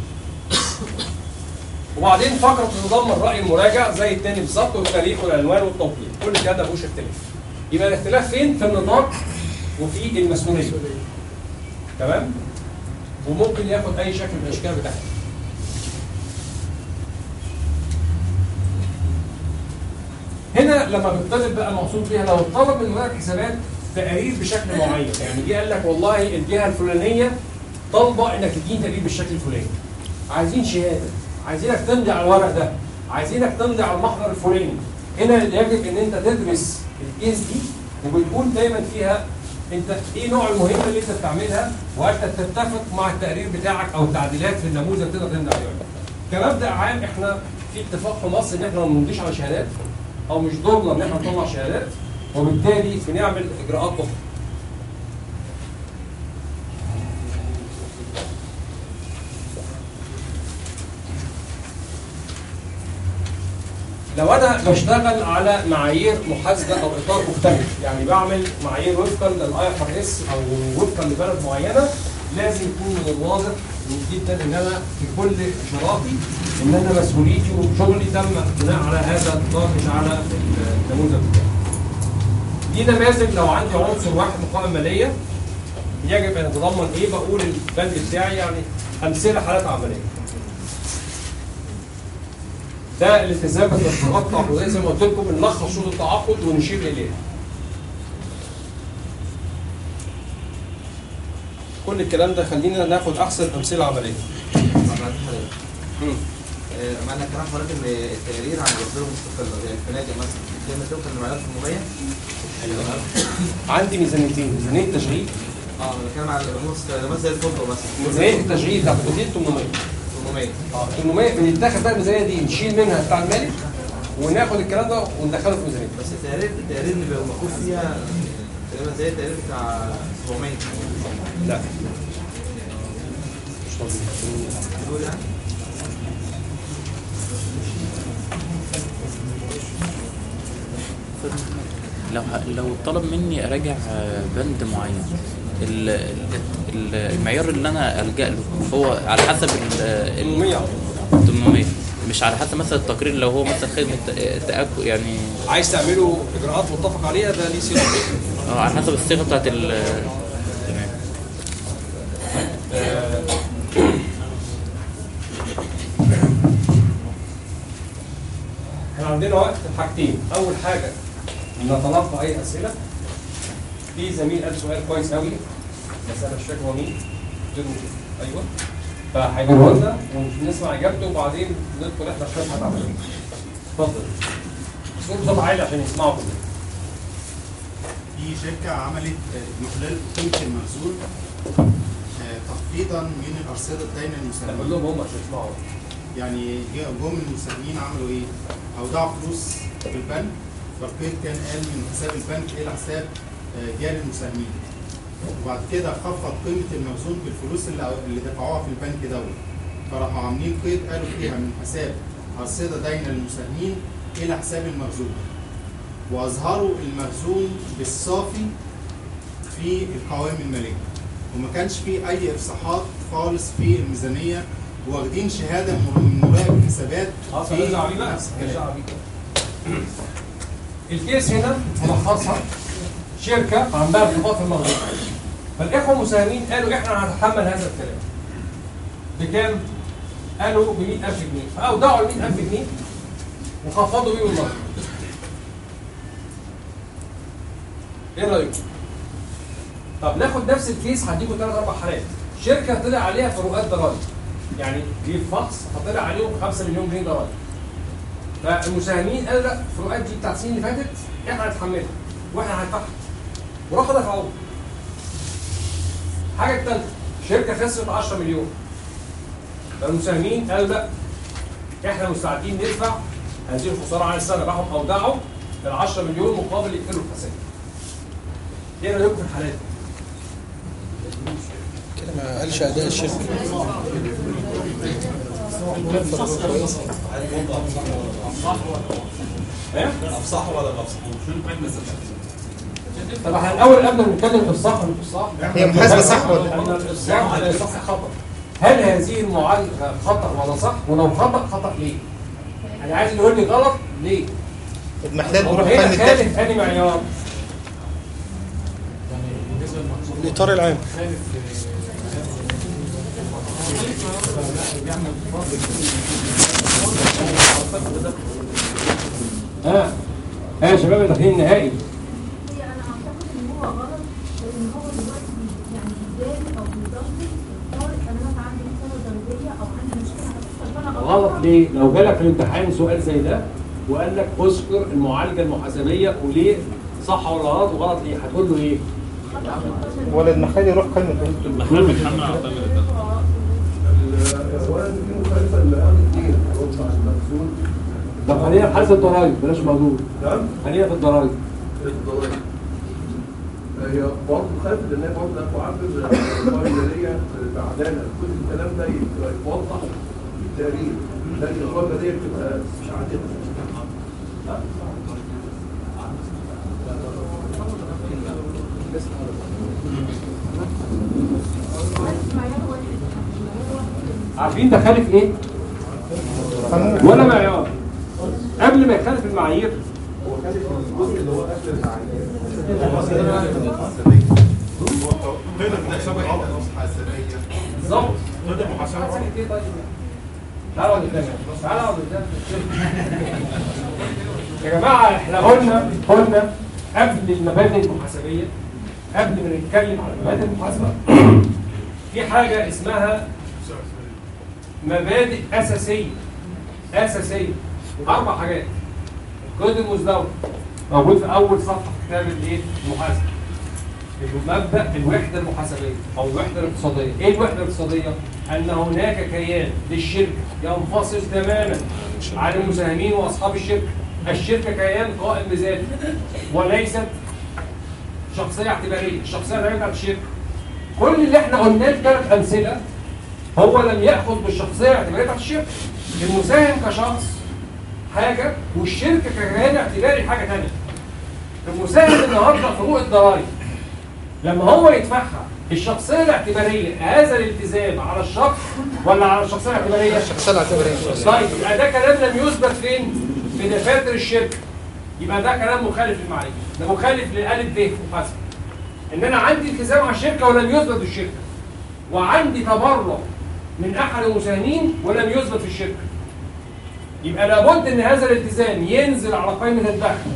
A: وبعدين فقره تتضمن راي المراجع زي التاني بالظبط والتاريخ والعنوان والتوقيت، كل ده ما فيهوش اختلاف. يبقى الاختلاف فين؟ في النطاق وفي المسؤوليه. تمام؟ وممكن ياخد اي شكل من الاشكال بتاعتها. هنا لما بيطلب بقى المقصود بيها لو طلب من مراجع حسابات تقارير بشكل معين يعني جه قال لك والله الجهه الفلانيه طالبه انك تديني تقرير بالشكل الفلاني عايزين شهاده عايزينك تمضي على الورق ده عايزينك تمضي على المحضر الفلاني هنا يجب ان انت تدرس الكيس دي وبتقول دايما فيها انت ايه نوع المهمه اللي انت بتعملها وانت تتفق مع التقرير بتاعك او التعديلات في النموذج تقدر تمضي عليها كمبدا عام احنا في اتفاق في مصر ان احنا ما بنمضيش على شهادات او مش دورنا ان احنا نطلع شهادات وبالتالي بنعمل اجراءات اخرى لو انا بشتغل على معايير محاسبه او اطار مختلف يعني بعمل معايير وفقا للاي اف ار اس او وفقا لبلد معينه لازم يكون من الواضح جدا ان انا في كل اجراءاتي ان انا مسؤوليتي وشغلي تم بناء على هذا الاطار مش على النموذج بتاعي. دي نماذج لو عندي عنصر واحد مقاومه ماليه يجب ان يتضمن ايه بقول البند بتاعي يعني امثله حالات عمليه. ده الالتزام بالاتفاقات التعاقديه زي ما قلت لكم بنلخص شروط التعاقد ونشير اليها. كل الكلام ده خلينا ناخد احسن امثله عمليه.
G: معنى كلام حضرتك ان التقارير عن الوظيفه المستقله زي الفنادق مثلا كلمه توصل لمعايير 800
A: عندي ميزانيتين ميزانيه تشغيل
G: اه انا بتكلم على الامور استخدامات زي الفندق مثلا
A: ميزانيه التشغيل بتاعت الاوتيل 800
G: 800
A: اه 800 بنتاخد بقى الميزانيه دي نشيل منها بتاع المالك وناخد الكلام ده وندخله في ميزانيه
G: بس التقارير التقارير اللي بيبقى مكتوب فيها تقريبا زي التقرير بتاع 700
A: لا
G: دول يعني
N: لو ه- لو طلب مني اراجع آه، بند معين ال- ال- المعيار اللي انا الجا له هو على حسب ال
A: 800
N: 800 مش على حسب مثلا التقرير لو هو مثلا خدمه ت- تاكد يعني
A: عايز تعملوا اجراءات متفق عليها ده ليه صيغه
N: اه على حسب الصيغه بتاعت ال تمام
A: آه، احنا عندنا وقت حاجتين اول حاجه نتلقى اي اسئله في زميل قال سؤال كويس قوي بس انا مش فاكر هو مين قلت له ايوه فهيجيبه لنا ونسمع اجابته وبعدين ندخل احنا في شرح عمليه اتفضل صوت صوت عالي عشان يسمعوا كلنا
B: في شركة عملت آه، من خلال قيمة المخزون آه، تخفيضا من الأرصدة الداينة المساهمين.
A: قول لهم هم عشان يسمعوا
B: يعني جه- جم المساهمين عملوا إيه؟ أودعوا فلوس في البنك فالقيد كان قال من حساب البنك إلى حساب آه، جاري المساهمين. وبعد كده خفض قيمة المخزون بالفلوس اللي اللي دفعوها في البنك دوت. فراحوا عاملين قيد قالوا فيها من حساب أرصدة داينة للمساهمين إلى حساب المخزون. واظهروا المخزون بالصافي في القوائم الماليه وما كانش في اي افصاحات خالص في الميزانيه واخدين شهاده من مراقب الحسابات
A: خلاص هنرجع بيه بقى هنرجع بيه الكيس هنا ملخصها شركه عندها انخفاض في المخزون فالاخوه المساهمين قالوا احنا هنتحمل هذا الكلام بكام؟ قالوا ب 100000 جنيه فاودعوا ال 100000 جنيه وخفضوا بيهم المخزون ايه رايكم؟ طب ناخد نفس الكيس هديكم ثلاث اربع حالات شركه طلع عليها فروقات ضرائب يعني جه فحص فطلع عليهم 5 مليون جنيه ضرائب فالمساهمين قالوا لا الفروقات دي بتاعت السنين اللي فاتت احنا هنتحملها واحنا هندفعها وراحوا دفعوها الحاجه الثالثه شركه خسرت 10 مليون فالمساهمين قالوا لا احنا مستعدين ندفع هذه الخساره عن السنه راحوا اودعوا ال 10 مليون مقابل يقفلوا الخسائر ايه رايكم في الحالات دي؟
L: كده ما قالش اداء الشركه
A: ايه؟
J: افصحوا ولا ما افصحوش؟
A: طب احنا الاول قبل ما نتكلم في الصح والافصاح
B: هي محاسبة صح ولا-
A: ان الافصاح لا يصح خطا هل هذه المعالجه خطا ولا صح؟ ولو خطا خطا ليه؟ يعني عايز يقول لي غلط ليه؟
B: محتاج
A: هو
B: نروح
A: هنا
B: فن
A: خالف
B: الدخل
A: ثاني معيار
L: الاطار العام
A: ها ها يا شباب داخلين النهائي
C: هي انا اعتقد ان هو غلط لان هو دلوقتي يعني بيداري او بيضلل طارق انا عندي مسألة ضريبية او عندي مشكلة هتحصل فانا
A: غلط ليه؟ لو جالك في الامتحان سؤال زي ده وقال لك اذكر المعالجه المحاسبيه وليه صح ولا غلط وغلط ليه؟ هتقول له ايه؟
B: ولا المخالي يروح قائمة
E: المخزون بيتحمل على قائمه الدخل
F: الأولا في مخالفة لأمر الدين رد على المخزون
A: طب خلينا في حاله الضرايب بلاش موضوع
F: نعم
A: خلينا في الضرايب
F: الضرائب هي برضه خايف لأن هي برضه لا تعبر القوائم المالية بعدالة كل الكلام ده يبقى يتوضح في التقرير لكن القوائم المالية بتبقى مش عادلة
A: عارفين ده خالف ايه؟ ولا معيار قبل ما يخالف المعايير هو خالف الجزء اللي هو قبل بالظبط محاسبة ايه طيب؟ تعالوا اقعد قدامي تعالوا اقعد قدامي يا جماعه احنا قلنا قلنا قبل المبادئ المحاسبيه قبل ما نتكلم على مبادئ المحاسبه في حاجه اسمها مبادئ اساسيه اساسيه اربع حاجات الكود المزدوج موجود في اول صفحه في كتاب الايه المحاسبه مبدا الوحده المحاسبيه او الوحده الاقتصاديه ايه الوحده الاقتصاديه ان هناك كيان للشركه ينفصل تماما عن المساهمين واصحاب الشركه الشركه كيان قائم بذاته وليست شخصيه اعتباريه الشخصيه الاعتباريه بتاعت الشركه كل اللي احنا قلناه في ثلاث امثله هو لم ياخذ بالشخصيه الاعتباريه بتاعت الشركه المساهم كشخص حاجه والشركه ككيان اعتباري حاجه ثانيه المساهم النهارده فروق الضرائب لما هو يدفعها الشخصيه الاعتباريه هذا الالتزام على الشخص ولا على الشخصيه الاعتباريه؟
L: الشخصية الاعتبارية.
A: طيب يبقى ده كلام لم يثبت فين؟ في دفاتر الشركه يبقى ده كلام مخالف للمعايير ده مخالف للالف ب محاسبه ان انا عندي التزام على الشركه ولم يثبت في الشركه وعندي تبرع من احد المساهمين ولم يثبت في الشركه يبقى لابد ان هذا الالتزام ينزل على قائمه الدخل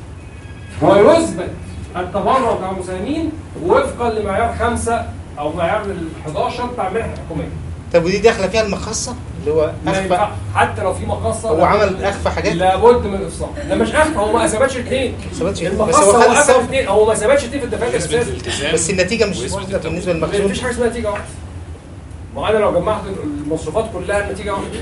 A: ويثبت التبرع بتاع المساهمين وفقا لمعيار خمسة او معيار ال 11 بتاع المنح الحكوميه
L: طب ودي داخله فيها المخصه اللي هو
A: ما
L: اخفى
A: ينفع حتى لو في مقصه
L: هو
A: لابد-
L: عمل اخفى حاجات
A: لابد من الافصاح ده مش اخفى هو ما اثبتش اثنين
L: ثبتش بس
A: المقصه
L: هو
A: هو
L: خد
A: قفل
L: الصف
A: اثنين هو ما ثبتش اثنين في الدفاتر اساسا
L: بس النتيجه مش واحده بالنسبه للمخزون
A: مفيش حاجه اسمها نتيجه واحده ما انا لو جمعت المصروفات كلها النتيجه واحده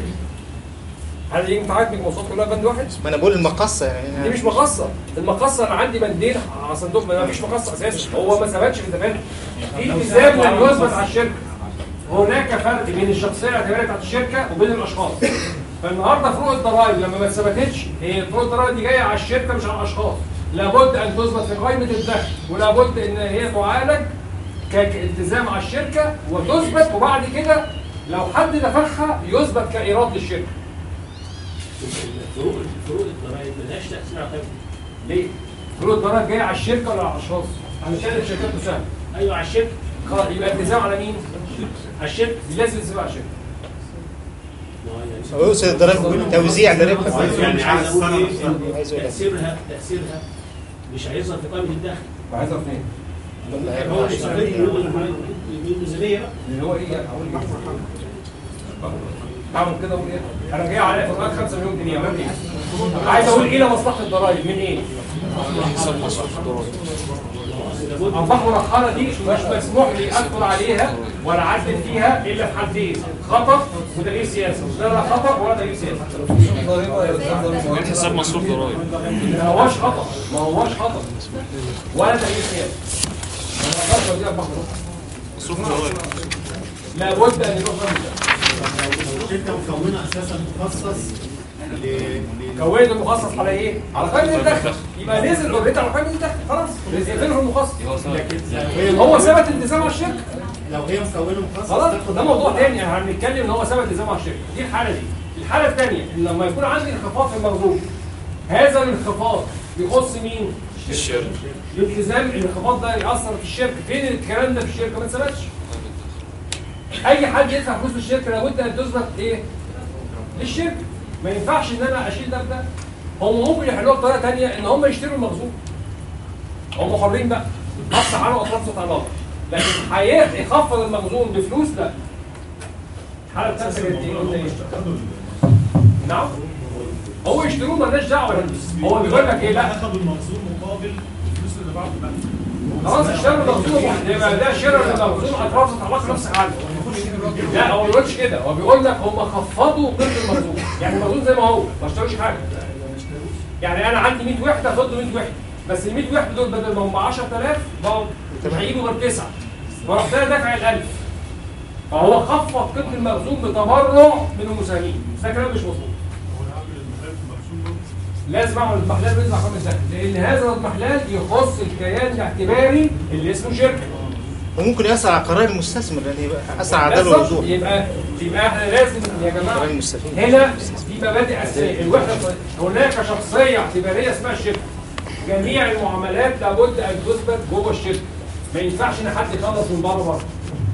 A: هل ينفع عاجبك المصروفات كلها بند واحد؟
L: ما انا بقول المقصه يعني
A: دي مش مقصه المقصه انا عندي بندين على صندوق ما فيش مقصه اساسا هو ما ثبتش في الدفاتر في التزام لم يثبت على الشركه هناك فرق بين الشخصيه الاعتباريه بتاعت الشركه وبين الاشخاص فالنهارده فروق الضرائب لما ما اتثبتتش هي فروق الضرائب دي جايه على الشركه مش على الاشخاص لابد ان تثبت في قائمه الدخل ولابد ان هي تعالج كالتزام على الشركه وتثبت وبعد كده لو حد دفعها يثبت كايراد للشركه
O: فروق فروق الضرائب ملهاش تاثير على القيمه
A: ليه؟ فروق الضرائب جايه على الشركه ولا على الاشخاص؟ علشان الشركات تساهم
O: ايوه على الشركه
A: خلاص يبقى التزام على مين؟
O: على الشركه
A: لازم التزام على الشركه
L: هو يقصد الضرائب توزيع لربح
O: يعني عايز اقول ايه
L: عايز
O: إن
L: أقول
O: تاثيرها تاثيرها مش هيظهر في قائمه الدخل
A: وهيظهر فين؟
O: هو هيستفيد من الميزانيه بقى
A: اللي هو ايه يعني هقول ايه؟ اعمل كده اقول ايه؟ انا جاي على فروقات 5 مليون جنيه عملت ايه؟ عايز اقول ايه لمصلحه الضرايب من ايه؟ ارباح مرحله دي مش مسموح لي ادخل عليها ولا اعدل فيها الا في حالتين خطا وتغيير سياسي ده لا خطا ولا تغيير سياسي
M: من حساب مصروف ضرائب
A: ما هواش خطا ما هواش خطا ولا تغيير سياسي ما أقدرش أوديها بحر.
M: مصروف ضرائب
A: لابد ان يكون فاهم ده.
B: الشركه مكونه اساسا مخصص ل ل-
A: كونت المخصص على ايه؟ على قائمه الدخل يبقى نزل اوريدي على قائمه الدخل خلاص نزل المخصص لكن هو ثبت التزام على الشركه
B: لو هي مكونه مخصص
A: خلاص
B: تاخد
A: ده موضوع تاني احنا هنتكلم ان هو ثبت التزام على الشركه دي الحاله دي الحاله الثانيه ان لما يكون عندي انخفاض في المخزون هذا الانخفاض يخص مين؟
M: الشركة
A: الالتزام الانخفاض ده ياثر في الشركه فين الكلام ده في الشركه ما اتثبتش اي حد يدفع فلوس للشركه لابد ان تثبت ايه؟ للشركه ما ينفعش ان انا اشيل ده بده هم ممكن يحلوها بطريقه ثانيه ان هم يشتروا المخزون هم حرين بقى نص عنه اطراف صوت علاقه لكن هي- يخفض المخزون بفلوس لا الحاله الثالثه كانت ايه؟ قلنا ايه؟ نعم هو يشتروه مالناش دعوه هو بيقول لك ايه لا
K: اخذوا المخزون مقابل الفلوس اللي بعد البنك
A: خلاص اشتروا المخزون يبقى ده شراء المخزون اطراف تتعلق نفس عنه لا هو ما بيقولش كده هو بيقول لك هم خفضوا قيمه المخزون يعني المخزون زي ما هو ما اشتروش حاجه يعني انا عندي 100 وحده فضلوا 100 وحده بس ال 100 وحده دول بدل ما هم 10000 بقوا مش هيجيبوا غير 9 فرحت انا دافع ال 1000 فهو خفض قيمه المخزون بتبرع من المساهمين ده كلام مش مظبوط لازم اعمل اضمحلال وينزل رقم الدخل لان هذا الاضمحلال يخص الكيان الاعتباري اللي اسمه شركه
L: وممكن يأثر على قرار المستثمر لأن يبقى أثر على عداله
A: بالظبط.
L: الوضوح
A: يبقى يبقى احنا لازم يا جماعه
L: قرار المستفيد
A: هنا في مبادئ اساسيه الوحده هناك شخصيه اعتباريه اسمها الشركه جميع المعاملات لابد ان تثبت جوه الشركه ما ينفعش ان حد يخلص من بره بره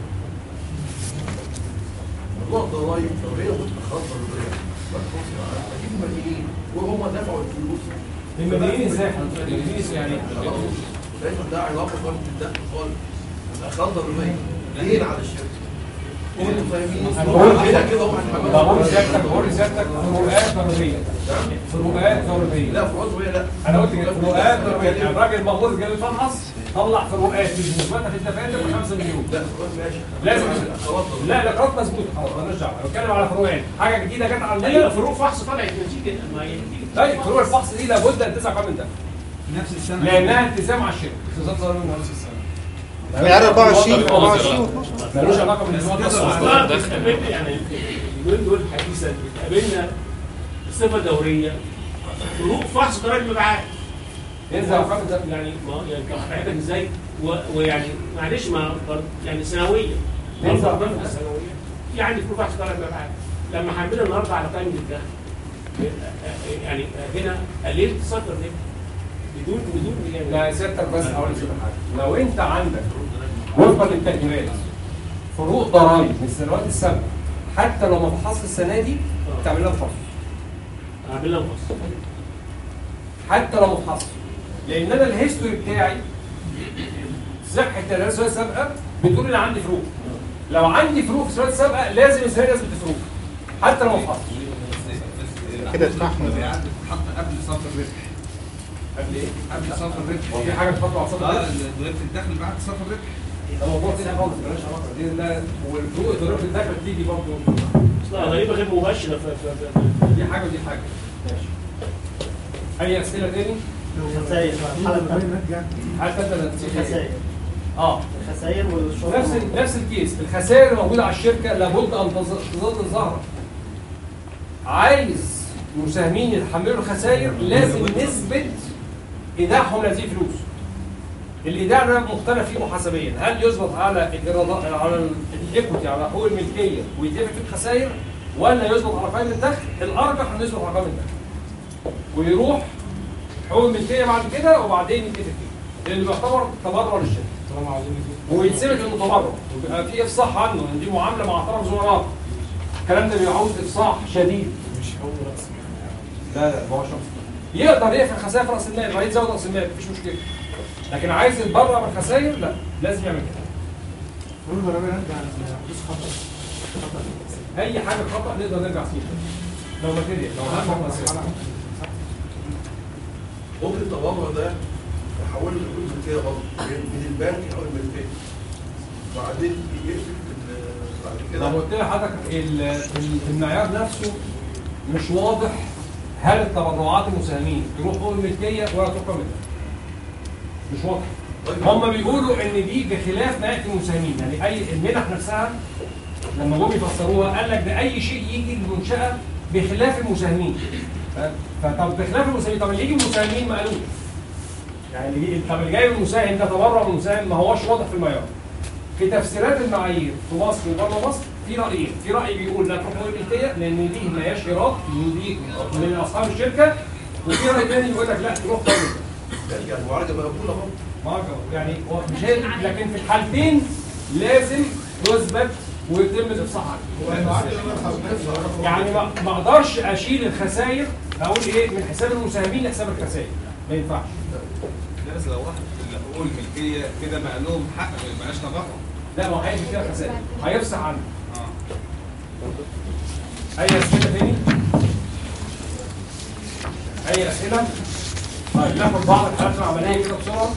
P: موضوع الضرايب لو هي متخصصه ضريبيه اكيد مدينين وهم دفعوا الفلوس
A: المدينين ازاي حضرتك؟ المدينين يعني
P: لازم ده علاقه برضه بالدخل خالص الاخراج ضريبيه دين على الشركه انتوا فاهمين
A: بقول
P: كده
A: كده
P: كده هم
A: بقول سيادتك بقول سيادتك فروقات ضريبيه فروقات ضريبيه
P: لا فروقات ضريبيه لا
A: انا قلت كده فروقات ضريبيه يعني الراجل مغمور جاي يفحص طلع فروقات مش مثبته في الدفاتر ب 5 مليون
P: لا فروقات ماشي
A: لازم
P: خلاص
A: لا لا قرارات مظبوط خلاص مالناش دعوه أنا بتكلم على فروقات حاجه جديده جت
O: ايوه
A: عندنا
O: فروق فحص طلعت نتيجه ما هي نتيجه
A: طيب فروق الفحص دي لابد ان تسعى من ده
B: نفس السنه
A: لانها التزام على الشركه التزام صار من نفس السنه
L: يعني 24 24
A: ملوش علاقه بالنسبه
O: اصلا بتقابلنا يعني اليومين دول حديثا بتقابلنا بصفه دوريه فروق فحص قرار المبيعات
A: ينزل ارقام ده
O: يعني ما يعني كان حضرتك ازاي و- ويعني معلش ما برضه يعني سنويه
A: ننزل
O: برضه
A: أرقام
O: برضه سنويه يعني فروق فحص قرار المبيعات لما حملنا النهارده على قائمه الدخل يعني هنا قللت صفر ده بدون بدون يعني
A: لا سيادتك بس اقول لك حاجه لو انت عندك وفقا للتقديرات فروق ضرائب من السنوات السابقه حتى لو ما فحصت السنه دي تعمل لها فحص
O: عاملها مصر
A: حتى لو ما فحصت لان انا الهيستوري بتاعي صحه السنوات السابقه بتقول ان عندي فروق لو عندي فروق في السنوات السابقه لازم السنه دي لازم تفروق حتى لو ما فحصتش
L: كده تفحم
B: المبيعات بتتحط قبل صف الربح
A: قبل ايه؟
B: قبل صف الربح
A: هو في حاجه بتحط على صف
B: اه
A: الربح؟
B: ضريبه الدخل بعد صف الربح
A: ده موضوع تاني خالص مالهاش علاقه دي لا والفروق ضريبه الدخل بتيجي برضه
O: اصلا غريبه غير مباشره ف ف- ف-
A: دي حاجه ودي حاجه ماشي اي اسئله تاني؟
Q: الخسائر
A: حتى انت
Q: الخسائر
A: اه
Q: الخسائر والشروط
A: نفس ال- نفس الكيس الخسائر الموجوده على الشركه لابد ان تظ- تظل ظاهره عايز مساهمين يتحملوا الخسائر لازم نثبت ايداعهم لهذه الفلوس الايداع ده مختلف فيه محاسبيا هل يظبط على الايرادات على الايكوتي على حقوق الملكيه ويتم في الخسائر ولا يظبط على قائمه الدخل الارجح انه يظبط على قائمه الدخل ويروح حقوق الملكيه بعد كده وبعدين يتكتب فيه لانه بيعتبر تبرع للشركه
F: طالما عاوزين
A: ويتثبت انه تبرع ويبقى في افصاح عنه ان دي معامله مع طرف زملاء الكلام ده بيعوز افصاح شديد
F: مش هو راس
A: لا لا ما هو شخص يقدر يقفل خسائر في راس المال وبعدين يزود راس المال مفيش مشكله لكن عايز يتبرع من الخسائر لا لازم يعمل كده
F: كل ضريبه نرجع لحدوث خطا خطا
A: اي حاجه خطا نقدر نرجع فيها لو ماتيريال لو حاجه خسائر
P: ممكن التبرع ده يحول لحقوق ملكيه برضه من البنك يحول الملكيه بعدين يقفل ال- بعد
A: لو
P: كده
A: قلت لحضرتك ال- ال- المعيار نفسه مش واضح هل التبرعات المساهمين تروح حقوق الملكيه ولا تروح قائمه الدخل؟ مش واضح هم بيقولوا ان دي بخلاف ما ياتي المساهمين يعني اي المنح نفسها لما جم يفسروها قال لك ده اي شيء يجي للمنشاه بخلاف المساهمين ف- فطب بخلاف المساهمين طب اللي يجي من المساهمين ما قالوش يعني اللي يجي- طب اللي جاي من المساهم ده تبرع من المساهم ما هوش واضح في المعيار في تفسيرات المعايير في مصر وبره مصر في رايين في راي بيقول لا تروح حقوق الملكيه لان دي ما هياش ايراد إن دي من اصحاب الشركه وفي راي ثاني يقول لك لا تروح قائمه الدخل.
P: يعني معالجه مقبوله برضه
A: معجب يعني هو مش هي لكن في الحالتين لازم تثبت ويتم الافصاح عنها يعني ما ما اقدرش اشيل الخسائر اقول ايه من حساب المساهمين لحساب الخسائر ما ينفعش
J: لا بس لو واحد حقوق الملكيه كده بقى لهم حق ما يبقاش تبرع
A: لا ما هو هيجي فيها خسائر هيفصح عنه
J: اه
A: اي اسئله تاني اي اسئله طيب ناخد بعض الحالات العمليه كده بسرعه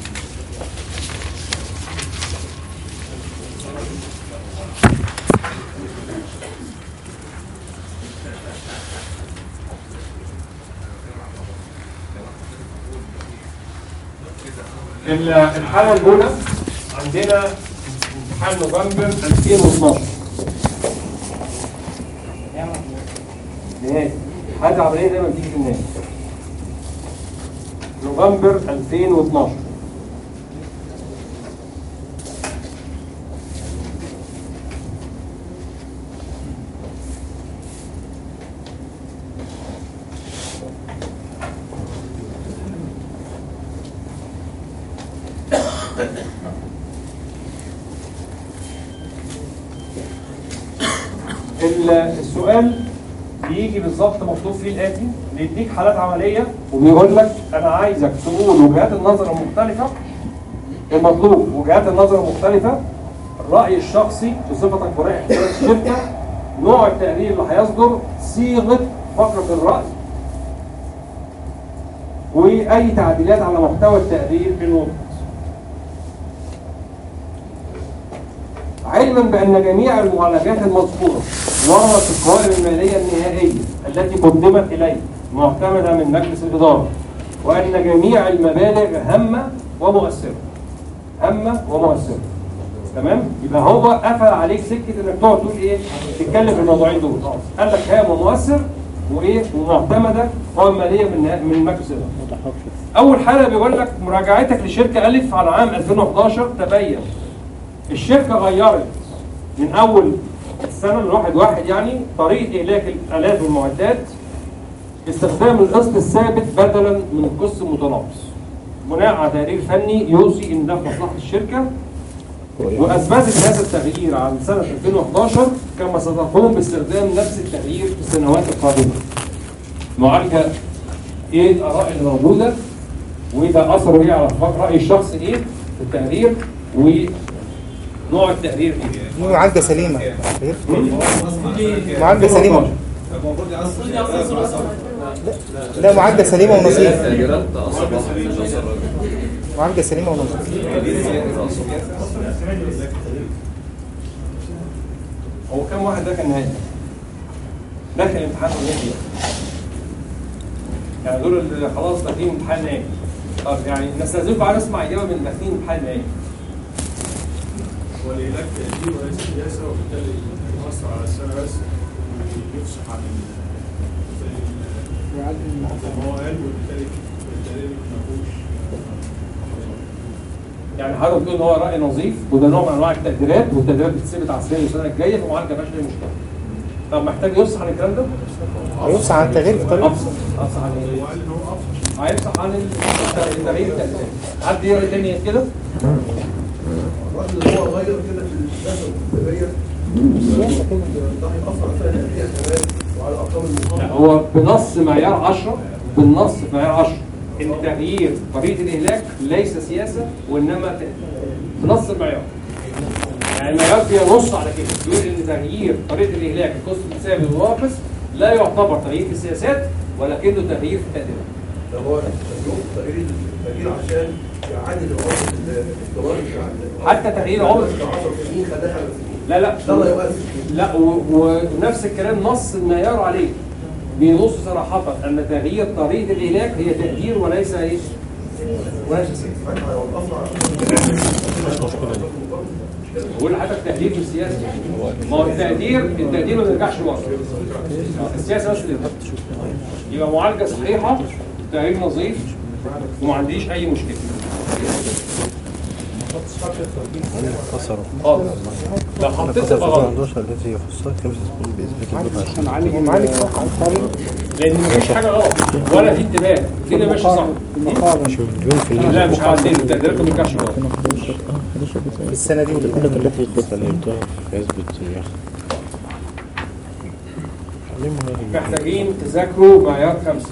A: ال- الحالة الأولى عندنا امتحان نوفمبر 2012 نهائي حاجة عملية دايما بتيجي في النهاية نوفمبر 2012 ال- السؤال بيجي بالظبط مكتوب فيه الاتي بيديك حالات عمليه وبيقول لك انا عايزك تقول وجهات النظر المختلفه المطلوب وجهات النظر المختلفه الراي الشخصي بصفتك مرائي احتمالات الشركه نوع التقرير اللي هيصدر صيغه فقره الراي واي تعديلات على محتوى التقرير بالوضع علما بأن جميع المعالجات المذكورة وردت القوائم المالية النهائية التي قدمت إليه معتمدة من مجلس الإدارة وأن جميع المبالغ هامة ومؤثرة هامة ومؤثرة تمام يبقى هو قفل عليك سكة انك تقعد تقول ايه تتكلم في الموضوعين دول قال لك هام ومؤثر وايه ومعتمدة قوائم مالية من من مجلس الإدارة أول حالة بيقول لك مراجعتك لشركة ألف على عام 2011 تبين الشركة غيرت من أول السنة من واحد واحد يعني طريقة إهلاك الآلات والمعدات باستخدام القسط الثابت بدلا من القسط المتناقص بناء على تقرير فني يوصي إن ده في مصلحة الشركة وأثبتت هذا التغيير عن سنة 2011 كما ستقوم باستخدام نفس التغيير في السنوات القادمة معالجة إيه الآراء اللي موجودة وده أثره إيه على رأي الشخص إيه في التقرير ونوع التقرير إيه
L: دي معالجة سليمة معالجة سليمة لا معالجة سليمة ونظيف معالجة سليمة ونظيف
A: هو كم واحد ده كان نهائي؟ داخل امتحان نهائي يعني دول اللي خلاص داخلين امتحان نهائي طب يعني نستاذنكم عايز اسمع اجابه من داخلين امتحان نهائي
K: والإهلاك تأثير وليس سياسة وبالتالي يؤثر على السنة بس ويفصح عن ال ما هو قال وبالتالي بالتالي ما فيهوش
A: يعني حضرتك بتقول ان هو راي نظيف وده نوع من انواع التقديرات والتقديرات بتثبت على السنه السنه الجايه فمعالجه ما فيهاش اي مشكله طب محتاج يفصح عن الكلام ده؟
L: هيفصح عن التغيير في طريقة
A: افصح افصح عن ايه؟ هيفصح عن التغيير التقديرات حد يقرا تاني كده؟
P: الراجل اللي هو غير كده في السياسه التجاريه ده هيأثر على فيها كمان وعلى ارقام المقاومه
A: لا هو بنص معيار 10 بالنص في معيار 10 ان تغيير طريقه الاهلاك ليس سياسه وانما ت- بنص المعيار يعني المعيار بينص على كده بيقول ان تغيير طريقه الاهلاك القسط الثابت والواقص لا يعتبر تغيير في السياسات ولكنه تغيير في التقديرات
P: ده هو اليوم تغيير التغيير عشان يعادل العمر الضرائب بتاع
A: حتى تغيير عمر
P: 10 سنين خلاه خمس سنين
A: لا لا
P: ده الله يؤثر
A: لا و- ونفس الكلام نص المعيار عليه بينص صراحة أن تغيير طريقة الإهلاك هي تقدير وليس إيه؟ وليس سياسة. بقول لحضرتك تقدير في السياسة ما هو التقدير التقدير ما بيرجعش لورا السياسة بس اللي بتبقى. يبقى معالجة صحيحة تقرير نظيف وما عنديش أي مشكلة خالص لو حطيت يبقى غلط
R: الذي يخصها كم تكون بإثبات
A: معالج معالج صح لان مفيش حاجه غلط ولا في انتباه كده ماشي صح لا مش هعدل التقديرات ما بيرجعش غلط
L: السنة دي
R: كل التي يخص الإبداع يثبت
A: محتاجين تذاكروا معيار خمسه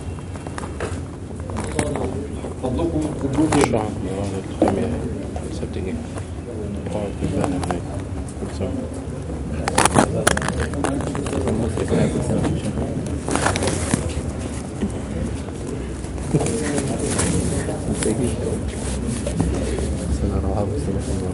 A: فضلكم تذاكروه
R: شرع مراد الخامية سبت جيم قاعد في البلد سنة روعة بسنة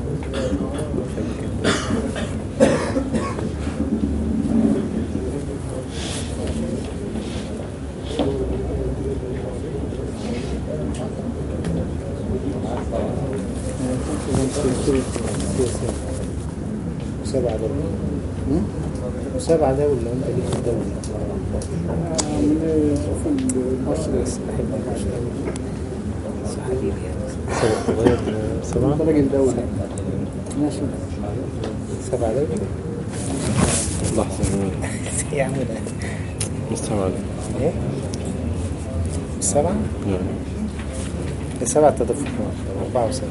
L: مسابعة ده مسابعة ده ولا انت ليك في الدولة؟
F: من المصري بس بحب المصري
L: حبيبي يعني
R: سبعة
L: راجل دولي ماشي سبعة دولي
R: لحظة
L: يا عم ده
R: مستوعب
L: ايه سبعة
R: نعم
L: سبعة تدفق أربعة وسبعة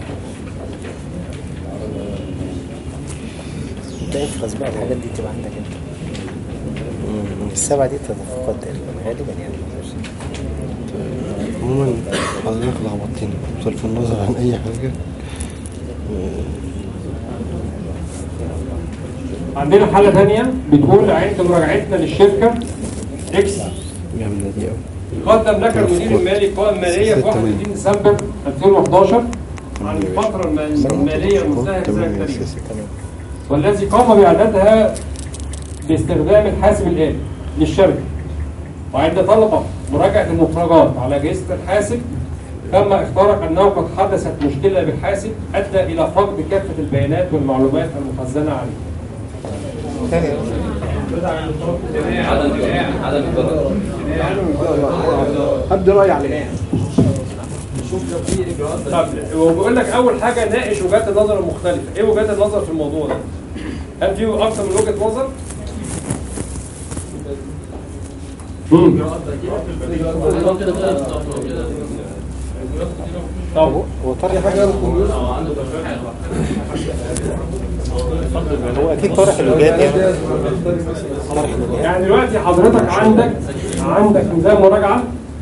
L: انت افرز بقى الحاجات دي تبقى عندك انت السبعة دي تدفقات تقريبا غالبا يعني
R: عموما حضرتك لخبطتني بصرف النظر عن أي حاجة
O: عندنا حالة ثانية بتقول عند مراجعتنا للشركة اكس
R: جامدة دي أوي
O: قدم لك المدير المالي قوائم مالية في 31 ديسمبر 2011 عن الفترة الم- المالية المنتهية في سنة التاريخ والذي قام بإعدادها باستخدام الحاسب الآلي للشركة وعند طلب مراجعة المخرجات على أجهزة الحاسب تم اختارك أنه قد حدثت مشكلة بالحاسب أدى إلى فقد كافة البيانات والمعلومات المخزنة عليه.
A: عدم عدم الضرر
F: حد راي عليه
O: طب هو بيقول لك اول حاجه ناقش وجهات النظر المختلفه ايه وجهات النظر في الموضوع ده هل في اكثر من وجهه نظر مم. طب
L: هو طارح حاجة هو أكيد طارح الوجهات يعني طارح الوجهات
O: يعني دلوقتي حضرتك عندك عندك ميزان مراجعه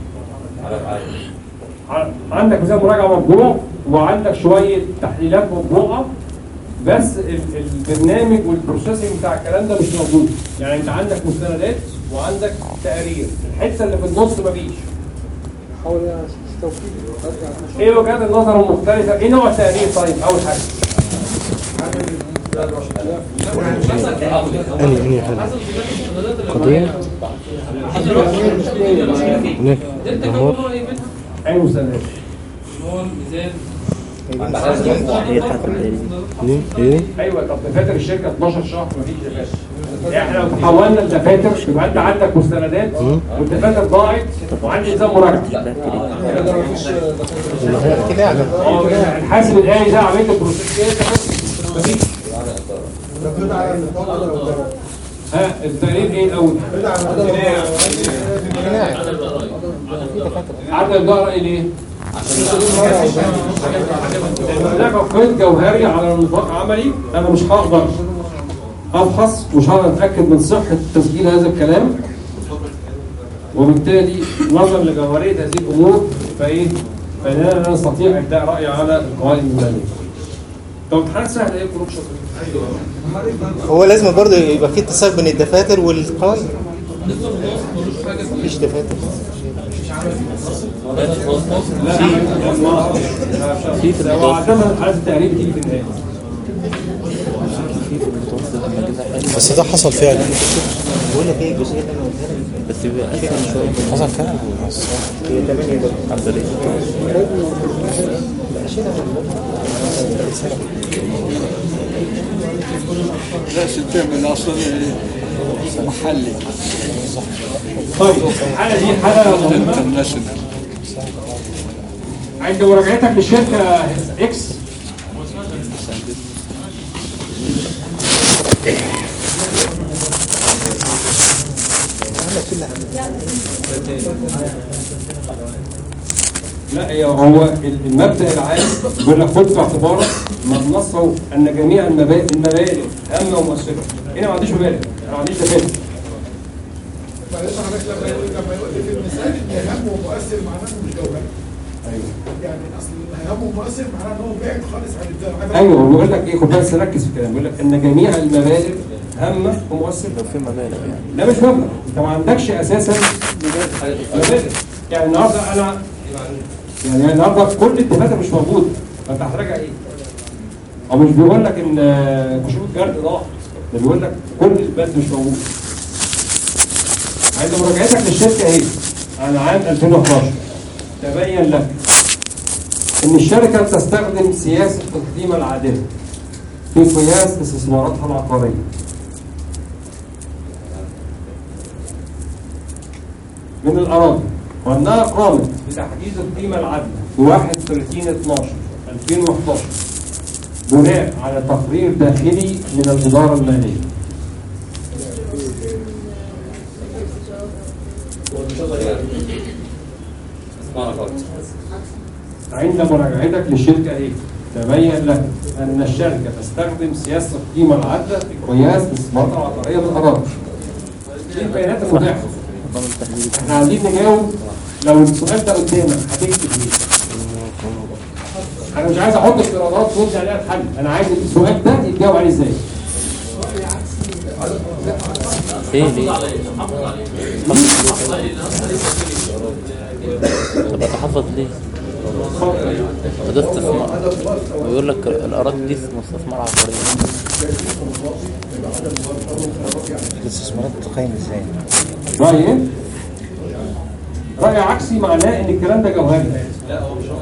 O: ع- عندك ميزان مراجعه مطبوع وعندك شويه تحليلات مطبوعه بس ال- البرنامج والبروسيسنج بتاع الكلام ده مش موجود يعني انت عندك مستندات وعندك تقارير الحته اللي في النص مفيش
F: حاول استوفي
O: ايه وجهات النظر المختلفه ايه نوع التقارير طيب اول حاجه
R: أني أني حاجة قضية هناك جمهور
O: اي مستندات
A: هو الميزان
R: ليه؟ إيه؟
O: ايوه طب دفاتر الشركه 12 شهر مفيش دفاتر احنا لو تحولنا الدفاتر يبقى انت عندك مستندات والدفاتر ضاعت وعندي نظام مراجعه
L: كده يعني
O: اه الحاسب الالي ده عمليه البروسيس ايه مفيش ها التقرير ايه الاول؟ عدد الدائره ايه ليه؟ هناك قيد جوهري على نطاق عملي انا مش هقدر افحص مش هقدر اتاكد من صحه تسجيل هذا الكلام وبالتالي نظرا لجوهريه هذه الامور فايه فانا لا نستطيع ابداء راي على القوائم الماليه. طب امتحان سهل ايه كروك شكرا
L: هو لازم برضه يبقى في اتصال بين الدفاتر والقوائم مفيش دفاتر
O: في في هو عندما حالة التقريب تيجي في النهاية
L: بس ده حصل فعلا بقول لك ايه الجزئيه اللي انا قلتها لك
N: بس بيبقى اسهل شويه
L: حصل فعلا هي 8 ده
N: الحمد لله
F: لازم تعمل اصلا محلي
O: طيب الحالة دي حالة مهمة
F: انترناشونال
O: عند مراجعتك للشركة اكس لا هي هو المبدا العام بيقول لك خد في اعتبارك ما نصه ان جميع المبادئ المبادئ هامه ومؤثره هنا ما عنديش مبادئ انا ما عنديش دفاتر
F: فلسه حضرتك لما يقول لما يقول لي في المثال ان هم ومؤثر معناه انه مش جوهري
O: ايوه
F: يعني اصل هم ومؤثر معناه ان هو بعد خالص عن الدواء
O: ايوه هو بيقول لك ايه خد بس ركز في الكلام بيقول لك ان جميع المبادئ هامه ومؤثره
N: لو في مبالغ يعني
O: لا مش مبلغ انت ما عندكش اساسا مبادئ يعني النهارده انا يعني النهارده كل الدفاتر مش موجوده فانت هتراجع ايه؟ هو مش بيقول لك ان آه، كشوف الجرد ضاع ده بيقول لك كل البند مش موجود عند مراجعتك للشركه ايه؟ عن عام 2011 تبين لك ان الشركه تستخدم سياسه القيمه العادله في قياس استثماراتها العقاريه من الأراضي وأنها قامت بتحديد القيمة العادلة ب 31 12 2011 بناء على تقرير داخلي من الإدارة المالية عند مراجعتك للشركة إيه؟ تبين لك أن الشركة تستخدم سياسة القيمة العادلة في قياس الاستثمارات العقارية بالأراضي. دي البيانات المتاحة. احنا عايزين نجاوب لو السؤال ده قدامك هتكتب ايه؟ انا مش عايز احط افتراضات وابدا عليها الحل، انا عايز السؤال ده يتجاوب عليه ازاي؟
N: ليه ليه؟ طب اتحفظ ليه؟ ده استثمار ويقول لك الاراضي دي استثمار عقاري
L: الاستثمارات تقيم ازاي؟
O: رأي ايه؟ رأي عكسي معناه ان الكلام ده جوهري
A: لا هو مش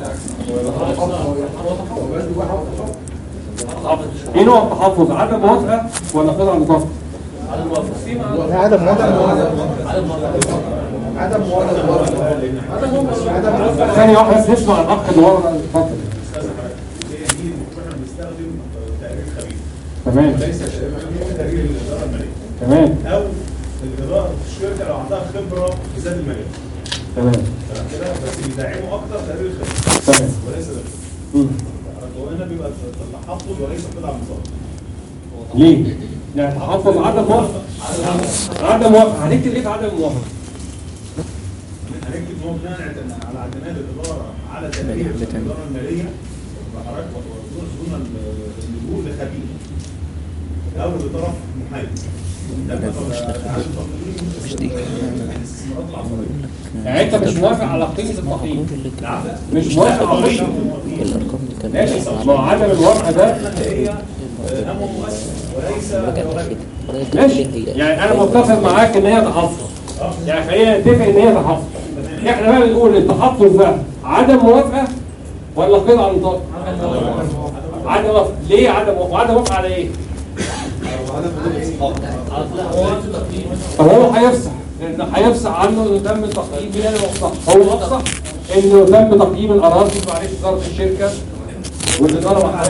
O: ايه نوع التحفظ؟ عدم موافقة ولا قطع نطاق؟
A: عدم موافقة
L: لا عدم موافقة
A: عدم موافقة
P: عدم موافقة عدم موافقة
O: ثاني واحد نسمع الاخ اللي ورا اتفضل
K: هي دي واحنا بنستخدم تقرير خبير
O: تمام
K: وليس تقرير الاداره الماليه
O: تمام
K: او الاداره الشركه لو عندها خبره في ذات المجال
O: تمام
K: تمام كده بس بيدعموا اكتر تقرير الخبير
O: تمام
K: وليس ده
O: مم.
K: وهنا بيبقى التحفظ وليس قطع المصادر
O: ليه؟ يعني تحفظ عدم موافقة عدم موافقة هنكتب ايه في عدم الموافقة؟
K: هنكتب ان هو بناء على اعتماد الاداره على تقرير الاداره الماليه وحضرتك دون اللجوء لخبير او لطرف محايد
N: مش دي
O: يعني انت مش موافق على قيمة التقييم مش موافق على قيمة
N: الارقام دي كانت
O: ماشي ما هو عدم الموافقة ده ماشي يعني انا متفق معاك ان هي تحفظ يعني خلينا نتفق ان هي تحفظ احنا بقى بنقول التحفظ ده عدم موافقة ولا قطع نطاق؟ عدم موافقة ليه عدم موافقة؟ عدم موافقة على ايه؟ طب هو هيفصح لان هيفصح عنه انه تم تقييم مين اللي وصح هو وصح انه تم تقييم الاراضي معلش اداره الشركه والاداره مع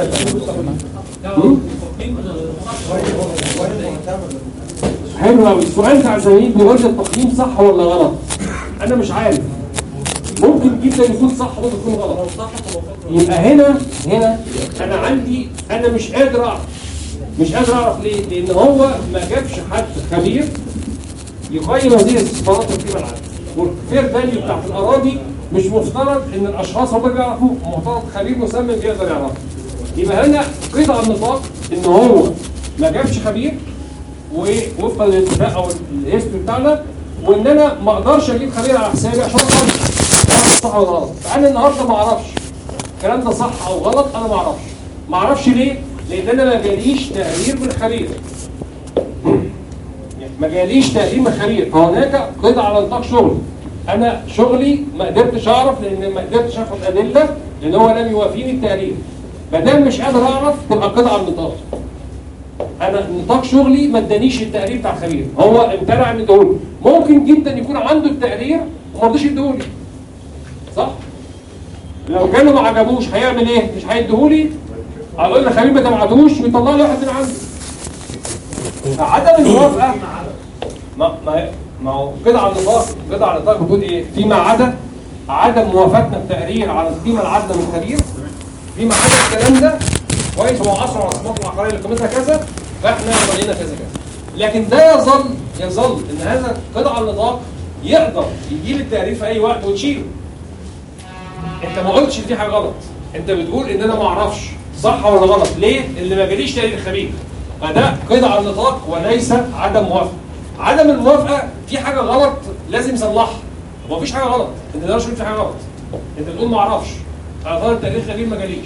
O: حلو قوي السؤال بتاع زميل بيقول لي التقييم صح ولا غلط انا مش عارف ممكن جدا يكون صح ممكن يكون غلط يبقى هنا هنا انا عندي انا مش قادر اعرف مش قادر اعرف ليه لان هو ما جابش حد خبير يقيم هذه الاستثمارات القيمه العادله والفير فاليو بتاعت الاراضي مش مفترض ان الاشخاص هم اللي بيعرفوه مفترض خبير مسمم بيقدر يعرفه يبقى هنا قطع النطاق ان هو ما جابش خبير ووفقا للاتفاق او الهيستوري بتاعنا وان انا ما اقدرش اجيب خبير على حسابي عشان اعرف صح ولا غلط فانا النهارده ما اعرفش الكلام ده صح او غلط انا ما اعرفش ما اعرفش ليه لان انا ما جاليش تقرير من خبير ما جاليش تقرير من خبير فهناك قطع على نطاق شغل انا شغلي ما قدرتش اعرف لان ما قدرتش اخد ادله لان هو لم يوافيني التقرير ما دام مش قادر اعرف تبقى قطع على النطاق انا نطاق شغلي ما ادانيش التقرير بتاع الخبير هو امتنع ان يديهولي ممكن جدا يكون عنده التقرير وما رضيش يديهولي صح لو كانوا ما عجبوش هيعمل ايه مش هيديهولي هقول للخبير ما تبعتوش ويطلع لي واحد من عنده فعدم الموافقه ما ما ما هو كده على النطاق كده على النطاق بتقول ايه فيما عدا عدم موافقتنا التقرير على القيمه العادله من الخبير فيما عدا الكلام ده كويس هو 10 على الصفات العقاريه اللي قيمتها كذا فاحنا ولينا كذا كذا لكن ده يظل يظل ان هذا قطع النطاق يقدر يجيب التقرير في اي وقت وتشيله انت ما قلتش في حاجه غلط انت بتقول ان انا ما اعرفش صح ولا غلط ليه اللي ما جاليش تقرير خبير فده قطع النطاق وليس عدم موافقه عدم الموافقه في حاجه غلط لازم يصلحها هو مفيش حاجه غلط انت ما تقدرش تقول في حاجه غلط انت بتقول ما اعرفش انا طالب تقرير خبير ما جاليش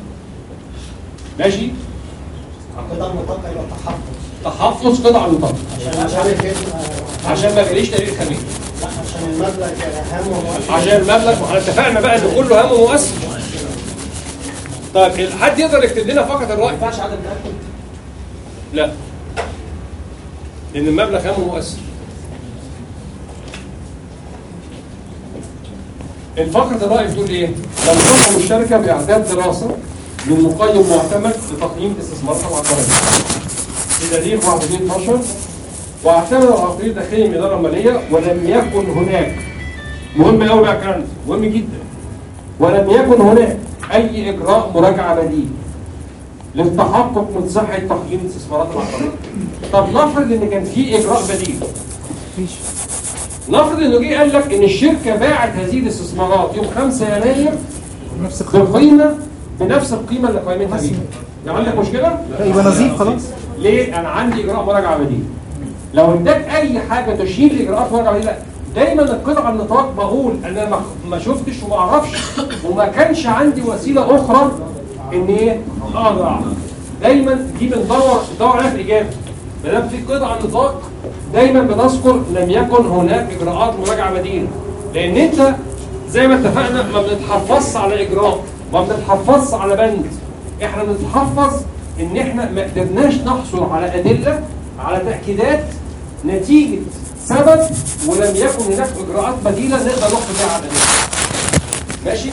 O: ماشي
Q: قطع النطاق هيبقى تحفظ
O: تحفظ قطع النطاق
Q: عشان مش عارف ايه
O: عشان ما جاليش تقرير خبير
Q: لا عشان المبلغ هام ومؤثر
O: عشان المبلغ واحنا اتفقنا بقى ان كله هم مؤثر طيب حد يقدر يكتب لنا فقط الرأي ما
Q: ينفعش عدم تأكد
O: لا لان المبلغ هم مؤثر الفقرة الرأي بتقول ايه؟ لم تقم الشركة بإعداد دراسة من مقيم معتمد لتقييم استثماراتها العقارية. بتاريخ 21 12 واعتمد العقارير داخليا من الإدارة المالية ولم يكن هناك مهم قوي بقى الكلام ده مهم جدا ولم يكن هناك أي إجراء مراجعة بديل للتحقق من صحة تقييم الاستثمارات العقارية. طب نفرض إن كان في إجراء بديل. نفرض إنه جه قال لك إن الشركة باعت هذه الاستثمارات يوم 5 يناير بقيمة بنفس القيمة اللي قيمتها بيها. يعني عندك مشكلة؟
L: لا، يبقى نظيف خلاص.
O: ليه؟ أنا عندي إجراء مراجعة بديل. لو اداك أي حاجة تشير لإجراءات مراجعة بديل لا دايما القطع النطاق بقول انا ما ما شفتش وما اعرفش وما كانش عندي وسيله اخرى ان ايه اقدر اعرف دايما دي بندور بندور عليها في الاجابه ما دام في قطع نطاق دايما بنذكر لم يكن هناك اجراءات مراجعه بديله لان انت زي ما اتفقنا ما بنتحفظش على اجراء ما بنتحفظش على بند احنا بنتحفظ ان احنا ما قدرناش نحصل على ادله على تاكيدات نتيجه سبب ولم يكن هناك اجراءات بديله نقدر نحكم بيها على الادله ماشي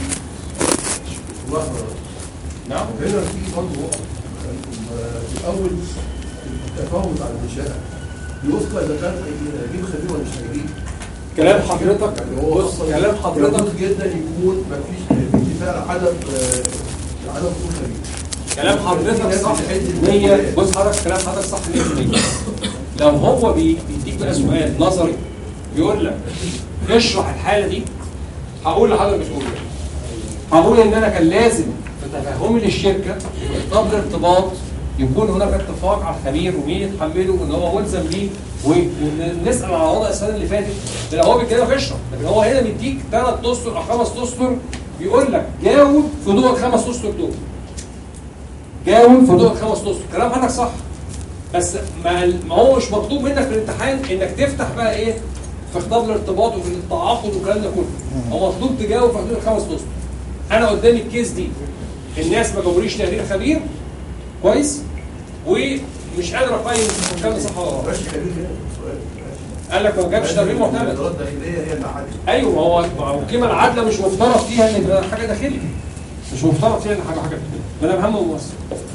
P: نعم هنا في برضه نقطة في الأول التفاوض على الإنشاء يوصل إذا كان هيجيب خبير ولا مش هيجيب
O: كلام حضرتك
P: يعني هو
O: بص
P: أصلاً
O: كلام حضرتك
P: يجوز جدا يكون مفيش اتفاق عدم آه، عدم وجود خبير
O: كلام حضرتك صح 100 بص حضرتك كلام حضرتك صح 100% لو هو بي- بيديك بقى سؤال نظري بيقول لك اشرح الحاله دي هقول لحضرتك مش هقول هقول ان انا كان لازم في تفهمي للشركه قبل الارتباط يكون هناك اتفاق على الخبير ومين يتحمله وان هو ملزم بيه ونسال على وضع السنه اللي فاتت لان هو بيتكلم اشرح لكن هو هنا بيديك ثلاث اسطر او خمس اسطر بيقول لك جاوب في ضوء الخمس اسطر دول جاوب في ضوء الخمس اسطر كلام حضرتك صح بس ما ما هو مش مطلوب منك في الامتحان انك تفتح بقى ايه في خطاب الارتباط وفي التعاقد والكلام ده كله هو مطلوب تجاوب في حدود الخمس اسطر انا قدامي الكيس دي الناس ما جابوليش تقرير خبير كويس ومش قادر اقيم الكلام ده صح ولا غلط قال لك ما جابش تقرير معتمد
P: الإدارات الداخلية هي اللي عادت
O: ايوه ما هو ما هو القيمه العادله مش مفترض فيها ان ده حاجه داخليه مش مفترض فيها ان حاجه حاجه ما ده اهم موسع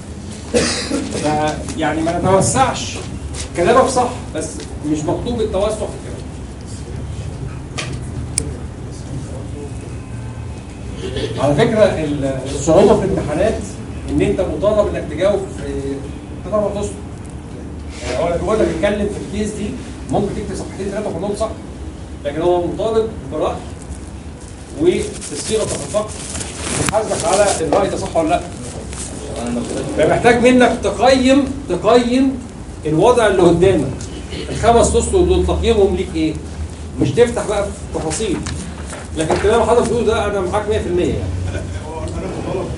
O: ف- يعني ما نتوسعش كلامك صح بس مش مطلوب التوسع في الكلام على فكره ال- الصعوبه في الامتحانات ان انت مطالب انك تجاوب في تطلع تصل يعني هو بيقول لك اتكلم في الكيس دي ممكن تكتب صفحتين ثلاثه كلهم صح لكن هو مطالب براي والصيغه تتفق حاسبك على الراي ده صح ولا لا فمحتاج منك تقيم تقيم الوضع اللي قدامك الخمس اسطر دول تقييمهم ليك ايه مش تفتح بقى في تفاصيل لكن كلام حضرتك بتقوله ده انا معاك 100% يعني
J: هو انا مطالب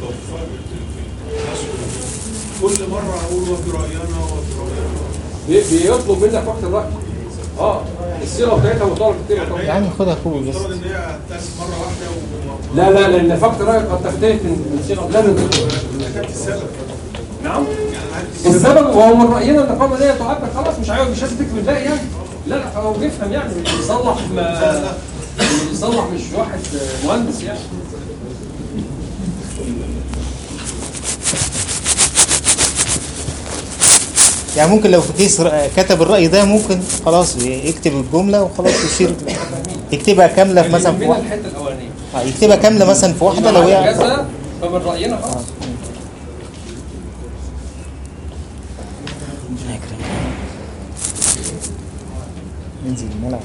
J: كل مره اقول وفي راينا وفي راينا
O: بي- بيطلب منك وقت الراي اه الصيغه بتاعتها مطالب كتير طبعا
L: يعني خدها اخوه بس
J: المفترض ان هي هتتقاس مره واحده و
O: لا لا لان فقط رايك قد تختلف من من صيغه لازم تكون
J: كانت السبب
O: نعم السبب وهو من راينا ان القوانين دي تعبر خلاص مش عايز مش لازم تكتب الباقي يعني لا لا هو بيفهم يعني مش بيصلح ما بيصلح مش واحد مهندس يعني
L: يعني ممكن لو في كيس رأ- كتب الرأي ده ممكن خلاص يكتب الجملة وخلاص يشير يكتبها كاملة في مثلا في
O: من
L: واحدة
O: الحته الاولانيه
L: آه، يكتبها كاملة مثلا في واحدة لو هي
O: كذا فمن راينا خلاص
L: ننزل الملعب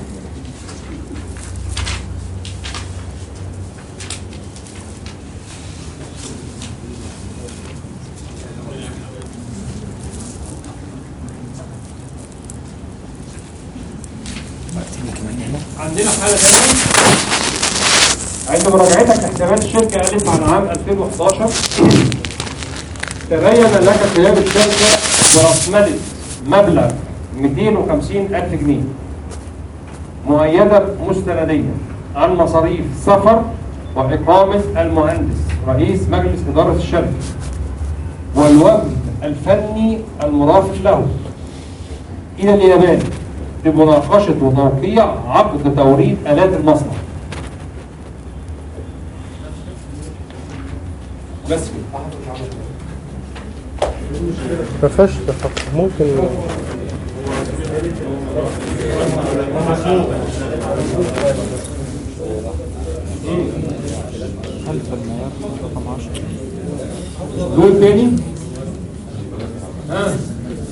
O: عندنا حالة ثانية عند مراجعتك لحسابات الشركة ألف عن عام 2011 تبين لك خلال الشركة برأسمالة مبلغ 250 ألف جنيه مؤيدة مستندية عن مصاريف سفر وإقامة المهندس رئيس مجلس إدارة الشركة والوفد الفني المرافق له إلى اليابان لمناقشة وتوقيع عقد توريد آلات المصنع
R: ما فيهاش تفكك ممكن
N: خلف المعيار رقم 10
O: دول تاني ها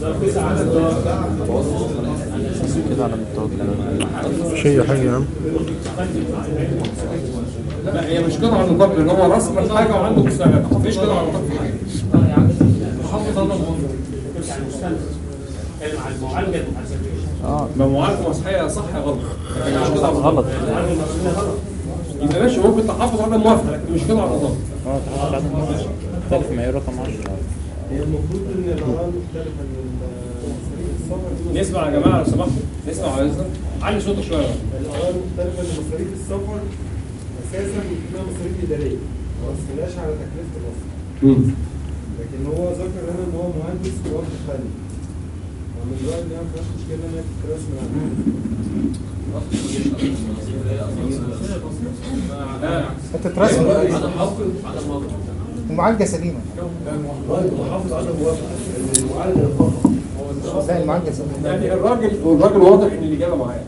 N: كده على التوكل
R: مش هي حاجة يا عم
O: لا هي مش قطعة نطاق لان هو رسم الحاجة وعنده مستند مفيش قطعة نطاق في حاجة
F: محافظ الله المعالجه المحاسبيه
O: اه ما معالجة مسحية صح يا غلط لكن مش قطعة
N: غلط.
F: المعالجه المحاسبيه غلط
O: يبقى ماشي ممكن تحافظ على موافقة لكن مش قطعة نطاق
N: اه تحط على المعيار. خلف المعيار رقم 10
F: هي المفروض ان الاراء مختلفه
O: نسمع يا جماعة لو سمحتوا نسمع على إذنك علي صوتك شوية
F: الاراء مختلفه ان مصاريف السفر اساسا انها مصاريف اداريه ما وصلناش على تكلفه الوصل لكن هو ذكر هنا ان هو مهندس ووقت فني ومن رايي ان هي ما فيهاش مشكله ان هي تتراس من
L: هتترسم المعالجة سليمة
P: محافظ على الموافقه المعالجه الخطا
L: لا المعالجة سليمة
O: يعني الراجل الراجل واضح ان الإجابة معاه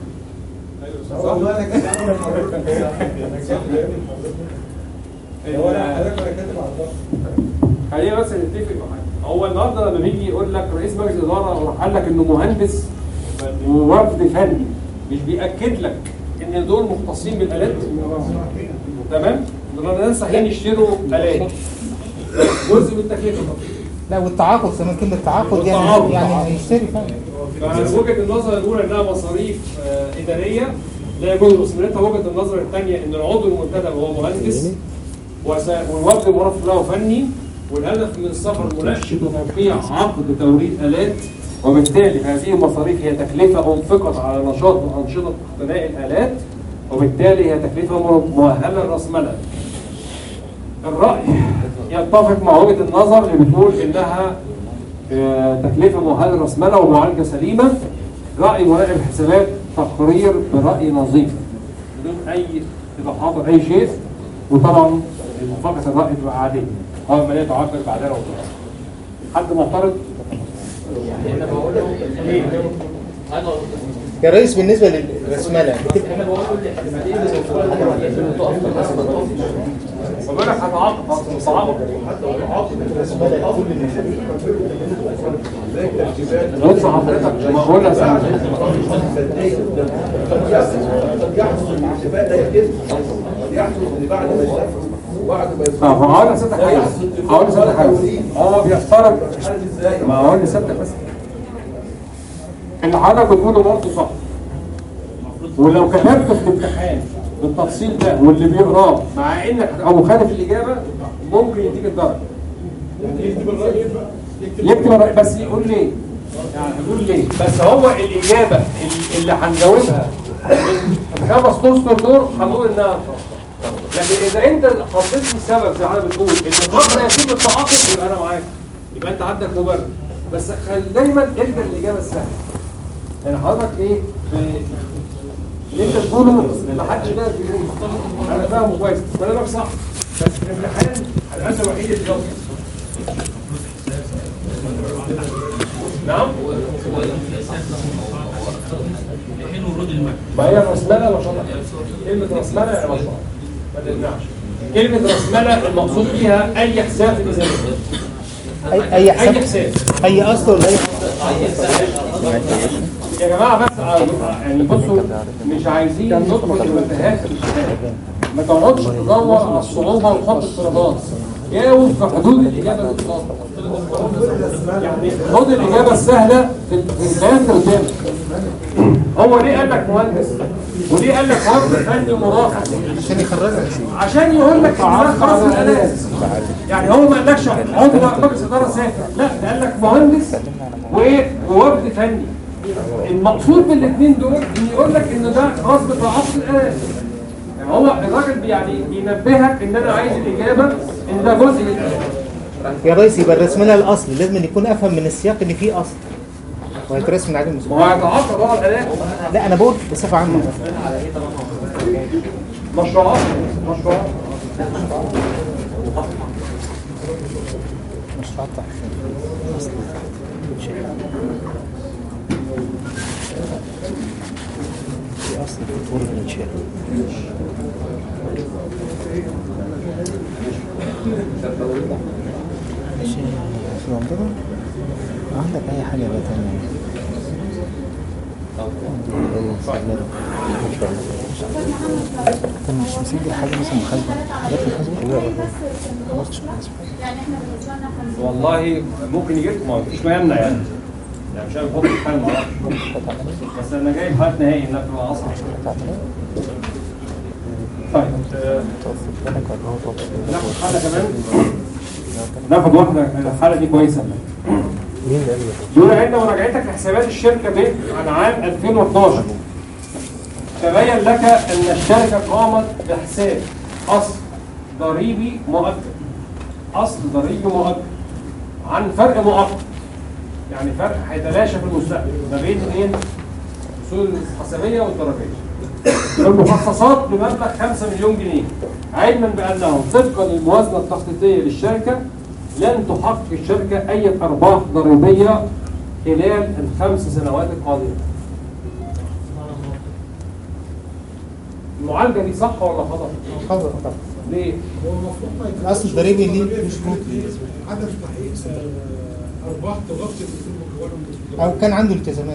F: هو انا حضرتك انا كاتب على الضغط
O: خلينا بس نتفق معاك هو النهارده لما بيجي يقول لك رئيس مجلس الاداره وراح قال لك انه مهندس ووفد فني مش بياكد لك ان دول مختصين بالالات تمام؟ دول ناس رايحين يشتروا الات جزء من التكلفه
L: لا والتعاقد كمان كلمة تعاقد
O: والتعاقد.
L: يعني يعني هيشتري فعلا
O: فوجهه النظر الاولى انها مصاريف آه، اداريه لا يجوز مسؤوليتها وجهه النظر الثانيه ان العضو المنتدب هو مهندس وس- والوفد المرافق له فني والهدف من السفر مناقشه وتوقيع عقد توريد الات وبالتالي هذه المصاريف هي تكلفه انفقت على نشاط من انشطه اقتناء الالات وبالتالي هي تكلفه مؤهله للراسماله. الراي يتفق مع وجهه النظر اللي بتقول انها آه، تكلفه مؤهله للراسماله ومعالجه سليمه. راي مراقب الحسابات تقرير براي نظيف بدون اي ايضاحات ولا اي شيء وطبعا موافقه الراي تبقى عاديه هو ما تعبر بعدها وخلاص حد معترض؟
Q: يعني انا بقول له ليه؟ انا
L: يا ريس بالنسبة للرسملة بتبقى
Q: انا بقول له الاحتماليه اللي المفروض حاجه تقف في الحسبه تقف
O: وبقول لك هتعاقب هتعاقب بص حضرتك ما بقول لك
P: قد يحدث ان الاتفاق ده يتم قد يحدث ان بعد ما يسافر وبعد ما يسافر
O: طب هقول لسيادتك حاجه هقول لسيادتك حاجه هو بيفترض ما هقول لسيادتك بس اللي حضرتك بتقوله برضه صح ولو كتبت في الامتحان بالتفصيل ده واللي بيقراه مع انك او مخالف الاجابه ممكن يديك الدرجه
F: يكتب الراي بقى
O: يكتب الرأي بس يقول ليه يعني يقول ليه بس هو الإجابة اللي- اللي هنجاوبها من خمس أسطر دول هنقول إنها صح. لكن إذا أنت حطيت لي سبب زي ما حضرتك بتقول إن قبل يتم التعاقد يبقى أنا معاك يبقى أنت عندك مبرر بس خل دايما الجا الإجابة السهلة يعني حضرتك إيه في- اللي أنت تقوله ما حدش يقدر يقوله أنا فاهمه كويس كلامك صح بس في الامتحان هتبقى أنت الوحيد اللي جاوب نعم ما هي رسملة ما شاء الله كلمة رسملة يا ما شاء الله ما تمنعش كلمة رسملة المقصود بيها أي حساب في الميزانية
L: أي أي حساب
O: أي حساب
L: أي أصل ولا أي
O: يا جماعة بس يعني بصوا مش عايزين ندخل في متاهات في الكتاب ما تقعدش تدور على الصعوبة وتحط افتراضات جاوب في حدود الإجابة المطلقة يعني خد الإجابة السهلة في في البيان اللي قدامك هو ليه قال لك مهندس وليه قال لك فرد فني مرافق
L: عشان يخرجها
O: عشان يقول لك ان ده خلاص من الالات يعني هو ما قالكش عضو مجلس اداره سافر لا ده قال لك مهندس وايه ووفد فني المقصود بالاثنين دول ان يقول لك ان ده خاص بتعاطي الالات يعني هو الراجل بي- يعني بينبهك ان انا عايز الاجابه ان ده جزء من الالات
L: يا ريس يبقى الرسملة الأصل لازم يكون أفهم من السياق إن في أصل وهيترسم من عدم
O: ما هو هيتعاطى بقى الالات
L: لا أنا بقول بصفة عامة
O: مشروعات مشروعات
L: قطع اصل شيء في اصل في طول الانشاء ماشي في المنطقة عندك اي حاجة بقى تانية عندي اي مسجلة ان شاء الله انت مش مسجل حاجة مثلا محاسبة حاجات محاسبة؟ لا ما عملتش محاسبة
C: يعني احنا بالنسبه لنا خمسين
O: والله ممكن يجي لكم ما فيش ما يمنع يعني يعني مش هنحط الحال ما اعرفش بس انا جايب حالات نهائي انها تبقى اصعب طيب آه، ناخد حاله كمان ناخد واحده الحاله دي كويسه
R: مين اللي قال لك؟
O: يقول عند مراجعتك لحسابات الشركه ب عن عام 2012 تبين لك ان الشركه قامت بحساب اصل ضريبي مؤكد اصل ضريبي مؤكد عن فرق مؤقت يعني فرق هيتلاشى في المستقبل ما بين الاثنين الاصول الحسابيه والضريبيه المخصصات بمبلغ 5 مليون جنيه علما بانه طبقا للموازنه التخطيطيه للشركه لن تحقق الشركه اي ارباح ضريبيه خلال الخمس سنوات القادمه. المعالجه دي صح ولا خطا؟
L: خطأ طبعا
O: ليه؟
F: هو المفروض ما يكونش
L: الأصل الضريبي ليه مش
F: ممكن عدم تحقيق آه، ارباح تغطي الاصول المكونه من
L: او كان عنده التزامات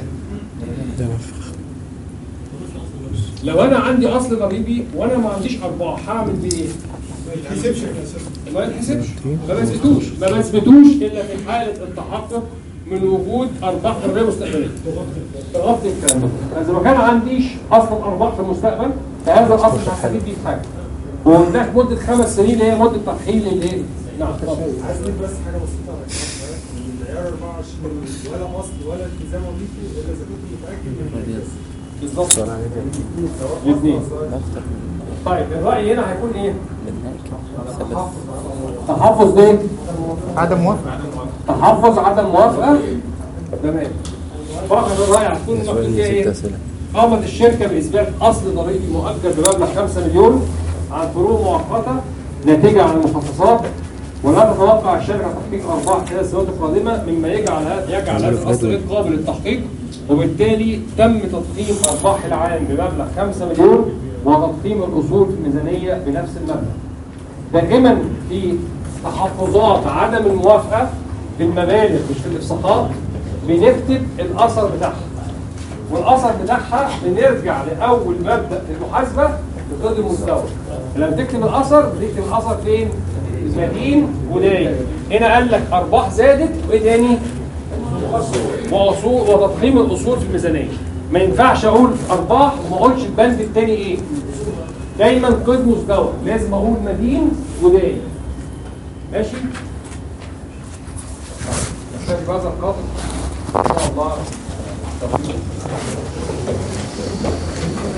O: لو انا عندي اصل ضريبي وانا ما عنديش ارباح هعمل بيه ايه؟
F: ما يتحسبش اساسا
O: ما يتحسبش ما بثبتوش ما بثبتوش الا في حاله التحقق من وجود ارباح ضريبيه مستقبليه تغطي الكلام ده اذا ما كان عنديش اصلا ارباح في المستقبل فهذا الاصل مش هستفيد بيه في حاجه وهناك مده خمس سنين اللي هي مده ترحيل الايه؟ نعم اتفضل.
F: عايز أضيف بس حاجه بسيطه على الكلام ده. العيار 24 ولا اصل ولا التزام وظيفي الا اذا كنت متاكد من
O: بالظبط الاثنين طيب الراي هنا هيكون ايه؟ تحفظ ايه؟
L: عدم موافقة
O: تحفظ عدم موافقه تمام فاخر الراي هتكون مكتوب فيها ايه؟ قامت الشركه باثبات اصل ضريبي مؤجل بمبلغ 5 مليون عن فروق مؤقته ناتجه عن المخصصات ولا تتوقع الشركه تحقيق ارباح خلال السنوات القادمه مما يجعل هذا يجعل هذا الاصل غير قابل للتحقيق وبالتالي تم تضخيم ارباح العام بمبلغ 5 مليون وتضخيم الاصول في الميزانيه بنفس المبلغ. دائما في تحفظات عدم الموافقه في المبالغ مش في الافصاحات بنكتب الاثر بتاعها. والاثر بتاعها بنرجع لاول مبدا في المحاسبه بقدر المستوى. لما تكتب الاثر بتكتب الاثر فين؟ مدين وداين. هنا قال لك ارباح زادت وايه تاني؟ واصول وتضخيم الاصول في الميزانيه. ما ينفعش اقول ارباح وما اقولش البند التاني ايه؟ دايما قيد مزدوج لازم اقول مدين وداين. ماشي؟ نكتفي بهذا القدر ان شاء الله